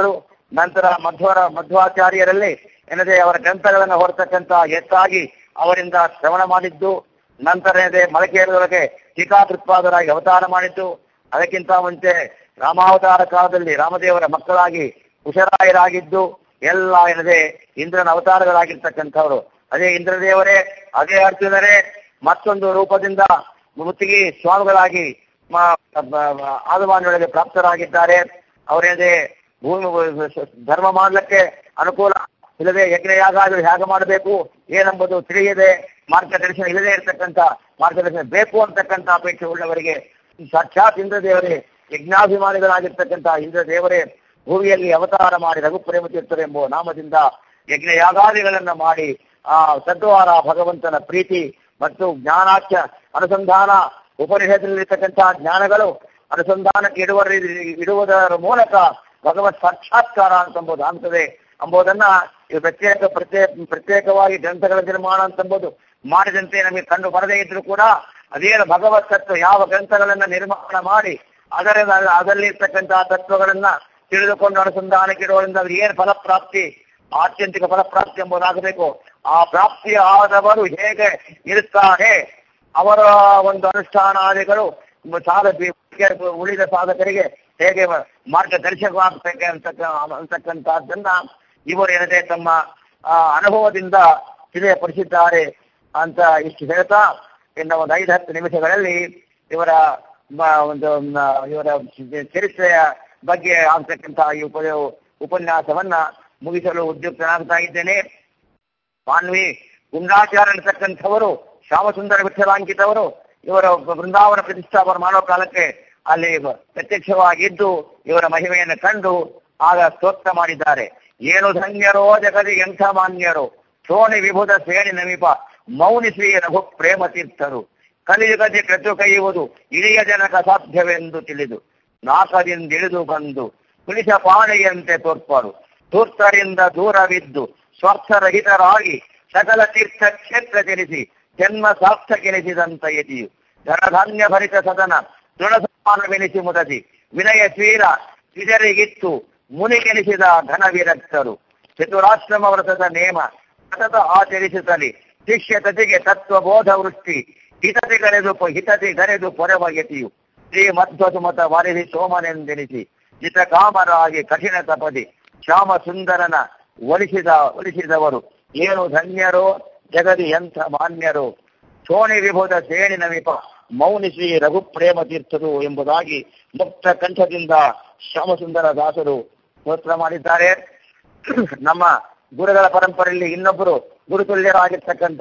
ನಂತರ ಮಧ್ವರ ಮಧ್ವಾಚಾರ್ಯರಲ್ಲಿ ಏನದೆ ಅವರ ಗ್ರಂಥಗಳನ್ನು ಹೊರತಕ್ಕಂತ ಹೆಚ್ಚಾಗಿ ಅವರಿಂದ ಶ್ರವಣ ಮಾಡಿದ್ದು ನಂತರ ಏನಿದೆ ಮಳಕೇರದೊಳಗೆ ಟೀಕಾಕೃತ್ಪಾದರಾಗಿ ಅವತಾರ ಮಾಡಿದ್ದು ಅದಕ್ಕಿಂತ ಮುಂಚೆ ರಾಮಾವತಾರ ಕಾಲದಲ್ಲಿ ರಾಮದೇವರ ಮಕ್ಕಳಾಗಿ ಕುಶರಾಯರಾಗಿದ್ದು ಎಲ್ಲ ಏನಿದೆ ಇಂದ್ರನ ಅವತಾರಗಳಾಗಿರ್ತಕ್ಕಂಥವ್ರು ಅದೇ ಇಂದ್ರದೇವರೇ ಅದೇ ಅರ್ಜುನರೇ ಮತ್ತೊಂದು ರೂಪದಿಂದ ಮುತ್ತಿಗೆ ಸ್ವಾಮಿಗಳಾಗಿ ಆದಮಾನೊಳಗೆ ಪ್ರಾಪ್ತರಾಗಿದ್ದಾರೆ ಅವರೇನಿದೆ ಭೂಮಿ ಧರ್ಮ ಮಾಡಲಿಕ್ಕೆ ಅನುಕೂಲ ಇಲ್ಲದೆ ಯಜ್ಞಯಾಗಾದರೂ ಹೇಗೆ ಮಾಡಬೇಕು ಏನೆಂಬುದು ತಿಳಿಯದೆ ಮಾರ್ಗದರ್ಶನ ಇಲ್ಲದೆ ಇರತಕ್ಕಂಥ ಮಾರ್ಗದರ್ಶನ ಬೇಕು ಅಂತಕ್ಕಂಥ ಅಪೇಕ್ಷೆ ಉಳ್ಳವರಿಗೆ ಸಾಕ್ಷಾತ್ ಇಂದ್ರದೇವರೇ ಯಜ್ಞಾಭಿಮಾನಿಗಳಾಗಿರ್ತಕ್ಕಂಥ ಇಂದ್ರದೇವರೇ ಭೂಮಿಯಲ್ಲಿ ಅವತಾರ ಮಾಡಿ ರಘುಪ್ರೇಮ ತೀರ್ಥರು ಎಂಬ ನಾಮದಿಂದ ಯಜ್ಞಯಾಗಾದಿಗಳನ್ನ ಮಾಡಿ ಆ ಸದ್ವಾರ ಭಗವಂತನ ಪ್ರೀತಿ ಮತ್ತು ಜ್ಞಾನಾಖ್ಯ ಅನುಸಂಧಾನ ಉಪನಿಷತ್ತಿನಲ್ಲಿರ್ತಕ್ಕಂತಹ ಜ್ಞಾನಗಳು ಅನುಸಂಧಾನಕ್ಕೆ ಇಡುವ ಇಡುವುದರ ಮೂಲಕ ಭಗವತ್ ಸಾಕ್ಷಾತ್ಕಾರ ಅಂತಂಬುದು ಆಗ್ತದೆ ಎಂಬುದನ್ನ ಇದು ಪ್ರತ್ಯೇಕ ಪ್ರತ್ಯೇಕ ಪ್ರತ್ಯೇಕವಾಗಿ ಗ್ರಂಥಗಳ ನಿರ್ಮಾಣ ಅಂತಂಬುದು ಮಾಡಿದಂತೆ ನಮಗೆ ಕಂಡು ಬರದೇ ಇದ್ರು ಕೂಡ ಅದೇನು ಭಗವತ್ ತತ್ವ ಯಾವ ಗ್ರಂಥಗಳನ್ನ ನಿರ್ಮಾಣ ಮಾಡಿ ಅದರ ಅದರಲ್ಲಿರ್ತಕ್ಕಂತಹ ತತ್ವಗಳನ್ನ ತಿಳಿದುಕೊಂಡು ಅನುಸಂಧಾನಕ್ಕೆ ಇಡುವುದರಿಂದ ಅವ್ರಿಗೆ ಏನು ಫಲಪ್ರಾಪ್ತಿ ಆತ್ಯಂತಿಕ ಫಲಪ್ರಾಪ್ತಿ ಎಂಬುದಾಗಬೇಕು ಆ ಪ್ರಾಪ್ತಿ ಆದವರು ಹೇಗೆ ಇರುತ್ತಾರೆ ಅವರ ಒಂದು ಅನುಷ್ಠಾನಾದಿಗಳು ಸಾಧ ಉಳಿದ ಸಾಧಕರಿಗೆ ಹೇಗೆ ಮಾರ್ಗದರ್ಶಕವಾಗಬೇಕು ಅಂತಕ್ಕ ಅಂತಕ್ಕಂಥದ್ದನ್ನ ಇವರು ಏನದೆ ತಮ್ಮ ಅನುಭವದಿಂದ ತಿಳಿಯಪಡಿಸಿದ್ದಾರೆ ಅಂತ ಇಷ್ಟು ಹೇಳ್ತಾ ಇನ್ನು ಒಂದು ಐದು ಹತ್ತು ನಿಮಿಷಗಳಲ್ಲಿ ಇವರ ಒಂದು ಇವರ ಚರಿತ್ರೆಯ ಬಗ್ಗೆ ಆಗ್ತಕ್ಕಂತಹ ಈ ಉಪ ಉಪನ್ಯಾಸವನ್ನ ಮುಗಿಸಲು ಉದ್ಯುಕ್ತನಾಗ್ತಾ ಇದ್ದೇನೆ ಮಾನ್ವಿ ಗುಂಡಾಚಾರ ಅಂತಕ್ಕಂಥವರು ಶ್ಯಾಮಸುಂದರ ವಿಠಲಾಂಕಿತವರು ಇವರ ಬೃಂದಾವನ ಪ್ರತಿಷ್ಠಾಪನೆ ಮಾಡೋ ಕಾಲಕ್ಕೆ ಅಲ್ಲಿ ಪ್ರತ್ಯಕ್ಷವಾಗಿದ್ದು ಇವರ ಮಹಿಮೆಯನ್ನು ಕಂಡು ಆಗ ಸ್ತೋತ್ರ ಮಾಡಿದ್ದಾರೆ ಏನು ಧನ್ಯರೋ ಜಗದಿ ಎಂಥ ಮಾನ್ಯರು ಸೋಣಿ ವಿಭುಧ ಸೇಣಿ ನಮಿಪ ಮೌನಿ ಶ್ರೀ ರಘು ಪ್ರೇಮ ತೀರ್ಥರು ಕಲಿಯುಗದಿ ಕೃತು ಕೈಯುವುದು ಇಳಿಯ ಜನಕ ಸಾಧ್ಯವೆಂದು ತಿಳಿದು ನಾಕದಿಂದಿಳಿದು ಬಂದು ಕುಳಿತ ಪಾಣಿಯಂತೆ ತೋರ್ಪರು ತೂರ್ತರಿಂದ ದೂರವಿದ್ದು ಸ್ವಾರ್ಥರಹಿತರಾಗಿ ಸಕಲ ತೀರ್ಥ ಕ್ಷೇತ್ರ ಜನಿಸಿ ಜನ್ಮ ಸಾರ್ಥಕೆನಿಸಿದಂತ ಯತಿಯು ಧನಧಾನ್ಯ ಭರಿತ ಸದನ ದೃಢಸಮಾನವೆನಿಸಿ ಮುದದಿ ವಿನಯ ಶ್ರೀರ ಇದರಿಗಿತ್ತು ಮುನಿಗೆನಿಸಿದ ಘನವಿರಕ್ತರು ಚತುರಾಶ್ರಮ ವ್ರತದ ನೇಮ ಸತತ ಆಚರಿಸುತ್ತಲಿ ಶಿಷ್ಯತತಿಗೆ ತತ್ವಬೋಧ ವೃಷ್ಟಿ ಹಿತತೆ ಗರೆದು ಹಿತತೆ ಗರೆದು ಪೊರೆವ ಯತಿಯು ಶ್ರೀ ಮಧ್ವಸುಮತ ವರಿಸಿ ಸೋಮನೆಂದೆನಿಸಿ ಹಿತ ಕಾಮರಾಗಿ ಕಠಿಣ ತಪದಿ ಶ್ಯಾಮ ಸುಂದರನ ಒಲಿಸಿದ ಒಲಿಸಿದವರು ಏನು ಧನ್ಯರೋ ಜಗದಿ ಎಂಥ ಮಾನ್ಯರು ಸೋಣಿ ವಿಭುದ ಸೇಣಿನ ವಿಪ ಮೌನಿ ಶ್ರೀ ರಘು ಪ್ರೇಮ ತೀರ್ಥರು ಎಂಬುದಾಗಿ ಮುಕ್ತ ಕಂಠದಿಂದ ಶ್ಯಾಮಸುಂದರ ದಾಸರು ಸ್ತೋತ್ರ ಮಾಡಿದ್ದಾರೆ ನಮ್ಮ ಗುರುಗಳ ಪರಂಪರೆಯಲ್ಲಿ ಇನ್ನೊಬ್ಬರು ಗುರುತುಲ್ಯರಾಗಿರ್ತಕ್ಕಂಥ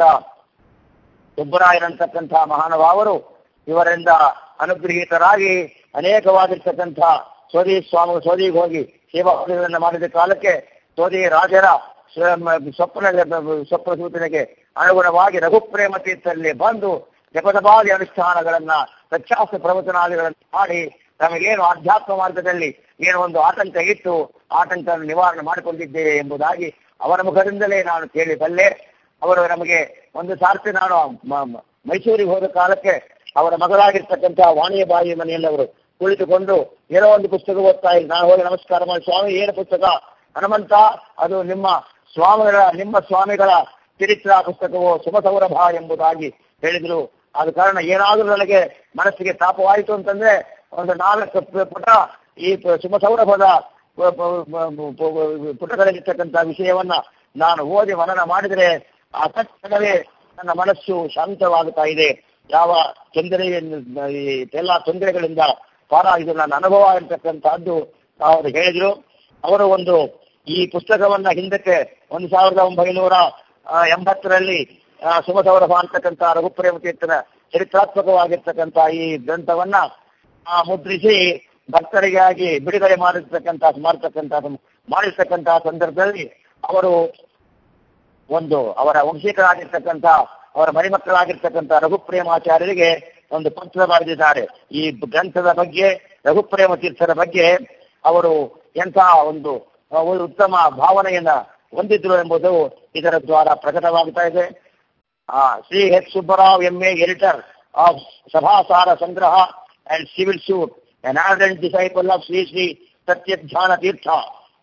ಸುಬ್ಬರಾಯರಂತಕ್ಕಂಥ ಮಹಾನುಭಾವರು ಇವರಿಂದ ಅನುಗ್ರಹೀತರಾಗಿ ಅನೇಕವಾಗಿರ್ತಕ್ಕಂಥ ಸೋದಿ ಸ್ವಾಮಿ ಸೋದಿಗೆ ಹೋಗಿ ಸೇವಾಗಳನ್ನು ಮಾಡಿದ ಕಾಲಕ್ಕೆ ಸೋದಿ ರಾಜರ ಸ್ವಪ್ನ ಸ್ವಪ್ನ ಸೂಚನೆಗೆ ಅನುಗುಣವಾಗಿ ರಘುಪ್ರೇಮ ತೀರ್ಥರಲ್ಲಿ ಬಂದು ಜಪದಬಾದಿ ಅನುಷ್ಠಾನಗಳನ್ನ ಪ್ರತ್ಯಾಸ ಪ್ರವಚನಾದಿಗಳನ್ನು ಮಾಡಿ ನಮಗೇನು ಆಧ್ಯಾತ್ಮ ಮಾರ್ಗದಲ್ಲಿ ಏನು ಒಂದು ಆತಂಕ ಇತ್ತು ಆತಂಕ ನಿವಾರಣೆ ಮಾಡಿಕೊಂಡಿದ್ದೇವೆ ಎಂಬುದಾಗಿ ಅವರ ಮುಖದಿಂದಲೇ ನಾನು ಕೇಳಿಬಲ್ಲೆ ಅವರು ನಮಗೆ ಒಂದು ಸಾರ್ತಿ ನಾನು ಮೈಸೂರಿಗೆ ಹೋದ ಕಾಲಕ್ಕೆ ಅವರ ಮಗಳಾಗಿರ್ತಕ್ಕಂಥ ವಾಣಿಯ ಬಾಯಿ ಮನೆಯಲ್ಲಿ ಅವರು ಕುಳಿತುಕೊಂಡು ಏನೋ ಒಂದು ಪುಸ್ತಕ ಓದ್ತಾ ಇದ್ರು ನಾನು ಹೋಗಿ ನಮಸ್ಕಾರ ಮಾಡಿ ಸ್ವಾಮಿ ಏನು ಪುಸ್ತಕ ಹನುಮಂತ ಅದು ನಿಮ್ಮ ಸ್ವಾಮಿಗಳ ನಿಮ್ಮ ಸ್ವಾಮಿಗಳ ಚರಿತ್ರ ಪುಸ್ತಕವು ಸುಮ ಸೌರಭ ಎಂಬುದಾಗಿ ಹೇಳಿದ್ರು ಆದ ಕಾರಣ ಏನಾದರೂ ನನಗೆ ಮನಸ್ಸಿಗೆ ತಾಪವಾಯಿತು ಅಂತಂದ್ರೆ ಒಂದು ನಾಲ್ಕು ಪುಟ ಈ ಸುಮ ಸೌರಭದ ಪುಟಗಳಲ್ಲಿರ್ತಕ್ಕಂಥ ವಿಷಯವನ್ನ ನಾನು ಓದಿ ಮನನ ಮಾಡಿದರೆ ಆ ತಕ್ಷಣವೇ ನನ್ನ ಮನಸ್ಸು ಶಾಂತವಾಗುತ್ತಾ ಇದೆ ಯಾವ ತೊಂದರೆ ಎಲ್ಲ ತೊಂದರೆಗಳಿಂದ ಪಾರ ಇದು ನನ್ನ ಅನುಭವ ಇರತಕ್ಕಂತಹದ್ದು ಅವರು ಹೇಳಿದ್ರು ಅವರು ಒಂದು ಈ ಪುಸ್ತಕವನ್ನ ಹಿಂದಕ್ಕೆ ಒಂದು ಸಾವಿರದ ಒಂಬೈನೂರ ಎಂಬತ್ತರಲ್ಲಿ ಸುಮಸೌರಭ ಅಂತಕ್ಕಂಥ ರಘುಪ್ರೇಮ ತೀರ್ಥನ ಚರಿತ್ರಾತ್ಮಕವಾಗಿರ್ತಕ್ಕಂಥ ಈ ಗ್ರಂಥವನ್ನ ಮುದ್ರಿಸಿ ಭಕ್ತರಿಗಾಗಿ ಬಿಡುಗಡೆ ಮಾಡಿರ್ತಕ್ಕಂಥ ಮಾಡ್ತಕ್ಕಂಥ ಮಾಡಿರ್ತಕ್ಕಂತಹ ಸಂದರ್ಭದಲ್ಲಿ ಅವರು ಒಂದು ಅವರ ವಂಶೀಕರಾಗಿರ್ತಕ್ಕಂಥ ಅವರ ಮರಿಮಕ್ಕಳಾಗಿರ್ತಕ್ಕಂಥ ರಘುಪ್ರೇಮಾಚಾರ್ಯರಿಗೆ ಒಂದು ಪತ್ರ ಬರೆದಿದ್ದಾರೆ ಈ ಗ್ರಂಥದ ಬಗ್ಗೆ ರಘುಪ್ರೇಮ ತೀರ್ಥರ ಬಗ್ಗೆ ಅವರು ಎಂತಹ ಒಂದು ಒಂದು ಉತ್ತಮ ಭಾವನೆಯನ್ನ ಹೊಂದಿದ್ರು ಎಂಬುದು ಇದರ ದ್ವಾರ ಪ್ರಕಟವಾಗ್ತಾ ಇದೆ ಆ Shri H Subbarao M A editor of Sabhasara Sangraha and civil suit an ardent disciple of Sri Sri Satyadhyana Tirtha,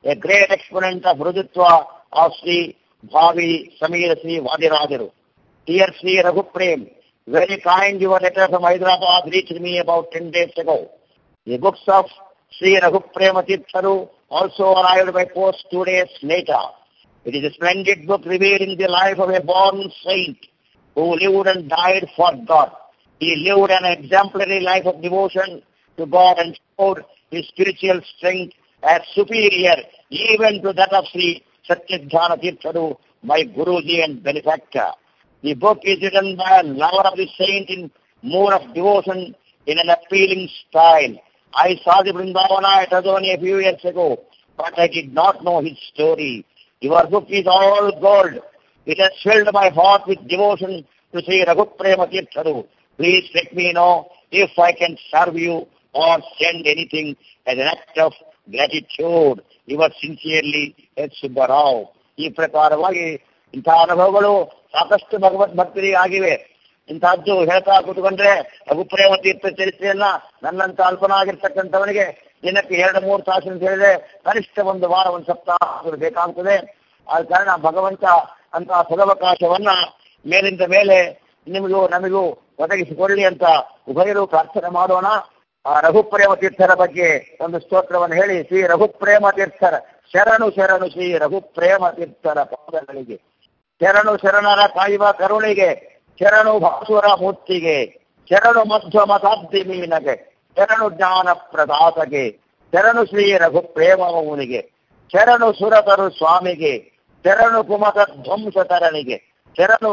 a great exponent of ರುಜುತ್ವ ಆಫ್ ಶ್ರೀ ಭಾವಿ ಸಮೀರ ಶ್ರೀ ವಾದಿರಾಜರು dear Shri Raghuprem very kind your letter from Hyderabad reach me about ten days ago the books of Shri Raghuprema ತೀರ್ಥರು also arrived by post two days later. It is a splendid book revealing the life of a born saint who lived and died for God. He lived an exemplary life of devotion to God and showed his spiritual strength as superior even to that of Sri Satyadhyana Tirtharu, my Guruji and benefactor. The book is written by a lover of the saint in mood of devotion in an appealing style. I saw the Vrindavana at Adoni a few years ago, but I did not know his story. Your book is all gold. It has filled my heart with devotion to Sri Raghuprema Tirtharu. Please let me know if I can serve you or send anything as an act of gratitude. Yours sincerely, H Subbarao ಈ ಪ್ರಕಾರವಾಗಿ ಇಂತಹ ಅನುಭವಗಳು ಸಾಕಷ್ಟು ಭಗವದ್ ಭಕ್ತರಿಗೆ ಆಗಿವೆ ಇಂತಹದ್ದು ಹೇಳ್ತಾ ಕೂತ್ಕೊಂಡ್ರೆ ರಘುಪ್ರೇಮ ತೀರ್ಥ ಚರಿತ್ರೆಯನ್ನ ನನ್ನಂತ ಅಲ್ಪನಾಗಿರ್ತಕ್ಕಂಥವನಿಗೆ ದಿನಕ್ಕೆ ಎರಡು ಮೂರು ತಾಸು ಅಂತ ಹೇಳಿದ್ರೆ ಕನಿಷ್ಠ ಒಂದು ವಾರ ಒಂದು ಸಪ್ತಾಹ ಬೇಕಾಗ್ತದೆ ಆದ ಕಾರಣ ಭಗವಂತ ಅಂತಹ ಸದವಕಾಶವನ್ನ ಮೇಲಿಂದ ಮೇಲೆ ನಿಮಗೂ ನಮಗೂ ಒದಗಿಸಿಕೊಳ್ಳಿ ಅಂತ ಉಭಯರು ಪ್ರಾರ್ಥನೆ ಮಾಡೋಣ ಆ ರಘುಪ್ರೇಮ ತೀರ್ಥರ ಬಗ್ಗೆ ಒಂದು ಸ್ತೋತ್ರವನ್ನು ಹೇಳಿ ಶ್ರೀ ರಘುಪ್ರೇಮ ತೀರ್ಥರ ಶರಣು ಶರಣು ಶ್ರೀ ರಘುಪ್ರೇಮ ತೀರ್ಥರ ಪಾದಗಳಿಗೆ ಶರಣು ಶರಣರ ಕಾಯುವ ಕರುಣಿಗೆ ಶರಣು ಭಾಸುರ ಮೂರ್ತಿಗೆ ಶರಣು ಮಧ್ವ ಮತಾಬ್ದಿ ಮೀನಗೆ ಶರಣು ಜ್ಞಾನ ಪ್ರದಾತಗೆ ಶರಣು ಶ್ರೀ ರಘುಪ್ರೇಮವನಿಗೆ ಶರಣು ಸುರತರು ಸ್ವಾಮಿಗೆ ಶರಣು ಕುಮತ ಧ್ವಂಸ ತರಣಿಗೆ ಶರಣು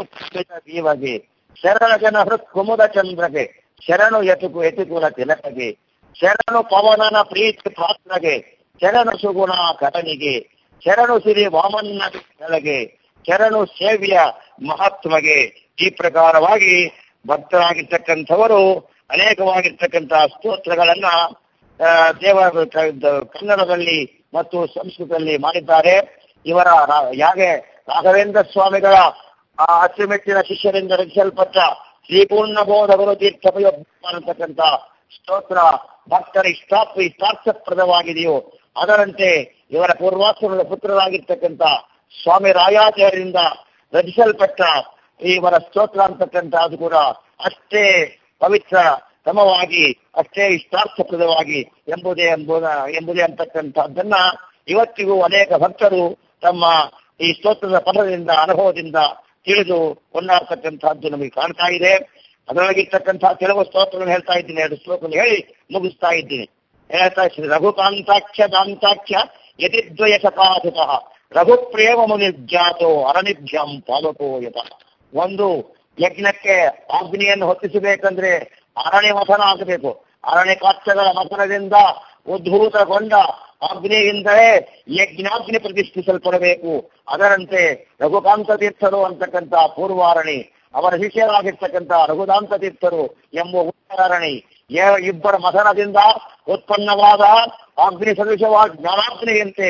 ಜೀವಗೆ ಶರಣ ಜನ ಹೃತ್ ಕುಮುದ ಚಂದ್ರಗೆ ಶರಣು ಯತುಕು ಯತಿಕುಲ ತಿಲಕಗೆ ಶರಣು ಪವನನ ಪ್ರೀತಿ ಪಾತ್ರಗೆ ಶರಣು ಸುಗುಣ ಕಟನಿಗೆ ಶರಣು ಸಿರಿ ವಾಮನ್ನ ಕೆಳಗೆ ಶರಣು ಸೇವ್ಯ ಮಹಾತ್ಮಗೆ ಈ ಪ್ರಕಾರವಾಗಿ ಭಕ್ತರಾಗಿರ್ತಕ್ಕಂಥವರು ಅನೇಕವಾಗಿರ್ತಕ್ಕಂತಹ ಸ್ತೋತ್ರಗಳನ್ನ ಆ, ದೇವ ಕ- ಕನ್ನಡದಲ್ಲಿ ಮತ್ತು ಸಂಸ್ಕೃತದಲ್ಲಿ ಮಾಡಿದ್ದಾರೆ ಇವರ ರಾ- ಯಾಗೆ ರಾಘವೇಂದ್ರ ಸ್ವಾಮಿಗಳ ಆ ಅಚ್ಚುಮೆಚ್ಚಿನ ಶಿಷ್ಯರಿಂದ ರಚಿಸಲ್ಪಟ್ಟ ಶ್ರೀಪೂರ್ಣ ಬೋಧ ಗುರು ತೀರ್ಥಪಯ ಅನ್ನತಕ್ಕಂಥ ಸ್ತೋತ್ರ ಭಕ್ತರ ಇಷ್ಟಾಪ್ ಇಷ್ಟಾರ್ಥಪ್ರದವಾಗಿದೆಯೋ ಅದರಂತೆ ಇವರ ಪೂರ್ವಾಶ್ರಮದ ಪುತ್ರರಾಗಿರ್ತಕ್ಕಂಥ ಸ್ವಾಮಿ ರಾಯಾಚಾರ್ಯರಿಂದ ರಚಿಸಲ್ಪಟ್ಟ ಇವರ ಸ್ತೋತ್ರ ಅಂತಕ್ಕಂಥ ಅದು ಕೂಡ ಅಷ್ಟೇ ಪವಿತ್ರ ತಮವಾಗಿ ಅಷ್ಟೇ ಇಷ್ಟಾರ್ಥಪ್ರದವಾಗಿ ಎಂಬುದೇ ಎಂಬುದ ಎಂಬುದೇ ಅಂತಕ್ಕಂಥದ್ದನ್ನ ಇವತ್ತಿಗೂ ಅನೇಕ ಭಕ್ತರು ತಮ್ಮ ಈ ಸ್ತೋತ್ರದ ಪದದಿಂದ ಅನುಭವದಿಂದ ತಿಳಿದು ಕೊಂಡಾಡ್ತಕ್ಕಂಥದ್ದು ನಮಗೆ ಕಾಣ್ತಾ ಇದೆ ಅದರೊಳಗಿರ್ತಕ್ಕಂಥ ಕೆಲವು ಸ್ತೋತ್ರಗಳನ್ನು ಹೇಳ್ತಾ ಇದ್ದೀನಿ ಎರಡು ಶ್ಲೋಕವನ್ನು ಹೇಳಿ ಮುಗಿಸ್ತಾ ಇದ್ದೀನಿ ಹೇಳ್ತಾ ಶ್ರೀ ರಘುಕಾಂತಾಖ್ಯ ದಾಂತಾಖ್ಯ ಯತಿದ್ವಯ ಸಕಾಸುತಃ ರಘುಪ್ರೇಮ ಮುನಿರ್ಜಾತೋ ಅರಣಿಭ್ಯಂ ಪಾಲಕೋ ಯತಃ ಒಂದು ಯಜ್ಞಕ್ಕೆ ಅಗ್ನಿಯನ್ನು ಹೊತ್ತಿಸಬೇಕಂದ್ರೆ ಅರಣ್ಯ ಮಥನ ಆಗಬೇಕು ಅರಣ್ಯ ಕಾಷ್ಟಗಳ ಮಥನದಿಂದ ಉದ್ಭೂತಗೊಂಡ ಅಗ್ನಿಯಿಂದಲೇ ಯಜ್ಞಾಗ್ನಿ ಪ್ರತಿಷ್ಠಿಸಲ್ಪಡಬೇಕು ಅದರಂತೆ ರಘುಕಾಂತ ತೀರ್ಥರು ಅಂತಕ್ಕಂಥ ಪೂರ್ವಾರಣಿ ಅವರ ಶಿಷ್ಯರಾಗಿರ್ತಕ್ಕಂಥ ರಘುದಾಂತ ತೀರ್ಥರು ಎಂಬ ಉತ್ತರಾರಣಿ ಯ- ಇಬ್ಬರ ಮಥನದಿಂದ ಉತ್ಪನ್ನವಾದ ಅಗ್ನಿ ಸದೃಶವಾದ ಜ್ಞಾನಾಗ್ನಿಯಂತೆ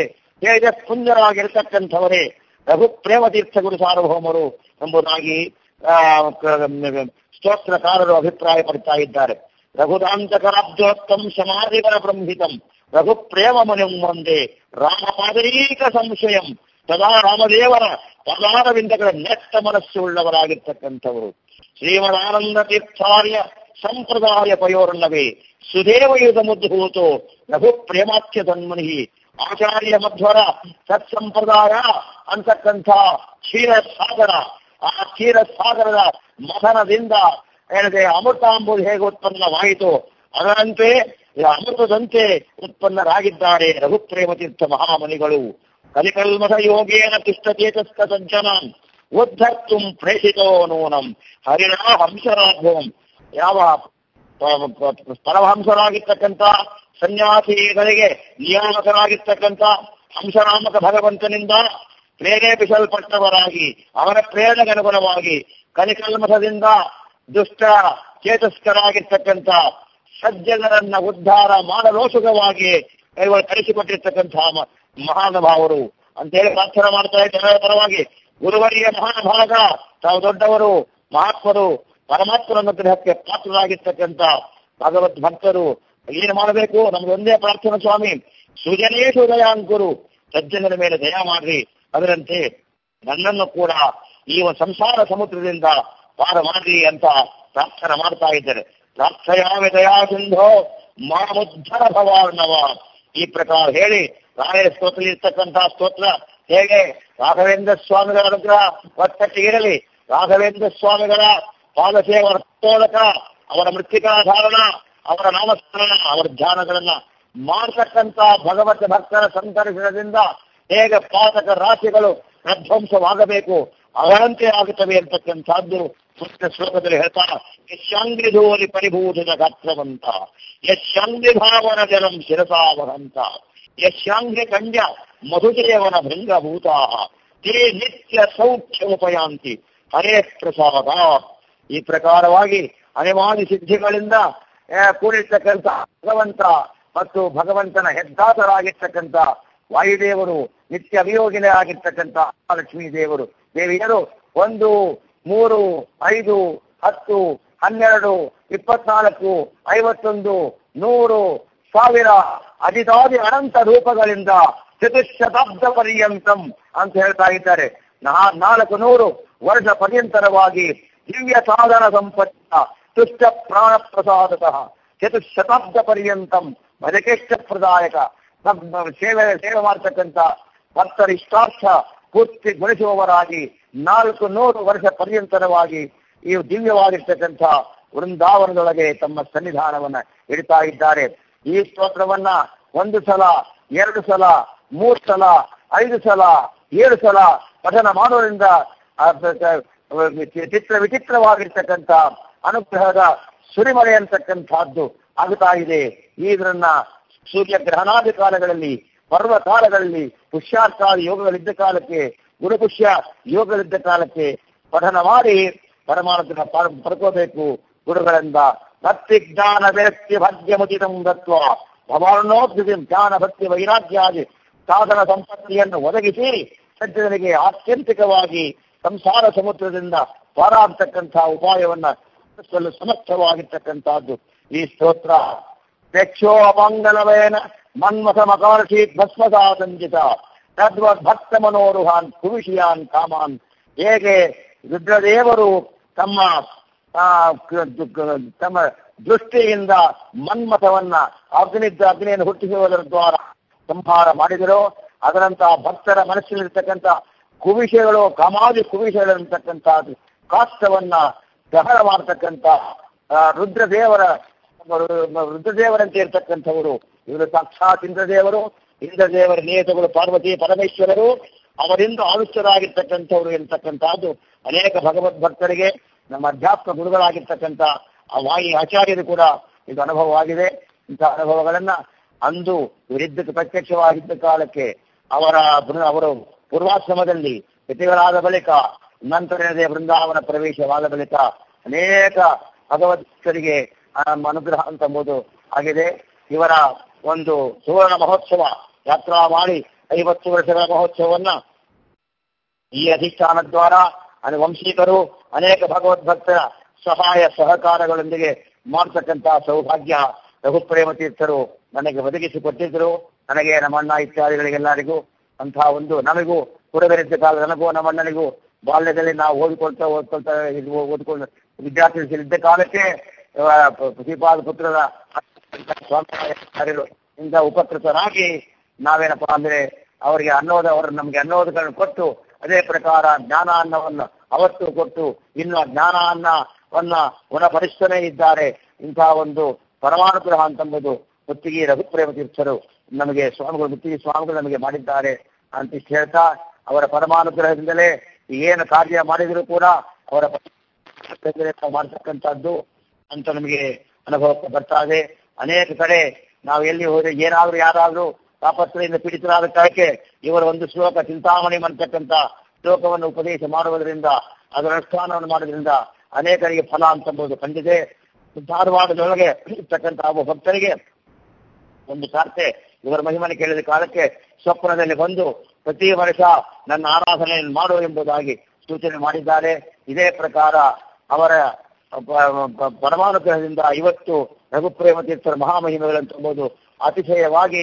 ತೇಜಸ್ಪುಂಜರಾಗಿರ್ತಕ್ಕಂಥವರೇ ರಘುಪ್ರೇಮ ತೀರ್ಥ ಗುರು ಸಾರ್ವಭೌಮರು ಎಂಬುದಾಗಿ ಆ, ಕ- ಸ್ತೋತ್ರಕಾರರು ಅಭಿಪ್ರಾಯ ಪಡ್ತಾ ಇದ್ದಾರೆ ರಘುದಾಂತಕರಾಬ್ಜೋತ್ತಮ್ ಸಮಾಧಿಗಳ ಬ್ರಹ್ಮಿತಂ ರಘುಪ್ರೇಮ ಮುನಿಂ ಒಂದೇ ರಾಮಪಾದರೀಕ ಸಂಶಯಂ ಸದಾ ರಾಮದೇವರ ಪದಾರವಿಂದಗಳ ನೆಟ್ಟ ಮನಸ್ಸು ಉಳ್ಳವರಾಗಿರ್ತಕ್ಕಂಥವರು ಶ್ರೀಮದಾನಂದ ತೀರ್ಥಾರ್ಯ ಸಂಪ್ರದಾಯ ಪಯೋರ್ಣವೇ ಸುದೇವಯುಧ ಮುದ್ಭೂತೋ ರಘು ಪ್ರೇಮಾಖ್ಯ ತನ್ಮನಿ ಆಚಾರ್ಯ ಮಧ್ವರ ಸತ್ಸಂಪ್ರದಾಯ ಅಂತಕ್ಕಂಥ ಕ್ಷೀರ ಸಾಗರ ಆ ಕ್ಷೀರ ಸಾಗರದ ಮಥನದಿಂದ ಏನಿದೆ ಅಮೃತಾಂಬುದು ಹೇಗೆ ಉತ್ಪನ್ನವಾಯಿತು ಅದರಂತೆ ಈ ಅಮೃತದಂತೆ ಉತ್ಪನ್ನರಾಗಿದ್ದಾರೆ ರಘುಪ್ರೇಮ ತೀರ್ಥ ಮಹಾಮನಿಗಳು ಕಲಿಕಲ್ಮಠ ಯೋಗೇನ ತಿಷ್ಟಚೇತಸ್ಕ ಸಜ್ಜನಾನ್ ಉದ್ಧರ್ತುಂ ಪ್ರೇಷಿತೋ ನೂನಂ ಹರಿಣ ಹಂಸರಾಘವಂ ಯಾವ ಪ- ಪ- ಪರಮಹಂಸರಾಗಿರ್ತಕ್ಕಂಥ ಸನ್ಯಾಸಿಗಳಿಗೆ ನಿಯಾಮಕರಾಗಿರ್ತಕ್ಕಂಥ ಹಂಸನಾಮಕ ಭಗವಂತನಿಂದ ಪ್ರೇರೇಪಿಸಲ್ಪಟ್ಟವರಾಗಿ ಅವರ ಪ್ರೇರಣೆಗೆ ಅನುಗುಣವಾಗಿ ಕಲಿಕಲ್ಮಠದಿಂದ ದುಷ್ಟ ಚೇತಸ್ಕರಾಗಿರ್ತಕ್ಕಂಥ ಸಜ್ಜನರನ್ನ ಉದ್ಧಾರ ಮಾಡಲೋಸುಗವಾಗಿ ಇವರು ಕಳಿಸಿಕೊಟ್ಟಿರ್ತಕ್ಕಂತಹ ಮ- ಮಹಾನುಭಾವರು ಅಂತೇಳಿ ಪ್ರಾರ್ಥನೆ ಮಾಡ್ತಾ ಇದ್ದಾರೆ ಪರವಾಗಿ ಗುರುವರಿಯ ಮಹಾನುಭಾಗ ತಾವು ದೊಡ್ಡವರು ಮಹಾತ್ಮರು ಪರಮಾತ್ಮನ ಗ್ರಹಕ್ಕೆ ಪಾತ್ರರಾಗಿರ್ತಕ್ಕಂಥ ಭಗವದ್ ಭಕ್ತರು ಏನು ಮಾಡಬೇಕು ನಮ್ದು ಒಂದೇ ಪ್ರಾರ್ಥನೆ ಸ್ವಾಮಿ ಸುಜನೇಶು ಉದಯಾಂಕುರು ಸಜ್ಜನರ ಮೇಲೆ ದಯ ಮಾಡ್ರಿ ಅದರಂತೆ ನನ್ನನ್ನು ಕೂಡ ಈ ಒಂದು ಸಂಸಾರ ಸಮುದ್ರದಿಂದ ಪಾರ ಮಾಡ್ರಿ ಅಂತ ಪ್ರಾರ್ಥನೆ ಮಾಡ್ತಾ ಇದ್ದಾರೆ ಪ್ರಾರ್ಥಯಾಮಿ ದಯಾ ಸಿಂಧೋ ಮಾಮುದ್ಧರ ಭವಾರ್ಣವ ಈ ಪ್ರಕಾರ ಹೇಳಿ ರಾಯ ಸ್ತೋತ್ರ ಇರ್ತಕ್ಕಂತಹ ಸ್ತೋತ್ರ ಹೇಗೆ ರಾಘವೇಂದ್ರ ಸ್ವಾಮಿಗಳ ಅನುಗ್ರಹ ಒತ್ತಟ್ಟಿಗೆ ಇರಲಿ ರಾಘವೇಂದ್ರ ಸ್ವಾಮಿಗಳ ಪಾದಸೇವರ ತೋಳಕ ಅವರ ಮೃತ್ತಿಕಾ ಧಾರಣ ಅವರ ನಾಮಸ್ಮರಣ ಅವರ ಧ್ಯಾನಗಳನ್ನ ಮಾಡತಕ್ಕಂತ ಭಗವತ ಭಕ್ತರ ಸಂತರಿಸದಿಂದ ಹೇಗೆ ಪಾತಕ ರಾಶಿಗಳು ಪ್ರಧ್ವಂಸವಾಗಬೇಕು ಅವರಂತೆ ಆಗುತ್ತವೆ ಅಂತಕ್ಕಂಥದ್ದು ಪುಟ್ಟ ಶ್ಲೋಕದಲ್ಲಿ ಹೇಳ್ತಾ ಯಶಾಂಗ್ರಿ ಧೂಲಿ ಪರಿಭೂಷಿತ ಗಾತ್ರವಂತ ಯಶಾಂಗ್ರಿ ಭಾವನ ಜಲಂ ಶಿರಸಾವಹಂತ ಯಶಾಂಗ್ರಿ ಕಂಡ್ಯ ಮಧುಜಯವನ ಭೃಂಗಭೂತ ತೇ ನಿತ್ಯ ಸೌಖ್ಯಮುಪಯಾಂತಿ ಹರೇ ಪ್ರಸಾದ ಈ ಪ್ರಕಾರವಾಗಿ ಅನಿವಾದಿ ಸಿದ್ಧಿಗಳಿಂದ ಆ, ಕೂಡಿರ್ತಕ್ಕಂಥ ಭಗವಂತ ಮತ್ತು ಭಗವಂತನ ಹೆದ್ದಾತರಾಗಿರ್ತಕ್ಕಂಥ ವಾಯುದೇವರು ನಿತ್ಯ ಅಭಿಯೋಗಿನೇ ಆಗಿರ್ತಕ್ಕಂಥ ಲಕ್ಷ್ಮೀ ದೇವರು ದೇವಿಯರು ಒಂದು ಮೂರು ಐದು ಹತ್ತು ಹನ್ನೆರಡು ಇಪ್ಪತ್ನಾಲ್ಕು ಐವತ್ತೊಂದು ನೂರು ಸಾವಿರ ಅಧಿದಾದಿ ಅನಂತ ರೂಪಗಳಿಂದ ಚತುಶತಾಬ್ದ ಪರ್ಯಂತಂ ಅಂತ ಹೇಳ್ತಾ ಇದ್ದಾರೆ ನಾ- ನಾಲ್ಕು ನೂರು ವರ್ಷ ಪರ್ಯಂತರವಾಗಿ ದಿವ್ಯ ಸಾಧನ ಸಂಪತ್ತ ತುಷ್ಟ ಪ್ರಾಣ ಪ್ರಸಾದತಃ ಚತುಶತಾಬ್ದ ಪರ್ಯಂತಂ ಭಜಕೇಷ್ಟ ಪ್ರದಾಯಕ ನಮ್ಮ ಸೇವೆ ಸೇವೆ ಮಾಡ್ತಕ್ಕಂಥ ಭಕ್ತರ ಇಷ್ಟಾರ್ಥ ಪೂರ್ತಿ ಗುಣಿಸುವವರಾಗಿ ನಾಲ್ಕು ನೂರು ವರ್ಷ ಪರ್ಯಂತರವಾಗಿ ಈ ದಿವ್ಯವಾಗಿರ್ತಕ್ಕಂಥ ವೃಂದಾವನದೊಳಗೆ ತಮ್ಮ ಸನ್ನಿಧಾನವನ್ನ ಇಡ್ತಾ ಇದ್ದಾರೆ ಈ ಸ್ತೋತ್ರವನ್ನ ಒಂದು ಸಲ ಎರಡು ಸಲ ಮೂರು ಸಲ ಐದು ಸಲ ಏಳು ಸಲ ಪಠನ ಮಾಡೋದ್ರಿಂದ ಆ ಪ- ಪ- ಚಿತ್ರ ವಿಚಿತ್ರವಾಗಿರ್ತಕ್ಕಂಥ ಅನುಗ್ರಹದ ಸುರಿಮಳೆ ಅಂತಕ್ಕಂಥದ್ದು ಆಗುತ್ತಾ ಇದೆ ಇದನ್ನ ಸೂರ್ಯ ಗ್ರಹಣಾದಿ ಕಾಲಗಳಲ್ಲಿ ಪರ್ವ ಕಾಲಗಳಲ್ಲಿ ಪುಷ್ಯಾರ್ಥಾದಿ ಯೋಗಗಳಿದ್ದ ಕಾಲಕ್ಕೆ ಗುರುಪುಷ್ಯ ಯೋಗಗಳಿದ್ದ ಕಾಲಕ್ಕೆ ಪಠನ ಮಾಡಿ ಪರಮಾನಂದನ ಪ- ಪಡ್ಕೋಬೇಕು ಗುರುಗಳಿಂದ ಭಕ್ತಿ ಜ್ಞಾನ ವ್ಯಕ್ತಿ ಭಾಗ್ಯಮುಚಿತಂ ದತ್ವ ಭವಾರ್ಣೋದ್ಯತಿ ಜ್ಞಾನ ಭಕ್ತಿ ವೈರಾಗ್ಯಾದಿ ಸಾಧನ ಸಂಪತ್ತಿಯನ್ನು ಒದಗಿಸಿ ಸಜ್ಜನರಿಗೆ ಆತ್ಯಂತಿಕವಾಗಿ ಸಂಸಾರ ಸಮುದ್ರದಿಂದ ಪಾರಾಗ್ತಕ್ಕಂಥ ಉಪಾಯವನ್ನ ರೂಪಿಸಲು ಸಮರ್ಥವಾಗಿರ್ತಕ್ಕಂಥದ್ದು ಈ ಸ್ತೋತ್ರ ಯಕ್ಷೋ ಅಮಂಗಲವೇನ ಮನ್ಮಥ ಮಕಾರ್ಷೀತ್ ಭಸ್ಮಸಾ ಸಂಜಿತ ತದ್ವದ್ ಭಕ್ತ ಮನೋರುಹಾನ್ ಕುವಿಷಿಯಾನ್ ಕಾಮಾನ್ ಹೇಗೆ ರುದ್ರದೇವರು ತಮ್ಮ ಆ, ಕ- ಕ- ತಮ್ಮ ದೃಷ್ಟಿಯಿಂದ ಮನ್ಮಥವನ್ನ ಅಗ್ನಿದ್ದ ಅಗ್ನಿಯನ್ನು ಹುಟ್ಟಿಸುವುದರ ದ್ವಾರ ಸಂಹಾರ ಮಾಡಿದರೋ ಅದರಂತಹ ಭಕ್ತರ ಮನಸ್ಸಿನಲ್ಲಿರ್ತಕ್ಕಂಥ ಕುವಿಷಗಳು ಕಾಮಾದಿ ಕುವಿಷಗಳಿರ್ತಕ್ಕಂಥ ಕಾಷ್ಟವನ್ನ ದಹನ ಮಾಡತಕ್ಕಂಥ ಆ, ರುದ್ರದೇವರ ರುದ್ರದೇವರಂತೆ ಇರ್ತಕ್ಕಂಥವರು ಇವರು ಸಾಕ್ಷಾತ್ ಇಂದ್ರದೇವರು ಇಂದ್ರದೇವರ ನಿಯತಗಳು ಪಾರ್ವತಿ ಪರಮೇಶ್ವರರು ಅವರಿಂದ ಆವಿಷ್ಟರಾಗಿರ್ತಕ್ಕಂಥವ್ರು ಇರತಕ್ಕಂಥದ್ದು ಅನೇಕ ಭಗವದ್ ಭಕ್ತರಿಗೆ ನಮ್ಮ ಅಧ್ಯಾತ್ಮ ಗುರುಗಳಾಗಿರ್ತಕ್ಕಂಥ ಆ ವಾಯಿ ಆಚಾರ್ಯರು ಕೂಡ ಇದು ಅನುಭವವಾಗಿದೆ ಇಂಥ ಅನುಭವಗಳನ್ನ ಅಂದು ಇವರಿದ್ದಕ್ಕೆ ಪ್ರತ್ಯಕ್ಷವಾಗಿದ್ದ ಕಾಲಕ್ಕೆ ಅವರ ಬೃ- ಅವರು ಪೂರ್ವಾಶ್ರಮದಲ್ಲಿ ಯತಿಗಳಾದ ಬಳಿಕ ನಂತರದೇ ಬೃಂದಾವನ ಪ್ರವೇಶವಾದ ಬಳಿಕ ಅನೇಕ ಭಗವದ್ಭಕ್ತರಿಗೆ ಆ ಅನುಗ್ರಹ ಅಂತಂಬುದು ಆಗಿದೆ ಇವರ ಒಂದು ಸುವರ್ಣ ಮಹೋತ್ಸವ ಯಾತ್ರಾ ಮಾಡಿ ಐವತ್ತು ವರ್ಷಗಳ ಮಹೋತ್ಸವವನ್ನ ಈ ಅಧಿಷ್ಠಾನ ದ್ವಾರ ಅದು ವಂಶೀಕರು ಅನೇಕ ಭಗವದ್ಭಕ್ತರ ಸಹಾಯ ಸಹಕಾರಗಳೊಂದಿಗೆ ಮಾಡತಕ್ಕಂತ ಸೌಭಾಗ್ಯ ರಘುಪ್ರೇಮ ತೀರ್ಥರು ನನಗೆ ಒದಗಿಸಿಕೊಟ್ಟಿದ್ರು ನನಗೆ ನಮ್ಮಣ್ಣ ಇತ್ಯಾದಿಗಳಿಗೆಲ್ಲರಿಗೂ ಅಂತಹ ಒಂದು ನಮಗೂ ಕುಡಬೆರೆದ ಕಾಲ ನನಗೂ ನಮ್ಮಣ್ಣನಿಗೂ ಬಾಲ್ಯದಲ್ಲಿ ನಾವು ಓದಿಕೊಳ್ತಾ ಓದ್ಕೊಳ್ತಾ ಇದು ಓದ್ಕೊಂಡು ವಿದ್ಯಾರ್ಥಿಗಳಿದ್ದ ಕಾಲಕ್ಕೆ ಆ, ಪ- ಪ್ರತಿಪಾದ ಪುತ್ರರ ಸ್ವಾಮಿಯಾಚಾರ್ಯರು ಇಂದ ಉಪಕೃತರಾಗಿ ನಾವೇನಪ್ಪ ಅಂದ್ರೆ ಅವರಿಗೆ ಅನ್ನೋದ ಅವರು ನಮಗೆ ಅನ್ನೋದಗಳನ್ನು ಕೊಟ್ಟು ಅದೇ ಪ್ರಕಾರ ಜ್ಞಾನ ಅನ್ನವನ್ನು ಅವತ್ತು ಕೊಟ್ಟು ಇನ್ನು ಆ ಜ್ಞಾನ ಅನ್ನವನ್ನ ಗುಣಪಡಿಸ್ತನೇ ಇದ್ದಾರೆ ಇಂತಹ ಒಂದು ಪರಮಾನುಗ್ರಹ ಅಂತಂಬುದು ಮುತ್ತಿಗೆ ರಘುಪ್ರೇಮ ತೀರ್ಥರು ನಮಗೆ ಸ್ವಾಮಿಗಳು ಮುತ್ತಿಗೆ ಸ್ವಾಮಿಗಳು ನಮಗೆ ಮಾಡಿದ್ದಾರೆ ಅಂತ ಇಷ್ಟು ಹೇಳ್ತಾ ಅವರ ಪರಮಾನುಗ್ರಹದಿಂದಲೇ ಏನು ಕಾರ್ಯ ಮಾಡಿದರೂ ಕೂಡ ಅವರ ಪರಮಾನುಗ್ರಹದಿಂದಲೇ ನಾವು ಮಾಡ್ತಕ್ಕಂಥದ್ದು ಅಂತ ನಮಗೆ ಅನುಭವಕ್ಕೆ ಬರ್ತಾ ಇದೆ ಅನೇಕ ಕಡೆ ನಾವು ಎಲ್ಲಿ ಹೋದ್ರೆ ಏನಾದ್ರೂ ಯಾರಾದ್ರೂ ತಾಪತ್ರದಿಂದ ಪೀಡಿತರಾದ ಕಾಲಕ್ಕೆ ಇವರ ಒಂದು ಶ್ಲೋಕ ಚಿಂತಾಮಣಿ ಅಂತಕ್ಕಂಥ ಶ್ಲೋಕವನ್ನು ಉಪದೇಶ ಮಾಡುವುದರಿಂದ ಅದರ ಅನುಷ್ಠಾನವನ್ನು ಮಾಡೋದ್ರಿಂದ ಅನೇಕರಿಗೆ ಫಲ ಅಂತಂಬುದು ಕಂಡಿದೆ ಧಾರವಾಡದೊಳಗೆ ಇರ್ತಕ್ಕಂಥ ಒಬ್ಬ ಭಕ್ತರಿಗೆ ಒಂದು ಕಾರ್ತೆ ಇವರ ಮಹಿಮನೆ ಕೇಳಿದ ಕಾಲಕ್ಕೆ ಸ್ವಪ್ನದಲ್ಲಿ ಬಂದು ಪ್ರತಿ ವರ್ಷ ನನ್ನ ಆರಾಧನೆಯನ್ನು ಮಾಡು ಎಂಬುದಾಗಿ ಸೂಚನೆ ಮಾಡಿದ್ದಾರೆ ಇದೇ ಪ್ರಕಾರ ಅವರ ಪ- ಪ- ಪರಮಾನುಗ್ರಹದಿಂದ ಇವತ್ತು ರಘುಪ್ರೇಮ ತೀರ್ಥರ ಮಹಾಮಹಿಮೆಗಳಂತಂಬುದು ಅತಿಶಯವಾಗಿ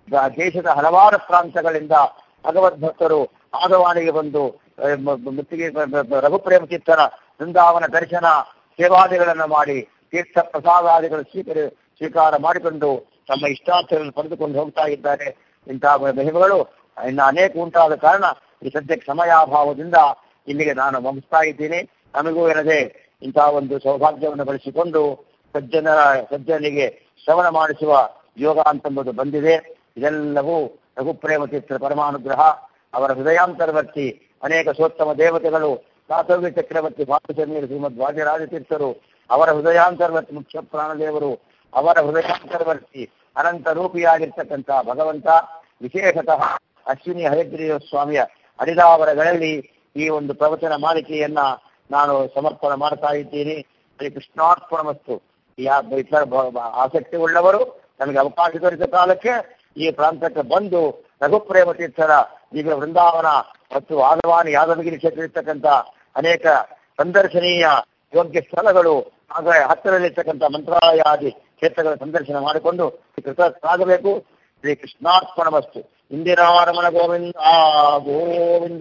ದ- ದೇಶದ ಹಲವಾರು ಪ್ರಾಂತಗಳಿಂದ ಭಗವದ್ ಭಕ್ತರು ಆದವಾಣಿಗೆ ಬಂದು ಆ, ಮ- ಮ- ಮುತ್ತಿಗೆ ಬ- ಬ- ಬ- ರಘುಪ್ರೇಮ ತೀರ್ಥರ ಬೃಂದಾವನ ದರ್ಶನ ಸೇವಾದಿಗಳನ್ನು ಮಾಡಿ ತೀರ್ಥ ಪ್ರಸಾದಾದಿಗಳು ಸ್ವೀಕರಿ ಸ್ವೀಕಾರ ಮಾಡಿಕೊಂಡು ತಮ್ಮ ಇಷ್ಟಾರ್ಥಗಳನ್ನು ಪಡೆದುಕೊಂಡು ಹೋಗ್ತಾ ಇದ್ದಾರೆ ಇಂತಹ ಮಹಿಮೆಗಳು ಇನ್ನು ಅನೇಕ ಉಂಟಾದ ಕಾರಣ ಈ ಸದ್ಯಕ್ಕೆ ಸಮಯಾಭಾವದಿಂದ ಇಲ್ಲಿಗೆ ನಾನು ಮುಗಿಸ್ತಾ ಇದ್ದೀನಿ ನಮಗೂ ಏನದೆ ಇಂತಹ ಒಂದು ಸೌಭಾಗ್ಯವನ್ನು ಬಳಸಿಕೊಂಡು ಸಜ್ಜನರ ಸಜ್ಜನಿಗೆ ಶ್ರವಣ ಮಾಡಿಸುವ ಯೋಗ ಅಂತಂಬುದು ಬಂದಿದೆ ಇದೆಲ್ಲವೂ ರಘುಪ್ರೇಮ ತೀರ್ಥರ ಪರಮಾನುಗ್ರಹ ಅವರ ಹೃದಯಾಂತರ್ವರ್ತಿ ಅನೇಕ ಸೋತ್ತಮ ದೇವತೆಗಳು ಸಾತವ್ಯ ಚಕ್ರವರ್ತಿ ಭಾರತಮೀರು ಶ್ರೀಮದ್ ವಾದಿರಾಜ ತೀರ್ಥರು ಅವರ ಹೃದಯಾಂತರ್ವರ್ತಿ ಮುಖ್ಯ ಪ್ರಾಣದೇವರು ಅವರ ಹೃದಯಾಂತರ್ವರ್ತಿ ಅನಂತ ರೂಪಿಯಾಗಿರ್ತಕ್ಕಂಥ ಭಗವಂತ ವಿಶೇಷತಃ ಅಶ್ವಿನಿ ಹಯಗ್ರೀವ ಸ್ವಾಮಿಯ ಹರಿದಾವರಗಳಲ್ಲಿ ಈ ಒಂದು ಪ್ರವಚನ ಮಾಲಿಕೆಯನ್ನ ನಾನು ಸಮರ್ಪಣೆ ಮಾಡ್ತಾ ಇದ್ದೀನಿ ಶ್ರೀ ಕೃಷ್ಣಾರ್ಪಣಮಸ್ತು ಯಾ ಇತರ ಬ- ಬ- ಆಸಕ್ತಿ ಉಳ್ಳವರು ನಮಗೆ ಅವಕಾಶ ದೊರೆತ ಕಾಲಕ್ಕೆ ಈ ಪ್ರಾಂತಕ್ಕೆ ಬಂದು ರಘುಪ್ರೇಮ ತೀರ್ಥರ ಈಗ ವೃಂದಾವನ ಮತ್ತು ಆದವಾನಿ ಯಾದವಗಿರಿ ಕ್ಷೇತ್ರ ಇರ್ತಕ್ಕಂಥ ಅನೇಕ ಸಂದರ್ಶನೀಯ ಯೋಗ್ಯ ಸ್ಥಳಗಳು ಹಾಗೆ ಹತ್ತಿರದಲ್ಲಿರ್ತಕ್ಕಂಥ ಮಂತ್ರಾಲಯಾದಿ ಕ್ಷೇತ್ರಗಳ ಸಂದರ್ಶನ ಮಾಡಿಕೊಂಡು ಕೃತಜ್ಞಾಗಬೇಕು ಶ್ರೀ ಕೃಷ್ಣಾರ್ಪಣಮಸ್ತು ಇಂದಿರಾರಮಣ ಗೋವಿಂದ ಗೋವಿಂದ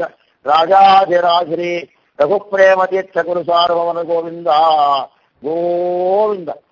ರಾಜಾಧಿರಾಜರಿ ರಘುಪ್ರೇಮ ತೀರ್ಥ ಗುರು ಸಾರ್ವಮನ ಗೋವಿಂದ ಗೋವಿಂದ